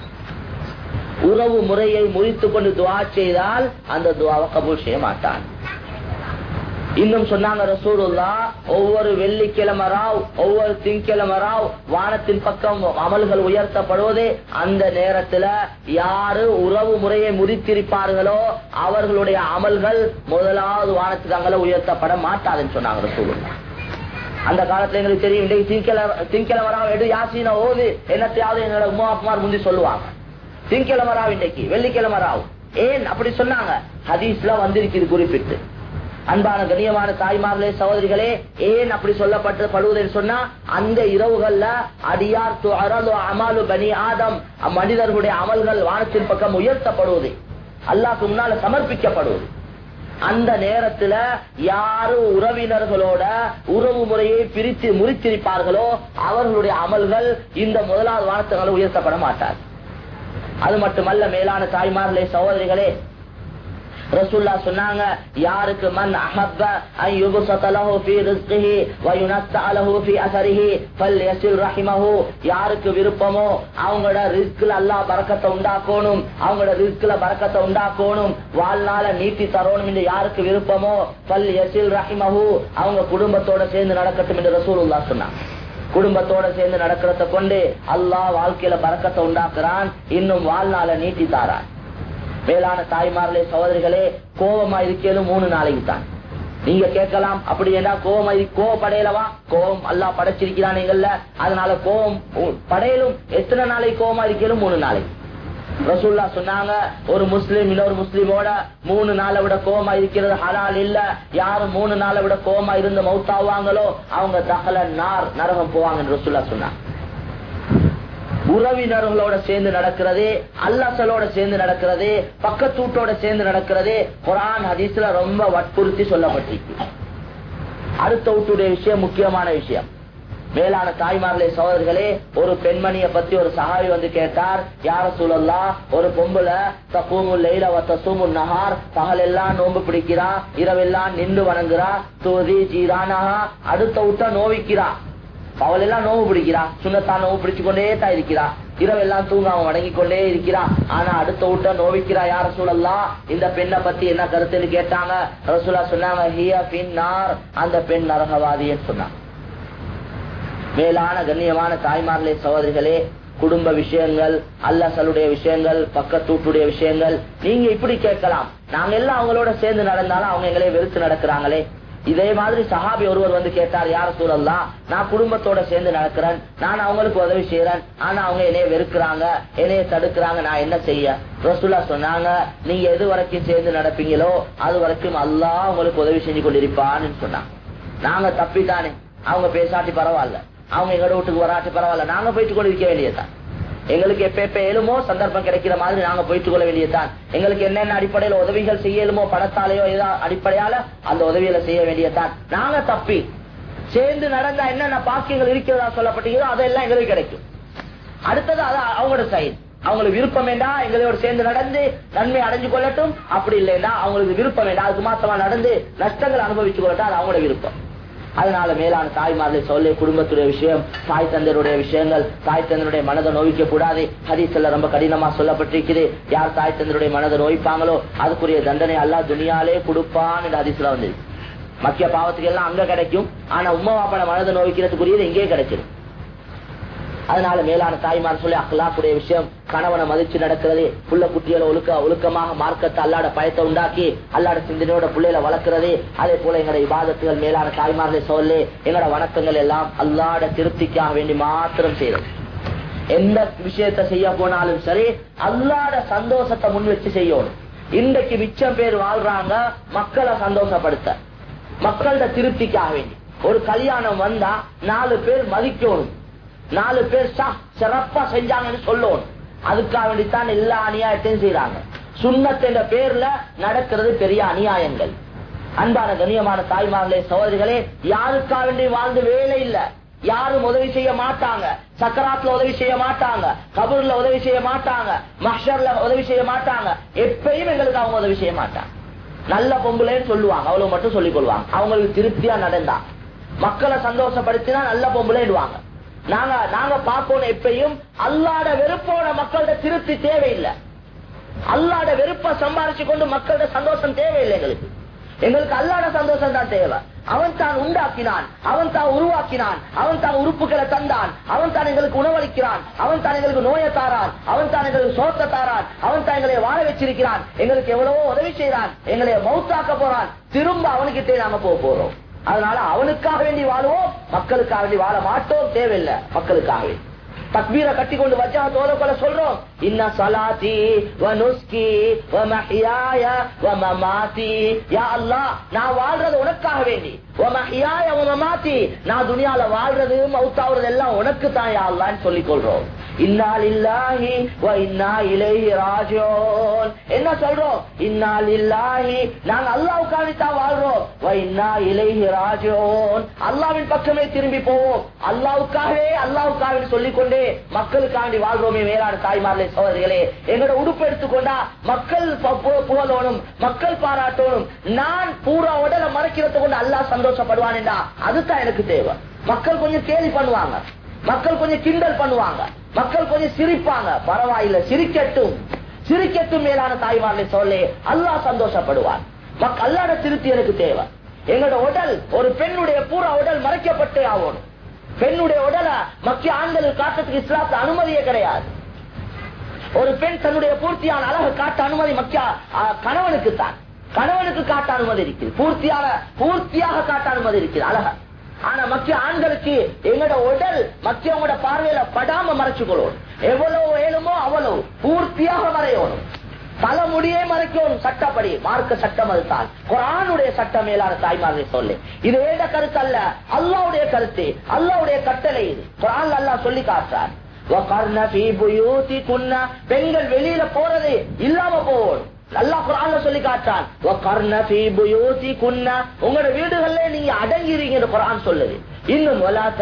உறவு முறையை முறித்து கொண்டு துவா செய்தால் அந்த துவாவை கபூல் செய்ய மாட்டான் இன்னும் சொன்னாங்க ரசூலுல்லா ஒவ்வொரு வெள்ளிக்கிழமை ராவ் ஒவ்வொரு திங்கிழமை ராவ் வானத்தின் பக்கம் அமல்கள் உயர்த்தப்படுவதே அந்த நேரத்துல யாரு உறவு முறையை முறித்திருப்பார்களோ அவர்களுடைய அமல்கள் முதலாவது வானத்துக்கு அங்கே உயர்த்தப்பட மாட்டாதுன்னு சொன்னாங்க ரசூலுல்லா அந்த காலத்துல எங்களுக்கு தெரியும் இன்றைக்கு திங்கிழமை திங்கிழமை ராவ் எடு யாசின ஓது என்னத்தையாவது என்னோட உமா குமார் முந்தி சொல்லுவாங்க திங்கிழமை ராவ் இன்றைக்கு வெள்ளிக்கிழமை ராவ் ஏன் அப்படி சொன்னாங்க ஹதீஸ்ல வந்திருக்குது குறிப்பிட்டு அன்பான கண்ணியமான தாய்மார்களே சகோதரிகளே ஏன் அப்படி சொல்லப்பட்டு படுவதுன்னு சொன்னா அந்த இரவுகள்ல அடியார் துஅரலு அமாலு பனி ஆதம் மனிதர்களுடைய அமல்கள் வானத்தின் பக்கம் உயர்த்தப்படுவது அல்லாஹ்க்கு முன்னால சமர்ப்பிக்கப்படுவது அந்த நேரத்துல யாரு உறவினர்களோட உறவு முறையை பிரித்து முறித்திருப்பார்களோ அவர்களுடைய அமல்கள் இந்த முதலாவது வானத்துகளை உயர்த்தப்பட மாட்டார் அது மட்டுமல்ல மேலான தாய்மார்களே சகோதரிகளே ரசூல்லா சொன்னாங்க யாருக்கு மன் அஹப்ப அன் யுபஸத லஹு ஃபீ ரிஸ்கிஹி வ யுனஸ்ஸஅ லஹு ஃபீ அஸரிஹி ஃபல்யஸில் ரஹிமஹு யாருக்கு விருப்பமோ அவங்களோட ரிஸ்க்ல அல்லாஹ் பரக்கத்தை உண்டாக்கணும் அவங்களோட ரிஸ்க்ல பரக்கத்தை உண்டாக்கணும் வாழ்நாள நீட்டி தரணும் என்று யாருக்கு விருப்பமோ ஃபல்யஸில் ரஹிமஹு அவங்க குடும்பத்தோட சேர்ந்து நடக்கட்டும் என்று ரசூலுல்லாஹ் சொன்னாங்க குடும்பத்தோட சேர்ந்து நடக்கிறத கொண்டு அல்லாஹ் வாழ்க்கையில பறக்கத்தை உண்டாக்குறான் இன்னும் வாழ்நாள நீட்டி தாரான் மேலான தாய்மார்களே சகோதரிகளே கோபமா இருக்கேனும் மூணு நாளைக்கு தான் நீங்க கேட்கலாம் அப்படி என்ன கோபம் இரு- கோவப்படையலவா கோபம் அல்லாஹ் படைச்சிருக்கிறான் எங்கள்ல அதனால கோபம் உ- படையலும் எத்தனை நாளைக்கு கோபமா இருக்கேனும் மூணு நாளைக்கு ரசூல்லா சொன்னாங்க ஒரு முஸ்லீம் இன்னொரு முஸ்லீமோட மூணு நாளை விட கோவமா இருக்கிறது ஹலால் இல்ல யாரு மூணு நாளை விட கோவமா இருந்து மௌத்தாவாங்களோ அவங்க தகல நார் நரகம் போவாங்கன்னு ரசூல்லா சொன்னாங்க உறவினர்களோட சேர்ந்து நடக்கிறதே அல்லசலோட சேர்ந்து நடக்கிறதே பக்கத்தூட்டோட சேர்ந்து நடக்கிறதே குரான் ஹதீஸ்ல ரொம்ப வற்புறுத்தி சொல்லப்பட்டிருக்கு அடுத்த வீட்டுடைய விஷயம் முக்கியமான விஷயம் மேலான தாய்மார்களே சகோதரர்களே ஒரு பெண்மணியை பத்தி ஒரு சகாவி வந்து கேட்டார் யார சூழல்லா ஒரு பொம்புல தப்பூமு லைல வத்தசூமு நகார் பகலெல்லாம் நோன்பு பிடிக்கிறா இரவெல்லாம் நின்று வணங்குறா தூதி ஜீரானஹா அடுத்த விட்ட நோவிக்கிறா அவளெல்லாம் நோவு பிடிக்கிறா சுண்ணத்தான் நோவு பிடிச்சு கொண்டே தான் இருக்கிறா இரவெல்லாம் தூங்காம வணங்கி கொண்டே இருக்கிறா ஆனா அடுத்த விட்ட நோவிக்கிறா யார சூழல்லாம் இந்த பெண்ணை பத்தி என்ன கருத்துன்னு கேட்டாங்க ரசூலா சொன்னாங்க ஹியா பின்னார் அந்த பெண் நரகவாதின்னு சொன்னாங்க மேலான கண்ணியமான தாய்மார்களே சகோதரிகளே குடும்ப விஷயங்கள் அல்லசலுடைய விஷயங்கள் பக்கத்தூட்டுடைய விஷயங்கள் நீங்க இப்படி கேட்கலாம் நாங்க எல்லாம் அவங்களோட சேர்ந்து நடந்தாலும் அவங்க எங்களே வெறுத்து நடக்கிறாங்களே இதே மாதிரி சஹாபி ஒருவர் வந்து கேட்டார் யார சூழல்லாம் நான் குடும்பத்தோட சேர்ந்து நடக்கிறேன் நான் அவங்களுக்கு உதவி செய்யறேன் ஆனா அவங்க என்னைய வெறுக்கிறாங்க என்னைய தடுக்கிறாங்க நான் என்ன செய்ய ரசூலா சொன்னாங்க நீங்க எது வரைக்கும் சேர்ந்து நடப்பீங்களோ அது வரைக்கும் அல்லாஹ் உங்களுக்கு உதவி செஞ்சு கொண்டிருப்பான்னு சொன்னாங்க நாங்க தப்பித்தானே அவங்க பேசாட்டி பரவாயில்ல அவங்க எங்களோட வீட்டுக்கு வராட்டி பரவாயில்ல நாங்க போயிட்டு கொண்டு இருக்க வேண்டியதுதான் எங்களுக்கு எப்ப எப்ப எழுமோ சந்தர்ப்பம் கிடைக்கிற மாதிரி நாங்க போயிட்டு கொள்ள வேண்டியதுதான் எங்களுக்கு என்னென்ன அடிப்படையில உதவிகள் செய்ய இயலுமோ பணத்தாலேயோ ஏதோ அடிப்படையால அந்த உதவிகளை செய்ய வேண்டியதுதான் நாங்க தப்பி சேர்ந்து நடந்தா என்னென்ன பாக்கியங்கள் இருக்கிறதா சொல்லப்பட்டீங்களோ அதெல்லாம் எங்களுக்கு கிடைக்கும் அடுத்தது அது அவங்களோட சைடு அவங்களுக்கு விருப்பம் வேண்டா எங்களோட சேர்ந்து நடந்து நன்மை அடைஞ்சு கொள்ளட்டும் அப்படி இல்லைன்னா அவங்களுக்கு விருப்பம் வேண்டாம் அதுக்கு மாத்தமா நடந்து நஷ்டங்கள் அனுபவிச்சு கொள்ளட்டும் அது அவங்களோட விருப்பம் அதனால மேலான தாய்மார்களை சொல்ல குடும்பத்துடைய விஷயம் தாய் தந்தருடைய விஷயங்கள் தாய் தந்தருடைய மனதை நோய்க்க கூடாது ஹதீஸ்ல ரொம்ப கடினமா சொல்லப்பட்டிருக்குது யார் தாய் தந்தருடைய மனதை நோய்ப்பாங்களோ அதுக்குரிய தண்டனை அல்லா துணியாலே கொடுப்பான் என்று ஹதீஸ்ல வந்து மக்கிய பாவத்துக்கு எல்லாம் அங்க கிடைக்கும் ஆனா உமா பாப்பன மனதை நோய்க்கிறதுக்குரியது இங்கே கிடைச்சிடும் அதனால மேலான தாய்மார் சொல்லி அக்கலாக்குடைய விஷயம் கணவனை மதிச்சு நடக்கிறது புள்ள குட்டிகளை ஒழுக்க ஒழுக்கமாக மார்க்கத்தை அல்லாட பயத்தை உண்டாக்கி அல்லாட சிந்தனையோட பிள்ளைகளை வளர்க்கிறது அதே போல எங்களோட விவாதத்துகள் மேலான தாய்மார்களை சொல்லி எங்களோட வணக்கங்கள் எல்லாம் அல்லாட திருப்திக்காக வேண்டி மாத்திரம் செய்யறது எந்த விஷயத்த செய்ய போனாலும் சரி அல்லாட சந்தோஷத்தை முன் வச்சு செய்யணும் இன்றைக்கு மிச்சம் பேர் வாழ்றாங்க மக்களை சந்தோஷப்படுத்த மக்களோட திருப்திக்காக வேண்டி ஒரு கல்யாணம் வந்தா நாலு பேர் மதிக்கணும் நாலு பேர் சிறப்பா செஞ்சாங்கன்னு சொல்லணும் அதுக்காக வேண்டித்தான் எல்லா அநியாயத்தையும் செய்யறாங்க சுண்ணத்தின் பேர்ல நடக்கிறது பெரிய அநியாயங்கள் அன்பான கண்ணியமான தாய்மார்களே சகோதரிகளே யாருக்காக வேண்டி வாழ்ந்து வேலை இல்ல யாரும் உதவி செய்ய மாட்டாங்க சக்கராத்துல உதவி செய்ய மாட்டாங்க கபூர்ல உதவி செய்ய மாட்டாங்க மஷர்ல உதவி செய்ய மாட்டாங்க எப்பயும் எங்களுக்கு அவங்க உதவி செய்ய மாட்டாங்க நல்ல பொம்பளைன்னு சொல்லுவாங்க அவ்வளவு மட்டும் சொல்லிக் கொள்வாங்க அவங்களுக்கு திருப்தியா நடந்தா மக்களை சந்தோஷப்படுத்தினா நல்ல பொம்பளைடுவாங்க நாங்க நாங்க பார்க்கணும் எப்பயும் அல்லாட வெறுப்போட மக்களோட திருப்தி தேவையில்லை அல்லாட வெறுப்ப சம்பாரிச்சு கொண்டு மக்களோட சந்தோஷம் தேவையில்லை எங்களுக்கு எங்களுக்கு அல்லாட சந்தோஷம் தான் தேவை அவன் தான் உண்டாக்கினான் அவன் தான் உருவாக்கினான் அவன் தான் உறுப்புகளை தந்தான் அவன் தான் எங்களுக்கு உணவளிக்கிறான் அவன் தான் எங்களுக்கு நோயை தாரான் அவன் தான் எங்களுக்கு சோத்த தாரான் அவன் தான் எங்களை வாழ வச்சிருக்கிறான் எங்களுக்கு எவ்வளவோ உதவி செய்யறான் எங்களை மவுத்தாக்க போறான் திரும்ப அவனுக்கிட்டே நாம போக போறோம் அதனால அவனுக்காக வேண்டி வாழுவோம் மக்களுக்காக வேண்டி வாழ மாட்டோம் தேவையில்லை மக்களுக்காக வேண்டி தக்பீரை கட்டி கொண்டு வச்சா தோல கொல சொல்றோம் இன்ன சலாத்தி வ நுஸ்கி வ மஹியாய வ மமாத்தி யா அல்லாஹ் நான் வாழ்றது உனக்காக வேண்டி வ மஹியாய வ மமாத்தி நான் துனியால வாழ்றது மௌத்தாவுறது எல்லாம் உனக்கு தான் யா அல்லாஹ்னு சொல்லிக் கொள்றோம் இன்னா லில்லாஹி வ இன்னா இலைஹி ராஜிஊன் என்ன சொல்றோம் இன்னா லில்லாஹி நாங்க அல்லாஹ்வுக்காக தான் வாழ்றோம் வ இன்னா இலைஹி ராஜிஊன் அல்லாஹ்வின் பக்கமே திரும்பி போவோம் அல்லாஹ்வுக்காகவே அல்லாஹ்வுக்காக சொல்லிக்கொண்டே மக்களுக்காண்டி வாழ்றோமே மேலான தாய்மார்களே சோதரிகளே எங்களோட உடுப்பு எடுத்துக்கொண்டா மக்கள் புகழோனும் மக்கள் பாராட்டணும் நான் பூரா உடலை மறைக்கிறத கொண்டு அல்லாஹ் சந்தோஷப்படுவான் என்றா அதுதான் எனக்கு தேவை மக்கள் கொஞ்சம் கேலி பண்ணுவாங்க மக்கள் கொஞ்சம் கிண்டல் பண்ணுவாங்க மக்கள் கொஞ்சம் சிரிப்பாங்க பரவாயில்ல சிரிக்கட்டும் சிரிக்கட்டும் மேலான தாய்மார்களை சொல்லி அல்லாஹ் சந்தோஷப்படுவார் மக்கள் அல்லாட திருப்தி எனக்கு தேவை எங்களோட உடல் ஒரு பெண்ணுடைய பூரா உடல் மறைக்கப்பட்டே ஆகணும் பெண்ணுடைய உடலை மக்கிய ஆண்கள் காட்டுறதுக்கு இஸ்லாத்து அனுமதியே கிடையாது ஒரு பெண் தன்னுடைய பூர்த்தியான அழகு காட்ட அனுமதி மக்கிய கணவனுக்கு தான் கணவனுக்கு காட்ட அனுமதி இருக்குது பூர்த்தியான பூர்த்தியாக காட்ட அனுமதி இருக்குது அழக ஆனா மக்கிய ஆண்களுக்கு எங்களோட உடல் மக்கியவங்களோட பார்வையில படாம மறைச்சு கொள்ளணும் எவ்வளவு வேணுமோ அவ்வளவு பூர்த்தியாக மறையணும் தலைமுடியே மறைக்கணும் சட்டப்படி மார்க்க சட்டம் அதுதான் குரானுடைய சட்டம் மேலான தாய்மார்களை சொல்லு இது ஏத கருத்து அல்ல அல்லாவுடைய கருத்து அல்லாவுடைய கட்டளை இது குரான் அல்லா சொல்லி காட்டார் பெண்கள் வெளியில போறது இல்லாம போகணும் அல்லா குரான்ல சொல்லி காட்டான் உங்களோட வீடுகள்ல நீங்க அடங்கிறீங்க குரான் சொல்லுது இன்னும்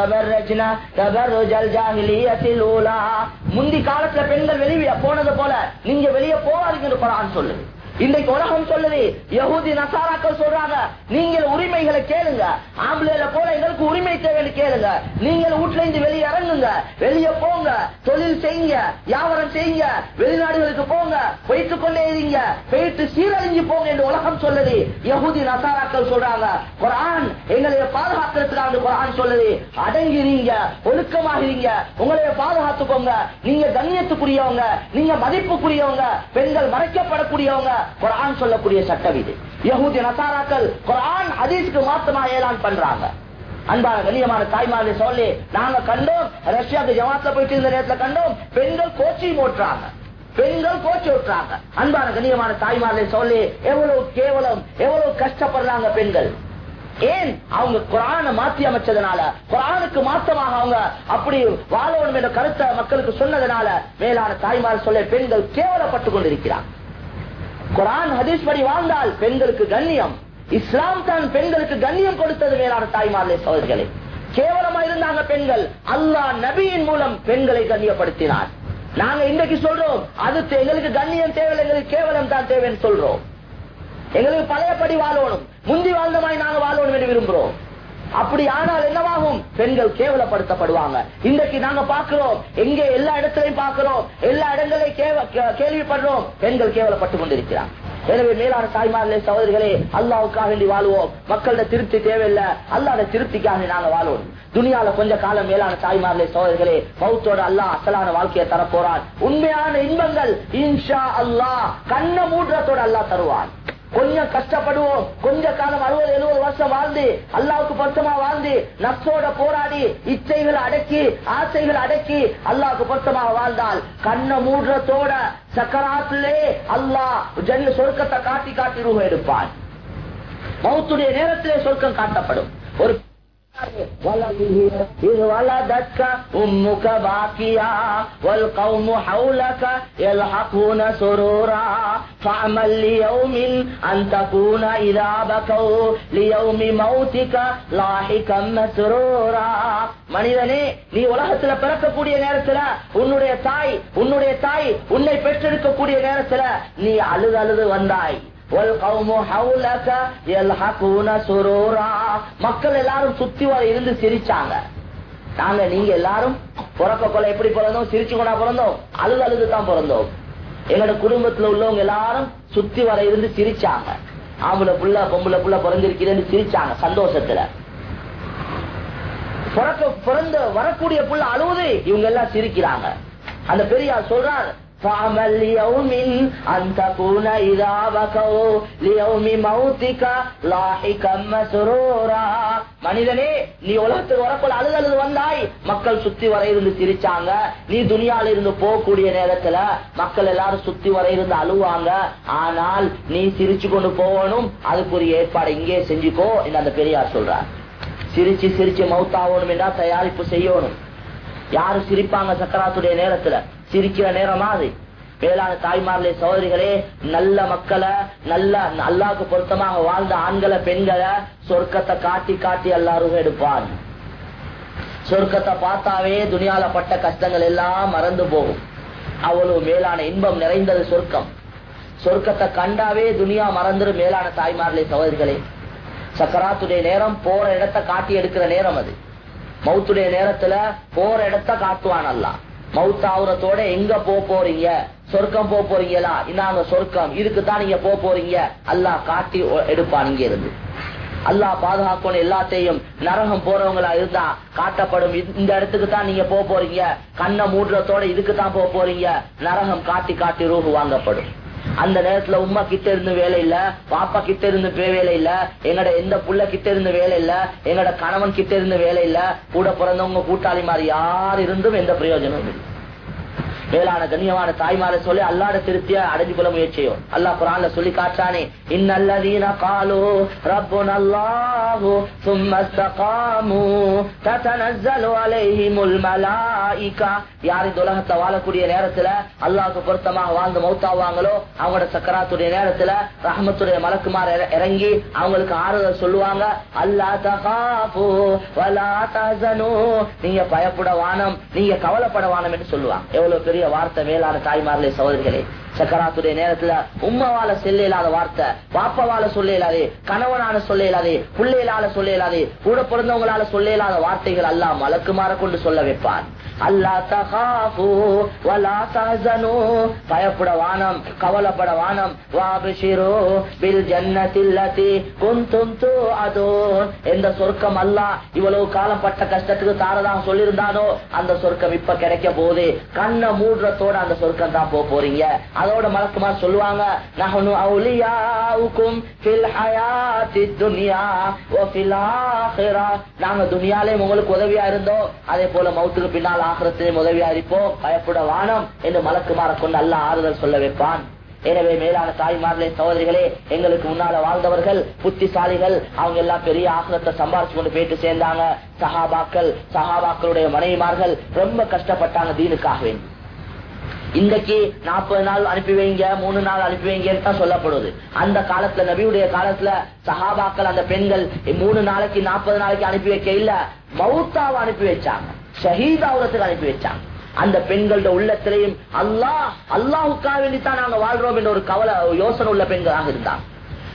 முந்தி காலத்துல பெண்கள் வெளியே போனது போல நீங்க வெளியே போவாதீங்க குரான் சொல்லுது இன்றைக்கு உலகம் சொல்லுது யகுதி நசாராக்கள் சொல்றாங்க நீங்கள் உரிமைகளை கேளுங்க ஆம்பளைல போல எங்களுக்கு உரிமை தேவைன்னு கேளுங்க நீங்கள் வீட்டுல இருந்து வெளியே இறங்குங்க வெளியே போங்க தொழில் செய்யுங்க வியாபாரம் செய்யுங்க வெளிநாடுகளுக்கு போங்க போயிட்டு கொண்டே இருங்க போயிட்டு சீரழிஞ்சு போங்க என்று உலகம் சொல்லுது யகுதி நசாராக்கள் சொல்றாங்க குரான் எங்களை பாதுகாக்கிறதுக்காக குரான் சொல்லுது அடங்கிறீங்க ஒழுக்கமாகிறீங்க உங்களை பாதுகாத்துக்கோங்க நீங்க கண்ணியத்துக்குரியவங்க நீங்க மதிப்புக்குரியவங்க பெண்கள் மறைக்கப்படக்கூடியவங்க குரான் சொல்லக்கூடிய சட்டம் இது யகுதி நசாராக்கள் குரான் ஹதீஸ்க்கு மாத்தமா ஏலான் பண்றாங்க அன்பான கண்ணியமான தாய்மார்கள் சொல்லி நாங்க கண்டோம் ரஷ்யாவுக்கு ஜமாத்துல போயிட்டு இருந்த நேரத்துல கண்டோம் பெண்கள் கோச்சிங் ஓட்டுறாங்க பெண்கள் கோச்சி ஓட்டுறாங்க அன்பான கண்ணியமான தாய்மார்கள் சொல்லி எவ்வளவு கேவலம் எவ்வளவு கஷ்டப்படுறாங்க பெண்கள் ஏன் அவங்க குரான மாற்றி அமைச்சதுனால குரானுக்கு மாற்றமாக அவங்க அப்படி வாழணும் என்ற கருத்தை மக்களுக்கு சொன்னதுனால மேலான தாய்மார் சொல்ல பெண்கள் கேவலப்பட்டு கொண்டிருக்கிறார் குரான் ஹதீஸ் படி வாழ்ந்தால் பெண்களுக்கு கண்ணியம் இஸ்லாம் தான் பெண்களுக்கு கண்ணியம் கொடுத்தது மேலான தாய்மார்களே சோதர்களே கேவலமா இருந்தாங்க பெண்கள் அல்லாஹ் நபியின் மூலம் பெண்களை கண்ணியப்படுத்தினார் நாங்க இன்றைக்கு சொல்றோம் அது எங்களுக்கு கண்ணியம் தேவை எங்களுக்கு கேவலம் தான் தேவைன்னு சொல்றோம் எங்களுக்கு பழையபடி வாழணும் முந்தி வாழ்ந்த மாதிரி நாங்க வாழணும் என்று விரும்புறோம் அப்படி ஆனால் என்னவாகும் பெண்கள் கேவலப்படுத்தப்படுவாங்க இன்றைக்கு நாங்க பார்க்கிறோம் எங்கே எல்லா இடத்திலையும் பார்க்கிறோம் எல்லா இடங்களையும் கேவ- கே- கேள்விப்படுறோம் பெண்கள் கேவலப்பட்டு கொண்டிருக்கிறார் எனவே மேலான தாய்மார்களே சகோதரிகளே அல்லாவுக்காக வேண்டி வாழ்வோம் மக்களோட திருப்தி தேவையில்லை அல்லாத திருப்திக்காக நாங்க வாழ்வோம் துனியால கொஞ்ச காலம் மேலான தாய்மார்களே சகோதரிகளே பௌத்தோட அல்லாஹ் அசலான வாழ்க்கையை தரப்போறான் உண்மையான இன்பங்கள் இன்ஷா அல்லாஹ் கண்ண மூன்றத்தோட அல்லாஹ் தருவான் கொஞ்சம் கஷ்டப்படுவோம் கொஞ்ச காலம் அறுபது எழுபது வருஷம் வாழ்ந்து அல்லாவுக்கு பொருத்தமா வாழ்ந்து நப்சோட போராடி இச்சைகளை அடக்கி ஆசைகளை அடக்கி அல்லாவுக்கு பொருத்தமா வாழ்ந்தால் கண்ண மூன்றத்தோட சக்கராத்திலே அல்லாஹ் ஜன்ன சொர்க்கத்தை காட்டி காட்டி ரூபம் எடுப்பான் மௌத்துடைய நேரத்திலே சொர்க்கம் காட்டப்படும் ஒரு إذ ولدتك أمك باكيا والقوم حولك يلحقون سرورا فاعمل ليوم أن تكون إذا بكوا ليوم موتك لاحقا مسرورا மனிதனே நீ உலகத்துல பிறக்கக்கூடிய நேரத்துல உன்னுடைய தாய் உன்னுடைய தாய் உன்னை பெற்றெடுக்கக்கூடிய நேரத்துல நீ அழுது அழுது வந்தாய் وَالْقَوْمُ حَوْلَكَ يَلْحَقُونَ سُرُورًا மக்கள் எல்லாரும் சுத்தி வர இருந்து சிரிச்சாங்க நாங்க நீங்க எல்லாரும் பிறக்க கொள்ள எப்படி பிறந்தோம் சிரிச்சு கொண்டா பிறந்தோம் அழுது அழுது தான் பிறந்தோம் எங்களோட குடும்பத்துல உள்ளவங்க எல்லாரும் சுத்தி வர இருந்து சிரிச்சாங்க ஆம்பளை புள்ள பொம்பளை புள்ள பிறந்திருக்கிறேன்னு சிரிச்சாங்க சந்தோஷத்துல பிறக்க பிறந்த வரக்கூடிய புள்ள அழுவுது இவங்க எல்லாம் சிரிக்கிறாங்க அந்த பெரியார் சொல்றார் فَعَمَلْ لِيَوْمٍ أَن تَكُونَ إِذَا بَكَوْا لِيَوْمِ مَوْتِكَ لَاحِقًا مَسْرُورًا மனிதனே நீ உலகத்துக்கு வரக்குள்ள அழுது அழுது வந்தாய் மக்கள் சுத்தி வர இருந்து சிரிச்சாங்க நீ துனியால இருந்து போகக்கூடிய நேரத்துல மக்கள் எல்லாரும் சுத்தி வர இருந்து அழுவாங்க ஆனால் நீ சிரிச்சு கொண்டு போகணும் அதுக்குரிய ஏற்பாடு இங்கே செஞ்சுக்கோ என்று அந்த பெரியார் சொல்றார் சிரிச்சு சிரிச்சு மவுத்தாகணும் என்றா தயாரிப்பு செய்யணும் யாரு சிரிப்பாங்க சக்கராத்துடைய நேரத்துல சிரிக்கிற நேரமா அது வேளாண் தாய்மார்களே சகோதரிகளே நல்ல மக்களை நல்ல அல்லாக்கு பொருத்தமாக வாழ்ந்த ஆண்களை பெண்களை சொர்க்கத்தை காட்டி காட்டி எல்லாரும் எடுப்பான் சொர்க்கத்தை பார்த்தாவே துனியால பட்ட கஷ்டங்கள் எல்லாம் மறந்து போகும் அவ்வளவு மேலான இன்பம் நிறைந்தது சொர்க்கம் சொர்க்கத்தை கண்டாவே துனியா மறந்துடும் மேலான தாய்மார்களே சகோதரிகளே சக்கராத்துடைய நேரம் போற இடத்தை காட்டி எடுக்கிற நேரம் அது மவுத்துடைய நேரத்துல போற இடத்த காட்டுவான் அல்ல மவுத்தாவுரத்தோட எங்க போ போறீங்க சொர்க்கம் போ போறீங்களா இன்னாங்க சொர்க்கம் இதுக்குதான் நீங்க போ போறீங்க அல்லாஹ் காட்டி ஒ- எடுப்பான் இங்க இருந்து அல்லாஹ் பாதுகாக்கணும் எல்லாத்தையும் நரகம் போறவங்களா இருந்தா காட்டப்படும் இந்த- இந்த இடத்துக்கு தான் நீங்க போக போறீங்க கண்ணை மூடுறதோட இதுக்கு தான் போக போறீங்க நரகம் காட்டி காட்டி ரூஹு வாங்கப்படும் அந்த நேரத்துல உம்மா கிட்ட இருந்து வேலை இல்ல பாப்பா கிட்ட இருந்து வே- வேலை இல்ல எங்கட எந்த புள்ள கிட்ட இருந்து வேலை இல்ல எங்கட கணவன் கிட்ட இருந்து வேலை இல்ல கூட பிறந்தவங்க கூட்டாளி மாதிரி யார் இருந்தும் எந்த பிரயோஜனமும் இல்லை மேலான கண்ணியமான தாய்மாரை சொல்லி அல்லாட திருப்திய அடைஞ்சு கொள்ள முயற்சியும் அல்லாஹ் குரான்ல சொல்லி காட்டானே இன்னல்லதீன காலு ரப்புன அல்லாஹு ثم استقاموا تتنزل عليهم الملائكه யார் இந்த உலகத்தை வாழக்கூடிய நேரத்துல அல்லாஹ்க்கு பொருத்தமாக வாழ்ந்து மௌத்தாவாங்களோ அவங்களோட சக்கராத்துடைய நேரத்துல ரஹ்மத்துடைய மலக்குமார் இற- இறங்கி அவங்களுக்கு ஆறுதல் சொல்லுவாங்க அல்லா தகாஃபு வலா தஹ்சனு நீங்க பயப்பட வானம் நீங்க கவலைப்பட வானம் என்று சொல்லுவாங்க எவ்வளவு பெரிய வார்த்தை மேலான தாய்மார்களே சகோதரிகளே சக்கராத்துடைய நேரத்துல உம்மவால செல்ல இல்லாத வார்த்தை பாப்பாவால சொல்ல இயலாது கணவனால சொல்ல இயலாது பிள்ளைகளால சொல்ல இயலாது கூட பிறந்தவங்களால சொல்ல இயலாத வார்த்தைகள் எல்லாம் மலக்குமாற கொண்டு சொல்ல வைப்பான் அல்லா தகாஃபு வலா தஹ்சனு பயப்பட வானம் கவலைப்பட வானம் வாபிஷிரு பில் ஜன்னத்தில்லதி குந்தும் துஅதூன் எந்த சொர்க்கம் அல்லாஹ் இவ்வளவு காலம் பட்ட கஷ்டத்துக்கு தாரதாக சொல்லியிருந்தானோ அந்த சொர்க்கம் இப்ப கிடைக்க போகுது கண்ணை மூடுறதோட அந்த சொர்க்கம் தான் போக போறீங்க அதோட மலக்குமா சொல்லுவாங்க நஹனு அவுலியாவுக்கும் ஃபில் ஹயாத்தி துன்யா வ ஃபில் ஆখিরা நாங்க துனியாலே உங்களுக்கு உதவியா இருந்தோம் அதே போல மௌத்துக்கு பின்னால் ஆகிரத்திலே உதவியா இருப்போம் பயப்பட வானம் என்று மலக்குமார கொண்டு அல்ல ஆறுதல் சொல்ல வைப்பான் எனவே மேலான தாய்மார்களே சகோதரிகளே எங்களுக்கு முன்னால வாழ்ந்தவர்கள் புத்திசாலிகள் அவங்க எல்லாம் பெரிய ஆசிரத்தை சம்பாரிச்சு கொண்டு போயிட்டு சேர்ந்தாங்க சஹாபாக்கள் சஹாபாக்களுடைய மனைவிமார்கள் ரொம்ப கஷ்டப்பட்டாங்க தீனுக்காக வேண்டி இன்றைக்கு நாற்பது நாள் அனுப்பி வைங்க மூணு நாள் அனுப்பி வைங்கன்னு தான் சொல்லப்படுது அந்த காலத்துல நபியுடைய காலத்துல சஹாபாக்கள் அந்த பெண்கள் மூணு நாளைக்கு நாற்பது நாளைக்கு அனுப்பி வைக்க இல்ல மவுத்தாவை அனுப்பி வச்சாங்க ஷஹீதாவுரத்துக்கு அனுப்பி வச்சாங்க அந்த பெண்களோட உள்ளத்திலையும் அல்லாஹ் அல்லாஹுக்காக வேண்டித்தான் நாங்க வாழ்றோம் என்ற ஒரு கவலை யோசனை உள்ள பெண்களாக இருந்தாங்க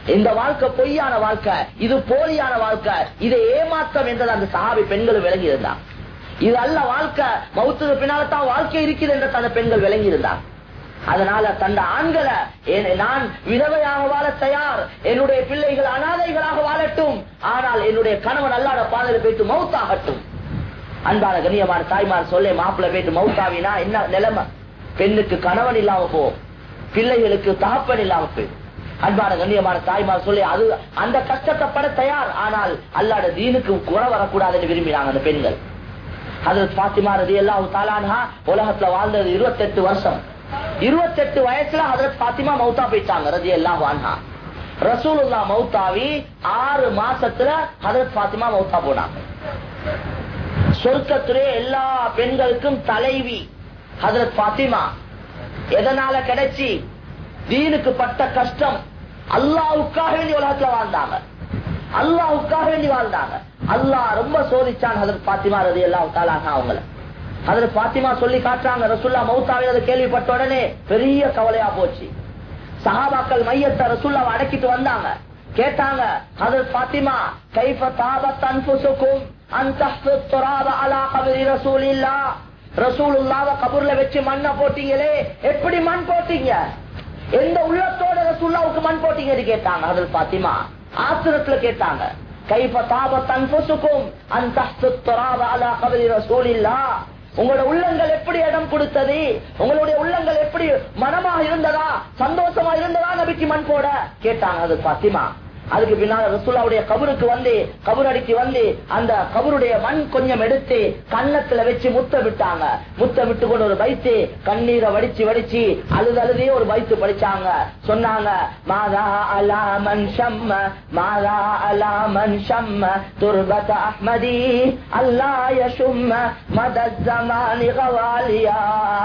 இந்த வாழ்க்கை பொய்யான வாழ்க்கை இது போலியான வாழ்க்கை இது ஏமாற்றம் என்றது அந்த சஹாபி பெண்கள் விளங்கி இருந்தார் இது அல்ல வாழ்க்கை மௌத்துக்கு பின்னால தான் வாழ்க்கை இருக்குது என்று அந்த பெண்கள் விளங்கி இருந்தார் அதனால தந்த ஆண்களை என்னை நான் விதவையாக வாழ தயார் என்னுடைய பிள்ளைகள் அனாதைகளாக வாழட்டும் ஆனால் என்னுடைய கணவன் அல்லாத பாதையில் போயிட்டு மவுத்தாகட்டும் அன்பான கண்ணியமான தாய்மார் சொல்ல மாப்பிள்ளை போயிட்டு மவுத்தாவினா என்ன நிலைமை பெண்ணுக்கு கணவன் இல்லாம போ பிள்ளைகளுக்கு தகப்பன் இல்லாம போய் அன்பான கண்ணியமான தாய்மார் சொல்லி அது அந்த கஷ்டத்தை பட தயார் ஆனால் அல்லாட தீனுக்கு குறை வரக்கூடாதுன்னு விரும்பினாங்க அந்த பெண்கள் அது பாத்திமா ரதி எல்லாம் தாலானா உலகத்துல வாழ்ந்தது இருபத்தெட்டு வருஷம் இருபத்தெட்டு வயசுல ஹதரத் பாத்திமா மௌத்தா போயிட்டாங்க ரதி எல்லாம் வானா ரசூலுல்லா மௌத்தாவி ஆறு மாசத்துல ஹதரத் பாத்திமா மௌத்தா போனாங்க சொர்க்கத்திலே எல்லா பெண்களுக்கும் தலைவி ஹதரத் பாத்திமா எதனால கிடைச்சி தீனுக்கு பட்ட கஷ்டம் அல்லாவுக்காக வேண்டி உலகத்துல வாழ்ந்தாங்க அல்லாவுக்காக வேண்டி வாழ்ந்தாங்க அல்லாஹ் ரொம்ப சோதிச்சான் ஹதரத் பாத்திமா ரதி எல்லாம் தாலாக அவங்கள ஹதரத் பாத்திமா சொல்லி காட்டுறாங்க ரசுல்லா மௌத்தாவே அதை கேள்விப்பட்ட உடனே பெரிய கவலையா போச்சு சஹாபாக்கள் மையத்தை ரசுல்லாவை அடக்கிட்டு வந்தாங்க கேட்டாங்க ஹதரத் பாத்திமா கைஃப தாபத் அன்புசுக்கும் அந்த அலா கபரி ரசூலில்லா ரசூலுல்லாவ கபூர்ல வச்சு மண்ணை போட்டீங்களே எப்படி மண் போட்டீங்க எந்த உள்ளத்தோட ரசூல்லாவுக்கு மண் போட்டீங்கன்னு கேட்டாங்க அதில் பாத்திமா ஆசிரத்துல கேட்டாங்க கைஃப தாபத் அன்புசுக்கும் அந்த அலா கபரி ரசூலில்லா உங்களோட உள்ளங்கள் எப்படி இடம் கொடுத்தது உங்களுடைய உள்ளங்கள் எப்படி மனமா இருந்ததா சந்தோஷமா இருந்ததா நபிக்கு மண் போட கேட்டாங்க அது பாத்திமா அதுக்கு பின்னால ரசூலாவுடைய கபருக்கு வந்து கபர் அடிக்கு வந்து அந்த கபருடைய மண் கொஞ்சம் எடுத்து கன்னத்துல வச்சு முத்த விட்டாங்க முத்த விட்டு கொண்டு ஒரு பைத்து கண்ணீரை வடிச்சு வடிச்சு அழுது அழுதே ஒரு பைத்து படிச்சாங்க சொன்னாங்க மாதா அலா மன் ஷம்ம மாதா அலா மன் ஷம்ம துர்பத் அஹ்மதி அல்லா யஷும்ம மத الزمان غواليا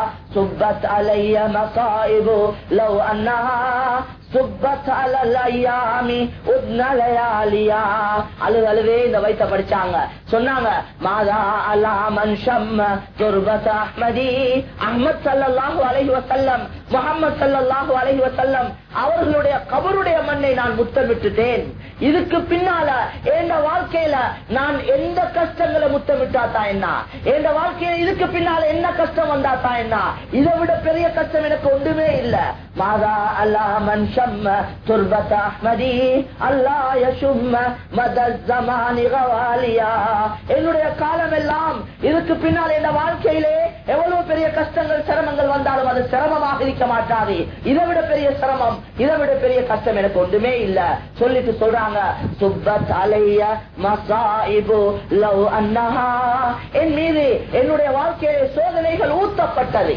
صبت علي مصائب لو انها சுப்பத் அலல் ஐயாமி உத்ன லயாலியா அழுது அழுதே இந்த வயிற்ற படிச்சாங்க சொன்னாங்க மாதா அலா மன் ஷம்ம துர்பத் அஹ்மதி அஹ்மத் ஸல்லல்லாஹு அலைஹி வஸல்லம் முஹம்மது ஸல்லல்லாஹு அலைஹி வஸல்லம் அவர்களுடைய கபருடைய மண்ணை நான் முத்தமிட்டுட்டேன் இதுக்கு பின்னால என் வாழ்க்கையில நான் எந்த கஷ்டங்களை முத்தமிட்டாத்தா என்ன என் வாழ்க்கையில இதுக்கு பின்னால என்ன கஷ்டம் வந்தாத்தா என்ன இதை விட பெரிய கஷ்டம் எனக்கு ஒன்றுமே இல்ல மாதா அல்லா மன் ஷம்ம துர்பத் அஹ்மதி அல்லா யஷும்ம மத ஜமானி கவாலியா என்னுடைய காலம் எல்லாம் இதுக்கு பின்னால் என் வாழ்க்கையிலே எவ்வளவு பெரிய கஷ்டங்கள் சிரமங்கள் வந்தாலும் அது சிரமமாக இருக்க மாட்டாது இதை விட பெரிய சிரமம் இதை விட பெரிய கஷ்டம் எனக்கு ஒன்றுமே இல்ல சொல்லிட்டு சொல்றாங்க சுப்பத் அலைய மசாயிபு லவ் அன்னஹா என் மீது என்னுடைய வாழ்க்கையில சோதனைகள் ஊத்தப்பட்டது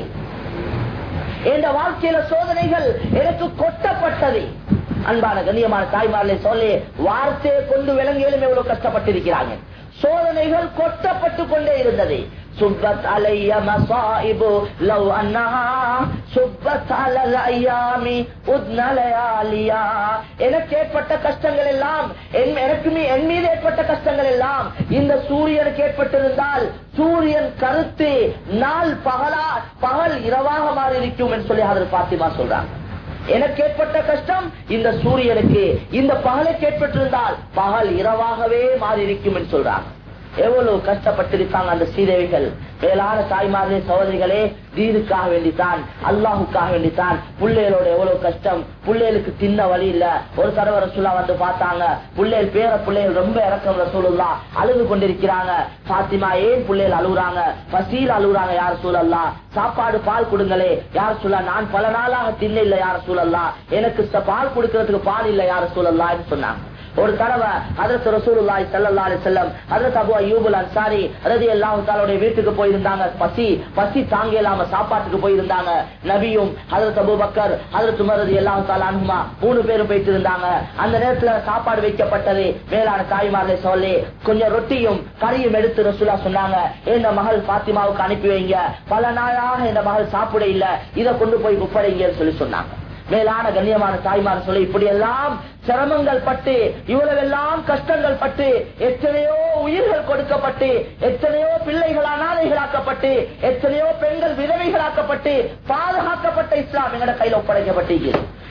என் வாழ்க்கையில சோதனைகள் எனக்கு கொட்டப்பட்டது அன்பான கண்ணியமான தாய்மார்களை சொல்லி வார்த்தையை கொண்டு விலங்குகளும் எவ்வளவு கஷ்டப்பட்டிருக்கிறாங்க சோதனைகள் கொட்டப்பட்டு கொண்டே இருந்தது சுப்பத் அலைய மசாயிபு லவ் அன்னஹா சுப்பத் அலல் ஐயாமி உத்னலயாலியா எனக்கு ஏற்பட்ட கஷ்டங்கள் எல்லாம் என்- எனக்கு மீ- என் மீது ஏற்பட்ட கஷ்டங்கள் எல்லாம் இந்த சூரியனுக்கு ஏற்பட்டிருந்தால் சூரியன் கருத்து நாள் பகலா பகல் இரவாக மாறி இருக்கும் என்று சொல்லி அதில் பாத்திமா சொல்றாங்க எனக்கு ஏற்பட்ட கஷ்டம் இந்த சூரியனுக்கு இந்த பகலுக்கு ஏற்பட்டிருந்தால் பகல் இரவாகவே மாறி இருக்கும் என்று சொல்றாங்க எவ்வளவு கஷ்டப்பட்டிருக்காங்க அந்த சீதேவிகள் மேலான தாய்மார்களே சகோதரிகளே தீனுக்காக வேண்டித்தான் அல்லாஹுக்காக வேண்டித்தான் புள்ளைகளோட எவ்வளவு கஷ்டம் புள்ளைகளுக்கு தின்ன வழி இல்ல ஒரு தடவை ரசூலா வந்து பார்த்தாங்க புள்ளைகள் பேர பிள்ளைகள் ரொம்ப இறக்கம் ரசூலுல்லா அழுது கொண்டிருக்கிறாங்க பாத்திமா ஏன் பிள்ளைகள் அழுகுறாங்க பசியில் அழுகுறாங்க யார் சூழல்லா சாப்பாடு பால் கொடுங்களே யார் சொல்ல நான் பல நாளாக தின்ன இல்ல யார் சூழல்லா எனக்கு ச- பால் கொடுக்கறதுக்கு பால் இல்ல யார் சூழல்லா சொன்னாங்க ஒரு தடவை அதற்கு ரசூலுல்லாஹி ஸல்லல்லாஹு அலைஹி வஸல்லம் ஹஜ்ரத் அபூ அய்யூபுல் அன்சாரி ரலியல்லாஹு தஆலாவுடைய வீட்டுக்கு போயிருந்தாங்க பசி பசி தாங்க இல்லாம சாப்பாட்டுக்கு போயிருந்தாங்க நபியும் ஹஜ்ரத் அபூபக்கர் ஹஜ்ரத் உமர் ரலியல்லாஹு தஆலா அன்ஹுமா மூணு பேரும் போயிட்டு இருந்தாங்க அந்த நேரத்துல சாப்பாடு வைக்கப்பட்டது மேலான தாய்மார்களை சொல்லி கொஞ்சம் ரொட்டியும் கறியும் எடுத்து ரசூலா சொன்னாங்க இந்த மகள் பாத்திமாவுக்கு அனுப்பி வைங்க பல நாளாக இந்த மகள் சாப்பிட இல்ல இதை கொண்டு போய் ஒப்படைங்கன்னு சொல்லி சொன்னாங்க மேலான கண்ணியமான தாய்மார் சொல்லி இப்படி எல்லாம் சிரமங்கள் பட்டு இவ்வளவெல்லாம் கஷ்டங்கள் பட்டு எத்தனையோ உயிர்கள் கொடுக்கப்பட்டு எத்தனையோ பிள்ளைகள் அனாதைகளாக்கப்பட்டு எத்தனையோ பெண்கள் விதவைகளாக்கப்பட்டு பாதுகாக்கப்பட்ட இஸ்லாம் எங்கட கையில ஒப்படைக்கப்பட்டிருக்கிறது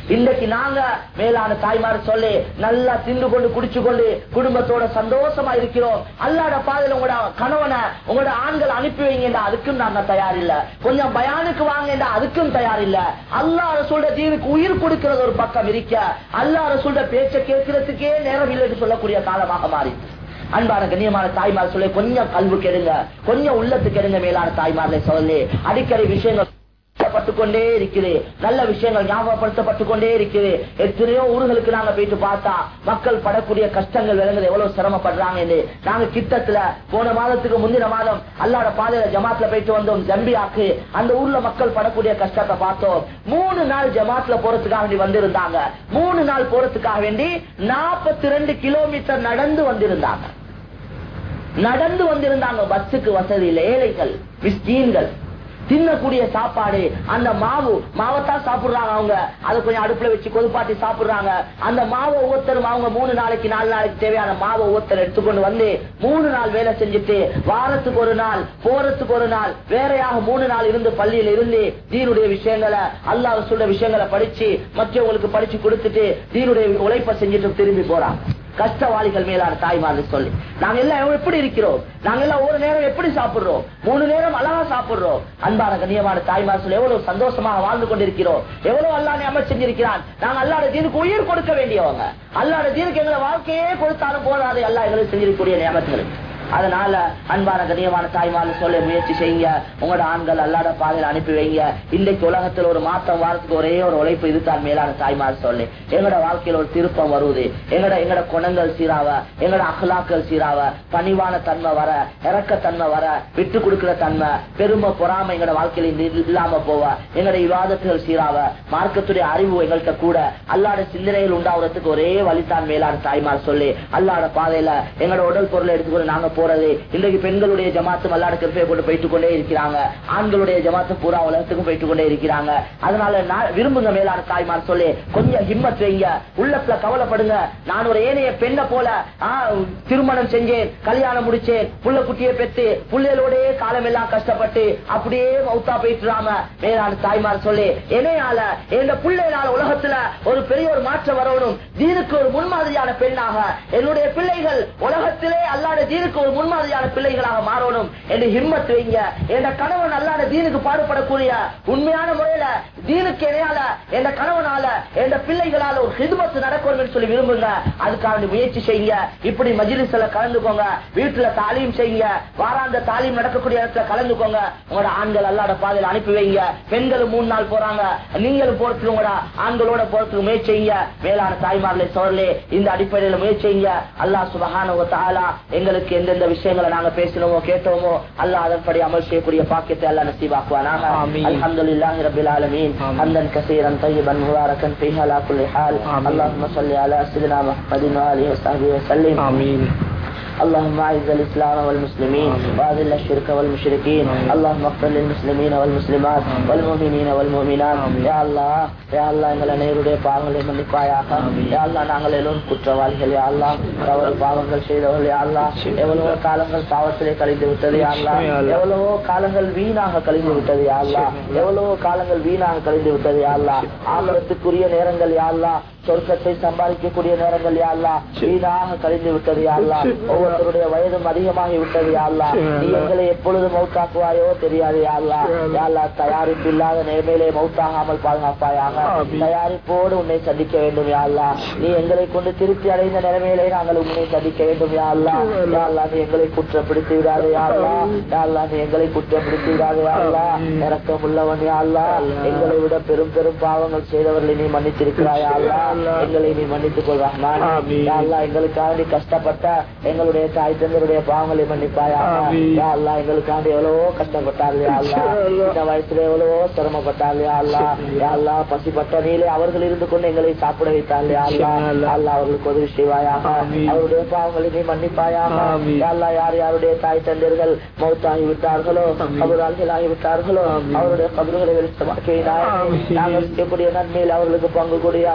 இன்றைக்கு நாங்க மேலான தாய்மார் சொல்லி நல்லா தின்று கொண்டு குடிச்சு கொண்டு குடும்பத்தோட சந்தோஷமா இருக்கிறோம் அல்லாட பாதையில உங்களோட கணவனை உங்களோட ஆண்கள் அனுப்பி வைங்க அதுக்கும் நாங்க தயார் இல்ல கொஞ்சம் பயானுக்கு வாங்க அதுக்கும் தயார் இல்ல அல்லாஹ் சொல்ற தீனுக்கு உயிர் கொடுக்கிறது ஒரு பக்கம் இருக்க அல்லாஹ் சொல்ற பேச்ச கேட்கறதுக்கே நேரம் இல்லைன்னு சொல்லக்கூடிய காலமாக மாறி அன்பான கண்ணியமான தாய்மார் சொல்லி கொஞ்சம் கல்வி கெடுங்க கொஞ்சம் உள்ளத்துக்கு கெடுங்க மேலான தாய்மார்களை சொல்லி அடிக்கடி விஷயங்கள் பட்டுக்கொண்டே இருக்குது நல்ல விஷயங்கள் ஞாபகப்படுத்தப்பட்டு கொண்டே இருக்குது எத்தனையோ ஊர்களுக்கு நாங்க போயிட்டு பார்த்தா மக்கள் படக்கூடிய கஷ்டங்கள் விளங்குது எவ்வளவு சிரமப்படுறாங்க என்று நாங்க கிட்டத்துல போன மாதத்துக்கு முந்தின மாதம் அல்லாட பாதையில ஜமாத்ல போயிட்டு வந்தோம் ஜம்பியாக்கு அந்த ஊர்ல மக்கள் படக்கூடிய கஷ்டத்தை பார்த்தோம் மூணு நாள் ஜமாத்ல போறதுக்காக வேண்டி வந்திருந்தாங்க மூணு நாள் போறதுக்காக வேண்டி நாற்பத்தி ரெண்டு கிலோமீட்டர் நடந்து வந்திருந்தாங்க நடந்து வந்திருந்தாங்க பஸ்ஸுக்கு வசதி இல்லை ஏழைகள் மிஸ்கீன்கள் தின்னக்கூடிய சாப்பாடு அந்த மாவு மாவைத்தான் சாப்பிடுறாங்க அவங்க அதை கொஞ்சம் அடுப்புல வச்சு கொதுப்பாட்டி சாப்பிடுறாங்க அந்த மாவை ஒவ்வொருத்தரும் அவங்க மூணு நாளைக்கு நாலு நாளைக்கு தேவையான மாவை ஒவ்வொருத்தர் எடுத்துக்கொண்டு வந்து மூணு நாள் வேலை செஞ்சுட்டு வாரத்துக்கு ஒரு நாள் போறதுக்கு ஒரு நாள் வேறையாக மூணு நாள் இருந்து பள்ளியில இருந்து தீனுடைய விஷயங்களை அல்லாஹ் சொல்ற விஷயங்களை படிச்சு மற்றவங்களுக்கு படிச்சு கொடுத்துட்டு தீனுடைய உழைப்பை செஞ்சுட்டு திரும்பி போறாங்க கஷ்டவாளிகள் மேலான தாய்மார்கள் சொல்லி நாங்க எல்லாம் எப்படி இருக்கிறோம் நாங்க எல்லாம் ஒரு நேரம் எப்படி சாப்பிடுறோம் மூணு நேரம் அழகா சாப்பிடுறோம் அன்பான கண்ணியமான தாய்மார் சொல்லி எவ்வளவு சந்தோஷமாக வாழ்ந்து கொண்டிருக்கிறோம் எவ்வளவு அல்லாஹ் அமைச்சு செஞ்சிருக்கிறான் நாங்க அல்லாட தீனுக்கு உயிர் கொடுக்க வேண்டியவங்க அல்லாட தீனுக்கு எங்களை வாழ்க்கையே கொடுத்தாலும் போதாது அல்லாஹ் எங்களுக்கு செஞ்சிருக்கக்கூடிய நியமத்துகள் அதனால அன்பான கண்ணியமான தாய்மார் சொல்ல முயற்சி செய்யுங்க உங்களோட ஆண்கள் அல்லாட பாதையில் அனுப்பி வைங்க இன்றைக்கு உலகத்தில் ஒரு மாற்றம் வாரத்துக்கு ஒரே ஒரு உழைப்பு இதுதான் மேலான தாய்மார் சொல்லி எங்களோட வாழ்க்கையில் ஒரு திருப்பம் வருவது எங்களோட எங்களோட குணங்கள் சீராவ எங்களோட அகலாக்கள் சீராவ பணிவான தன்மை வர இறக்க தன்மை வர விட்டு கொடுக்கிற தன்மை பெருமை பொறாமை எங்களோட வாழ்க்கையில இருந்து இல்லாம போவ எங்களோட விவாதத்துகள் சீராவ மார்க்கத்துடைய அறிவு எங்கள்கிட்ட கூட அல்லாட சிந்தனைகள் உண்டாவதுக்கு ஒரே வழிதான் மேலான தாய்மார் சொல்லி அல்லாட பாதையில எங்களோட உடல் பொருளை எடுத்துக்கொண்டு நாங்க போறது இன்றைக்கு பெண்களுடைய ஜமாத்து அல்லாட கிருப்பையை போட்டு போயிட்டு கொண்டே இருக்கிறாங்க ஆண்களுடைய ஜமாத்து பூரா உலகத்துக்கும் போயிட்டு கொண்டே இருக்கிறாங்க அதனால நான் விரும்புங்க மேலான தாய்மார் சொல்லி கொஞ்சம் ஹிம்மத் வைங்க உள்ளத்துல கவலைப்படுங்க நான் ஒரு ஏனைய பெண்ணை போல ஆ, திருமணம் செஞ்சேன் கல்யாணம் முடிச்சேன் புள்ள குட்டியை பெற்று புள்ளைகளோடய காலம் எல்லாம் கஷ்டப்பட்டு அப்படியே மௌத்தா போயிட்டுறாம மேலான தாய்மார் சொல்லி என்னையால எந்த பிள்ளைனால உலகத்துல ஒரு பெரிய ஒரு மாற்றம் வரணும் தீனுக்கு ஒரு முன்மாதிரியான பெண்ணாக என்னுடைய பிள்ளைகள் உலகத்திலே அல்லாத தீனுக்கு ஒரு முன்மாதிரியான பிள்ளைகளாக மாறணும் என்று ஹிம்மத் வைங்க என் கணவன் அல்லாத தீனுக்கு பாடுபடக்கூடிய உண்மையான முறையில தீனுக்கு இணையால என் கணவனால என் பிள்ளைகளால ஒரு ஹிதுமத்து நடக்கணும் சொல்லி விரும்புங்க அதுக்காக முயற்சி செய்யுங்க இப்படி மஜிலிஸ்ல கலந்துக்கோங்க வீட்டுல தாலீம் செய்யுங்க வாராந்த தாலீம் நடக்கக்கூடிய இடத்துல கலந்துக்கோங்க உங்களோட ஆண்கள் அல்லாட பாதையில் அனுப்பி வைங்க பெண்களும் மூணு நாள் போறாங்க நீங்களும் போறதுக்கு உங்களோட ஆண்களோட போறதுக்கு முயற்சி செய்யுங்க மேலான தாய்மார்களே சோழலே இந்த அடிப்படையில முயற்சி செய்யுங்க அல்லாஹ் சுபஹான தாலா எங்களுக்கு எந்தெந்த விஷயங்களை நாங்க பேசினோமோ கேட்டோமோ அல்லாஹ் அதன்படி அமல் செய்யக்கூடிய பாக்கியத்தை அல்லாஹ் நசீபாக்குவானாக ஆமீன். அல்ஹம்துலில்லாஹி ரப்பில் ஆலமீன் ஆமீன். ஹம்தன் கஸீரன் طيبا مباركا فيه على كل حال آمين. اللهم صل على سيدنا محمد وآله وصحبه وسلم آمين اللهم اعز الاسلام والمسلمين آمين. واذل الشرك والمشركين آمين. اللهم اغفر للمسلمين والمسلمات آمين. والمؤمنين والمؤمنات آمين. يا الله يا الله எங்கள் அனைவருடைய பாவங்களை மன்னிப்பாயாக ஆமீன். யா அல்லாஹ் நாங்கள் எல்லோரும் குற்றவாளிகள் யா அல்லாஹ் தவறு பாவங்கள் செய்தவர்கள் யா அல்லாஹ் நிச்சயம். எவ்வளவோ காலங்கள் பாவத்திலே கழிந்து விட்டது யா அல்லாஹ் நிச்சயம் யா அல்லாஹ். எவ்வளவோ காலங்கள் வீணாக கழிந்து விட்டது யா அல்லாஹ் நிச்சயம் யா அல்லாஹ். எவ்வளவோ காலங்கள் வீணாக கழிந்து விட்டது யா அல்லாஹ் ஆகலத்துக்குரிய நேரங்கள் யா அல்லாஹ் சொர்க்கத்தை சம்பாதிக்கக்கூடிய நேரங்கள் யா அல்லாஹ் வீணாக கழிந்து விட்டது யா அல்லாஹ் நிச்சயம் யா அல்லாஹ். ஒவ்வொருத்தருடைய வயதும் அதிகமாகி விட்டது யா அல்லாஹ் நிச்சயம் யா நீ அல்லாஹ். எங்களை எப்பொழுது மௌத்தாக்குவாயோ தெரியாது யா அல்லாஹ் நிச்சயம் யா அல்லாஹ். யா அல்லாஹ் தயாரிப்பு இல்லாத நிலைமையிலே மௌத்தாகாமல் பாதுகாப்பாயாக ஆமீன். தயாரிப்போடு உன்னை சந்திக்க வேண்டும் யா அல்லாஹ் நீ எங்களை கொண்டு திருப்தி அடைந்த நிலைமையிலே நாங்கள் உன்னை சந்திக்க வேண்டும் யா அல்லாஹ் நிச்சயம் யா யா அல்லாஹ் நீ எங்களை குற்றப்படுத்தி விடாதே யா அல்லாஹ் யா அல்லாஹ் நீ எங்களை குற்றப்படுத்தி விடாதே யா அல்லாஹ் ஆமீன். இறக்கம் உள்ளவன் யா அல்லாஹ் அல்லாஹ். எங்களை விட பெரும் பெரும் பாவங்கள் செய்தவர்களை நீ மன்னித்திருக்கிறாய் யா நிச்சயம் யா அல்லாஹ் அல்லாஹ். எங்களை நீ மன்னித்துக் கொள் ரஹ்மான் ஆமீன். யா அல்லாஹ் எங்களுக்காக நீ கஷ்டப்பட்ட எங்களுடைய தாய் தந்தருடைய பாவங்களை மன்னிப்பாயா ஆமீன். யா அல்லாஹ் எங்களுக்காண்டி எவ்வளவோ கஷ்டப்பட்டார் யா அல்லாஹ் நிச்சயம் அல்லாஹ். இந்த வயசுல எவ்வளவோ சிரமப்பட்டார் யா அல்லாஹ் நிச்சயம். யா அல்லாஹ் பசிப்பட்ட நீலே அவர்கள் இருந்து கொண்டு எங்களை சாப்பிட வைத்தார் யா அல்லாஹ் நிச்சயம் அல்லாஹ். யா அல்லாஹ் அவர்களுக்கு உதவி செய்வாயாக ஆமீன். அவருடைய பாவங்களை நீ மன்னிப்பாயாக ஆமீன். யா அல்லாஹ் யார் யாருடைய தாய் தந்தர்கள் மௌத்தாகி விட்டார்களோ ஆமீன். கபராளிகளாகி விட்டார்களோ ஆமீன். அவருடைய கபறுகளை வெளிச்சமாக்கினாய் ஆமீன். நாங்கள் செய்யக்கூடிய நன்மையில் அவர்களுக்கு பங்கு கொடியா அல்லாஹ்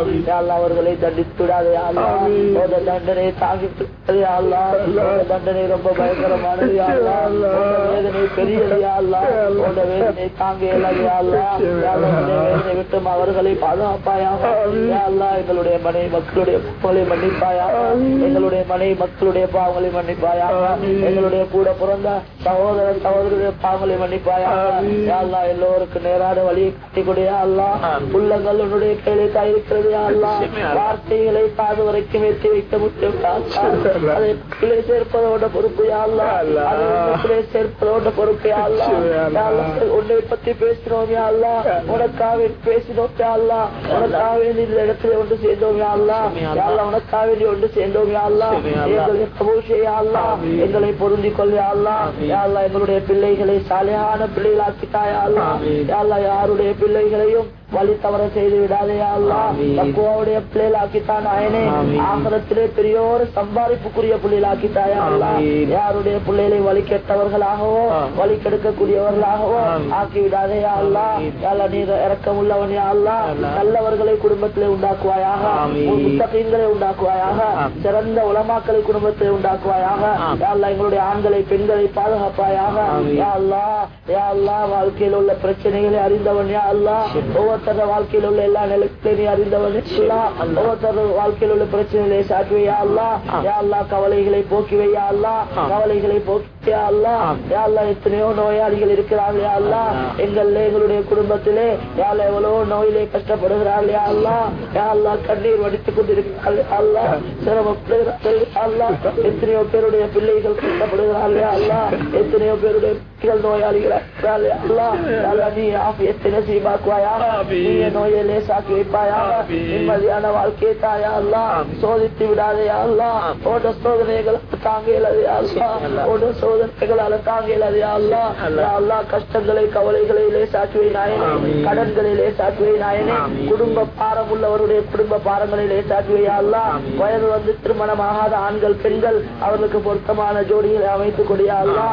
யா அல்லாஹ் அவர்களை தண்டித்து விடாதே யா அல்லாஹ் உன்னோட தண்டனை தாங்கி பிடிக்காதே யா அல்லாஹ் உன்னோட தண்டனை ரொம்ப பயங்கரமானது யா அல்லாஹ் உன்னோட வேதனை பெரியது யா அல்லாஹ் உன்னோட வேதனை தாங்க இயலாது யா அல்லாஹ் யா அல்லாஹ் உன்னுடைய வேதனை விட்டும் அவர்களை பாதுகாப்பாயாக யா அல்லாஹ் எங்களுடைய மனை மக்களுடைய பாவங்களை மன்னிப்பாயாக எங்களுடைய மனை மக்களுடைய பாவங்களை மன்னிப்பாயாக எங்களுடைய கூட பிறந்த சகோதர சகோதரருடைய பாவங்களை மன்னிப்பாயாக யா அல்லாஹ் எல்லோருக்கும் நேரான வழியை காட்டி கொடு யா அல்லாஹ் உள்ளங்கள் உன்னுடைய கையிலே தான் இருக்கிறது யா அல்லாஹ் வார்த்தைகளை காது வரைக்கும் எத்தி வைக்க முடியும் யா அல்லாஹ். அதை கீழே சேர்ப்பதோட பொறுப்பு யா அல்லாஹ் அதை உள்ளத்திலே சேர்ப்பதோட பொறுப்பு யா அல்லாஹ் யா அல்லாஹ் உன்னை பத்தி பேசினோம் யா அல்லாஹ் உனக்காக பேசினோம் யா அல்லாஹ் உனக்காக இந்த இடத்துல ஒன்று சேர்ந்தோம் யா அல்லாஹ் யா அல்லாஹ் உனக்காக வேண்டி ஒன்று சேர்ந்தோம் யா அல்லாஹ் எங்களை கபூல் செய்ய யா அல்லாஹ் எங்களை பொருந்திக் கொள் யா அல்லாஹ் யா அல்லாஹ் எங்களுடைய பிள்ளைகளை சாலையான பிள்ளைகளாக்கிட்டா யா அல்லாஹ் யா அல்லாஹ் யாருடைய பிள்ளைகளையும் வழி தவற செய்து விடாதே யா அல்லாஹ் தக்குவாவுடைய பிள்ளைகளாக்கித்தான் நாயனே ஆகரத்திலே பெரிய ஒரு சம்பாதிப்புக்குரிய பிள்ளைகளாக்கிட்டாயா அல்லாஹ் யாருடைய பிள்ளைகளை வழி கெட்டவர்களாகவோ வழி கெடுக்கக்கூடியவர்களாகவோ ஆக்கி விடாதே யா அல்லாஹ் யா அல்லாஹ் நீ இறக்கம் உள்ளவன் யா அல்லாஹ் நல்லவர்களை குடும்பத்திலே உண்டாக்குவாயாக முத்தகீன்களை உண்டாக்குவாயாக சிறந்த உலமாக்களை குடும்பத்தை உண்டாக்குவாயாக யா அல்லாஹ் எங்களுடைய ஆண்களை பெண்களை பாதுகாப்பாயாக யா அல்லாஹ் யா அல்லாஹ் வாழ்க்கையில் உள்ள பிரச்சனைகளை அறிந்தவன் யா அல்லாஹ் ஒவ்வொருத்தர வாழ்க்கையில் உள்ள எல்லா நிலத்தையும் நீ அறிந்தவன் யா அல்லாஹ் ஒவ்வொருத்தர வாழ்க்கையில் உள்ள பிரச்சனைகளை சாட்டுவையா அல்லா யா அல்லா கவலைகளை போக்கி வையா அல்லா கவலைகளை போக்கி யா அல்லா யா அல்லா எத்தனையோ நோயாளிகள் இருக்கிறார்கள் யா அல்லா எங்கள் எங்களுடைய குடும்பத்திலே யா அல்லா எவ்வளவோ நோயிலே கஷ்டப்படுகிறார்கள் யா அல்லா யா அல்லா கண்ணீர் வடித்துக் கொண்டிருக்கிறார்கள் யா அல்லா சிரமப்படுகிறார்கள் யா அல்லா எத்தனையோ பேருடைய பிள்ளைகள் கஷ்டப்படுகிறார்கள் யா அல்லா எத்தனையோ பேருடைய பிள்ளைகள் நோயாளிகள் இருக்கிறார்கள் யா அல்லா யா அல்லா நீ ஆஃபியத்தை நசீபாக்குவாயாக நீ நோயை லேசாக்கி வைப்பாயாக நிம்மதியான வாழ்க்கையை தாயா அல்லா சோதித்து விடாதே அல்லா ஓட சோதனைகள் தாங்க இயலாது அல்லா ஓட சோதனைகளால தாங்க இயலாது அல்லா யா அல்லா கஷ்டங்களை கவலைகளை லேசாக்குவை நாயனே கடன்களை லேசாக்குவை நாயனே குடும்ப பாரம் உள்ளவருடைய குடும்ப பாரங்களை லேசாக்குவை அல்லா வயது வந்து திருமணமாகாத ஆண்கள் பெண்கள் அவர்களுக்கு பொருத்தமான ஜோடிகளை அமைத்துக் கொடியா அல்லா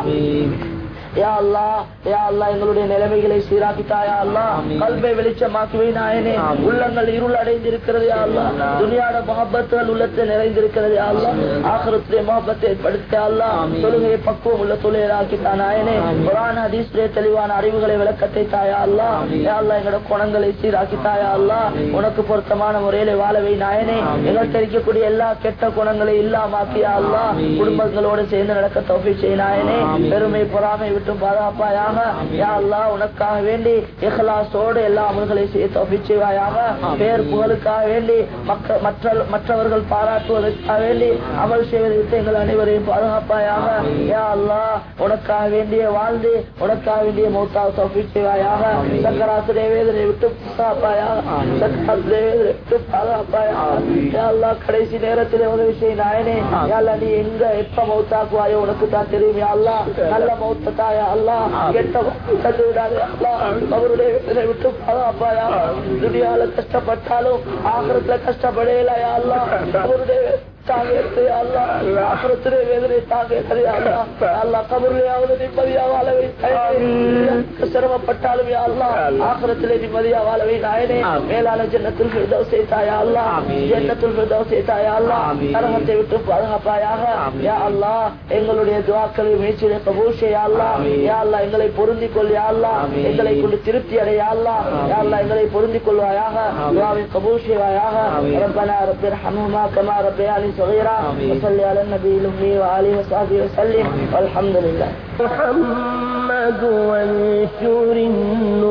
யா அல்லா யா அல்லா எங்களுடைய நிலைமைகளை சீராக்கிட்டாயா அல்லா கல்வை வெளிச்சமாக்குவை நாயனே உள்ளங்கள் இருள் அடைந்திருக்கிறது யா அல்லா துனியாட மகப்பத்துகள் உள்ளத்தை நிறைந்திருக்கிறது யா அல்லா ஆகரத்திலே மகப்பத்தை ஏற்படுத்த அல்லா தொழுகையை பக்குவம் உள்ள தொழிலாக்கிட்டா நாயனே குரான் ஹதீஸ்லே தெளிவான அறிவுகளை விளக்கத்தை தாயா அல்லா யா அல்லா எங்களோட குணங்களை சீராக்கிட்டாயா அல்லா உனக்கு பொருத்தமான முறையில வாழவை நாயனே எங்கள்கிட்ட இருக்கக்கூடிய எல்லா கெட்ட குணங்களை இல்லாமாக்கியா அல்லா குடும்பங்களோடு சேர்ந்து நடக்க தோப்பி செய்ய நாயனே பெருமை பொறாமை விட்டும் பாதுகாப்பாயாக யா அல்லாஹ் உனக்காக வேண்டி இஹ்லாஸோடு எல்லா அமல்களை செய்ய தோப்பி செய்வாயாக பேர் புகழுக்காக வேண்டி மக்க- மற்ற மற்றவர்கள் பாராட்டுவதற்காக வேண்டி அமல் செய்வதை விட்டு எங்கள் அனைவரையும் பாதுகாப்பாயாக யா அல்லாஹ் உனக்காக வேண்டிய வாழ்ந்து உனக்காக வேண்டிய மௌத்தா தோப்பி செய்வாயாக சக்கராசுடைய வேதனை விட்டு பாதுகாப்பாயாக சக்கராசுடைய வேதனை விட்டு பாதுகாப்பாயாக யா அல்லாஹ் கடைசி நேரத்தில் உதவி செய்ய நாயனே யா அல்லாஹ் நீ எங்க எப்ப மௌத்தாக்குவாயோ உனக்கு தான் தெரியும் யா அல்லாஹ் நல்ல மௌத்த தாயா அல்லாஹ் கெட்ட மௌத்தத்தை விடாதே அல்லாஹ் அவருடைய வேதனை விட்டு பாதுகாப்பாயா துனியால கஷ்டப்பட்டாலும் ஆகிரத்துல கஷ்டப்படையில யா அல்லாஹ் அவருடைய தாங்கத்தை அல்லா ஆசிரத்திலே வேதனை தாங்கத்தை அல்லா அல்லா கபருளையாவது நிம்மதியா வாழவை சிரமப்பட்டாலும் யா அல்லா ஆசிரத்திலே நிம்மதியா வாழவை நாயனே மேலான ஜன்னத்துல் ஃபிர்தௌஸை தாயா அல்லா ஜன்னத்துல் ஃபிர்தௌஸை தாயா அல்லா நரகத்தை விட்டு பாதுகாப்பாயாக யா அல்லா எங்களுடைய துவாக்களை முயற்சியை கபூல் செய்ய அல்லா யா அல்லா எங்களை பொருந்திக் கொள் யா அல்லா எங்களை கொண்டு திருப்தி அடைய அல்லா யா அல்லா எங்களை பொருந்திக் கொள்வாயாக துவாவை கபூல் செய்வாயாக ربنا رب ارحمهما كما ربياني صغيرا وصل على النبي الأمي وآله وصحبه وسلم والحمد لله محمد وانشر النور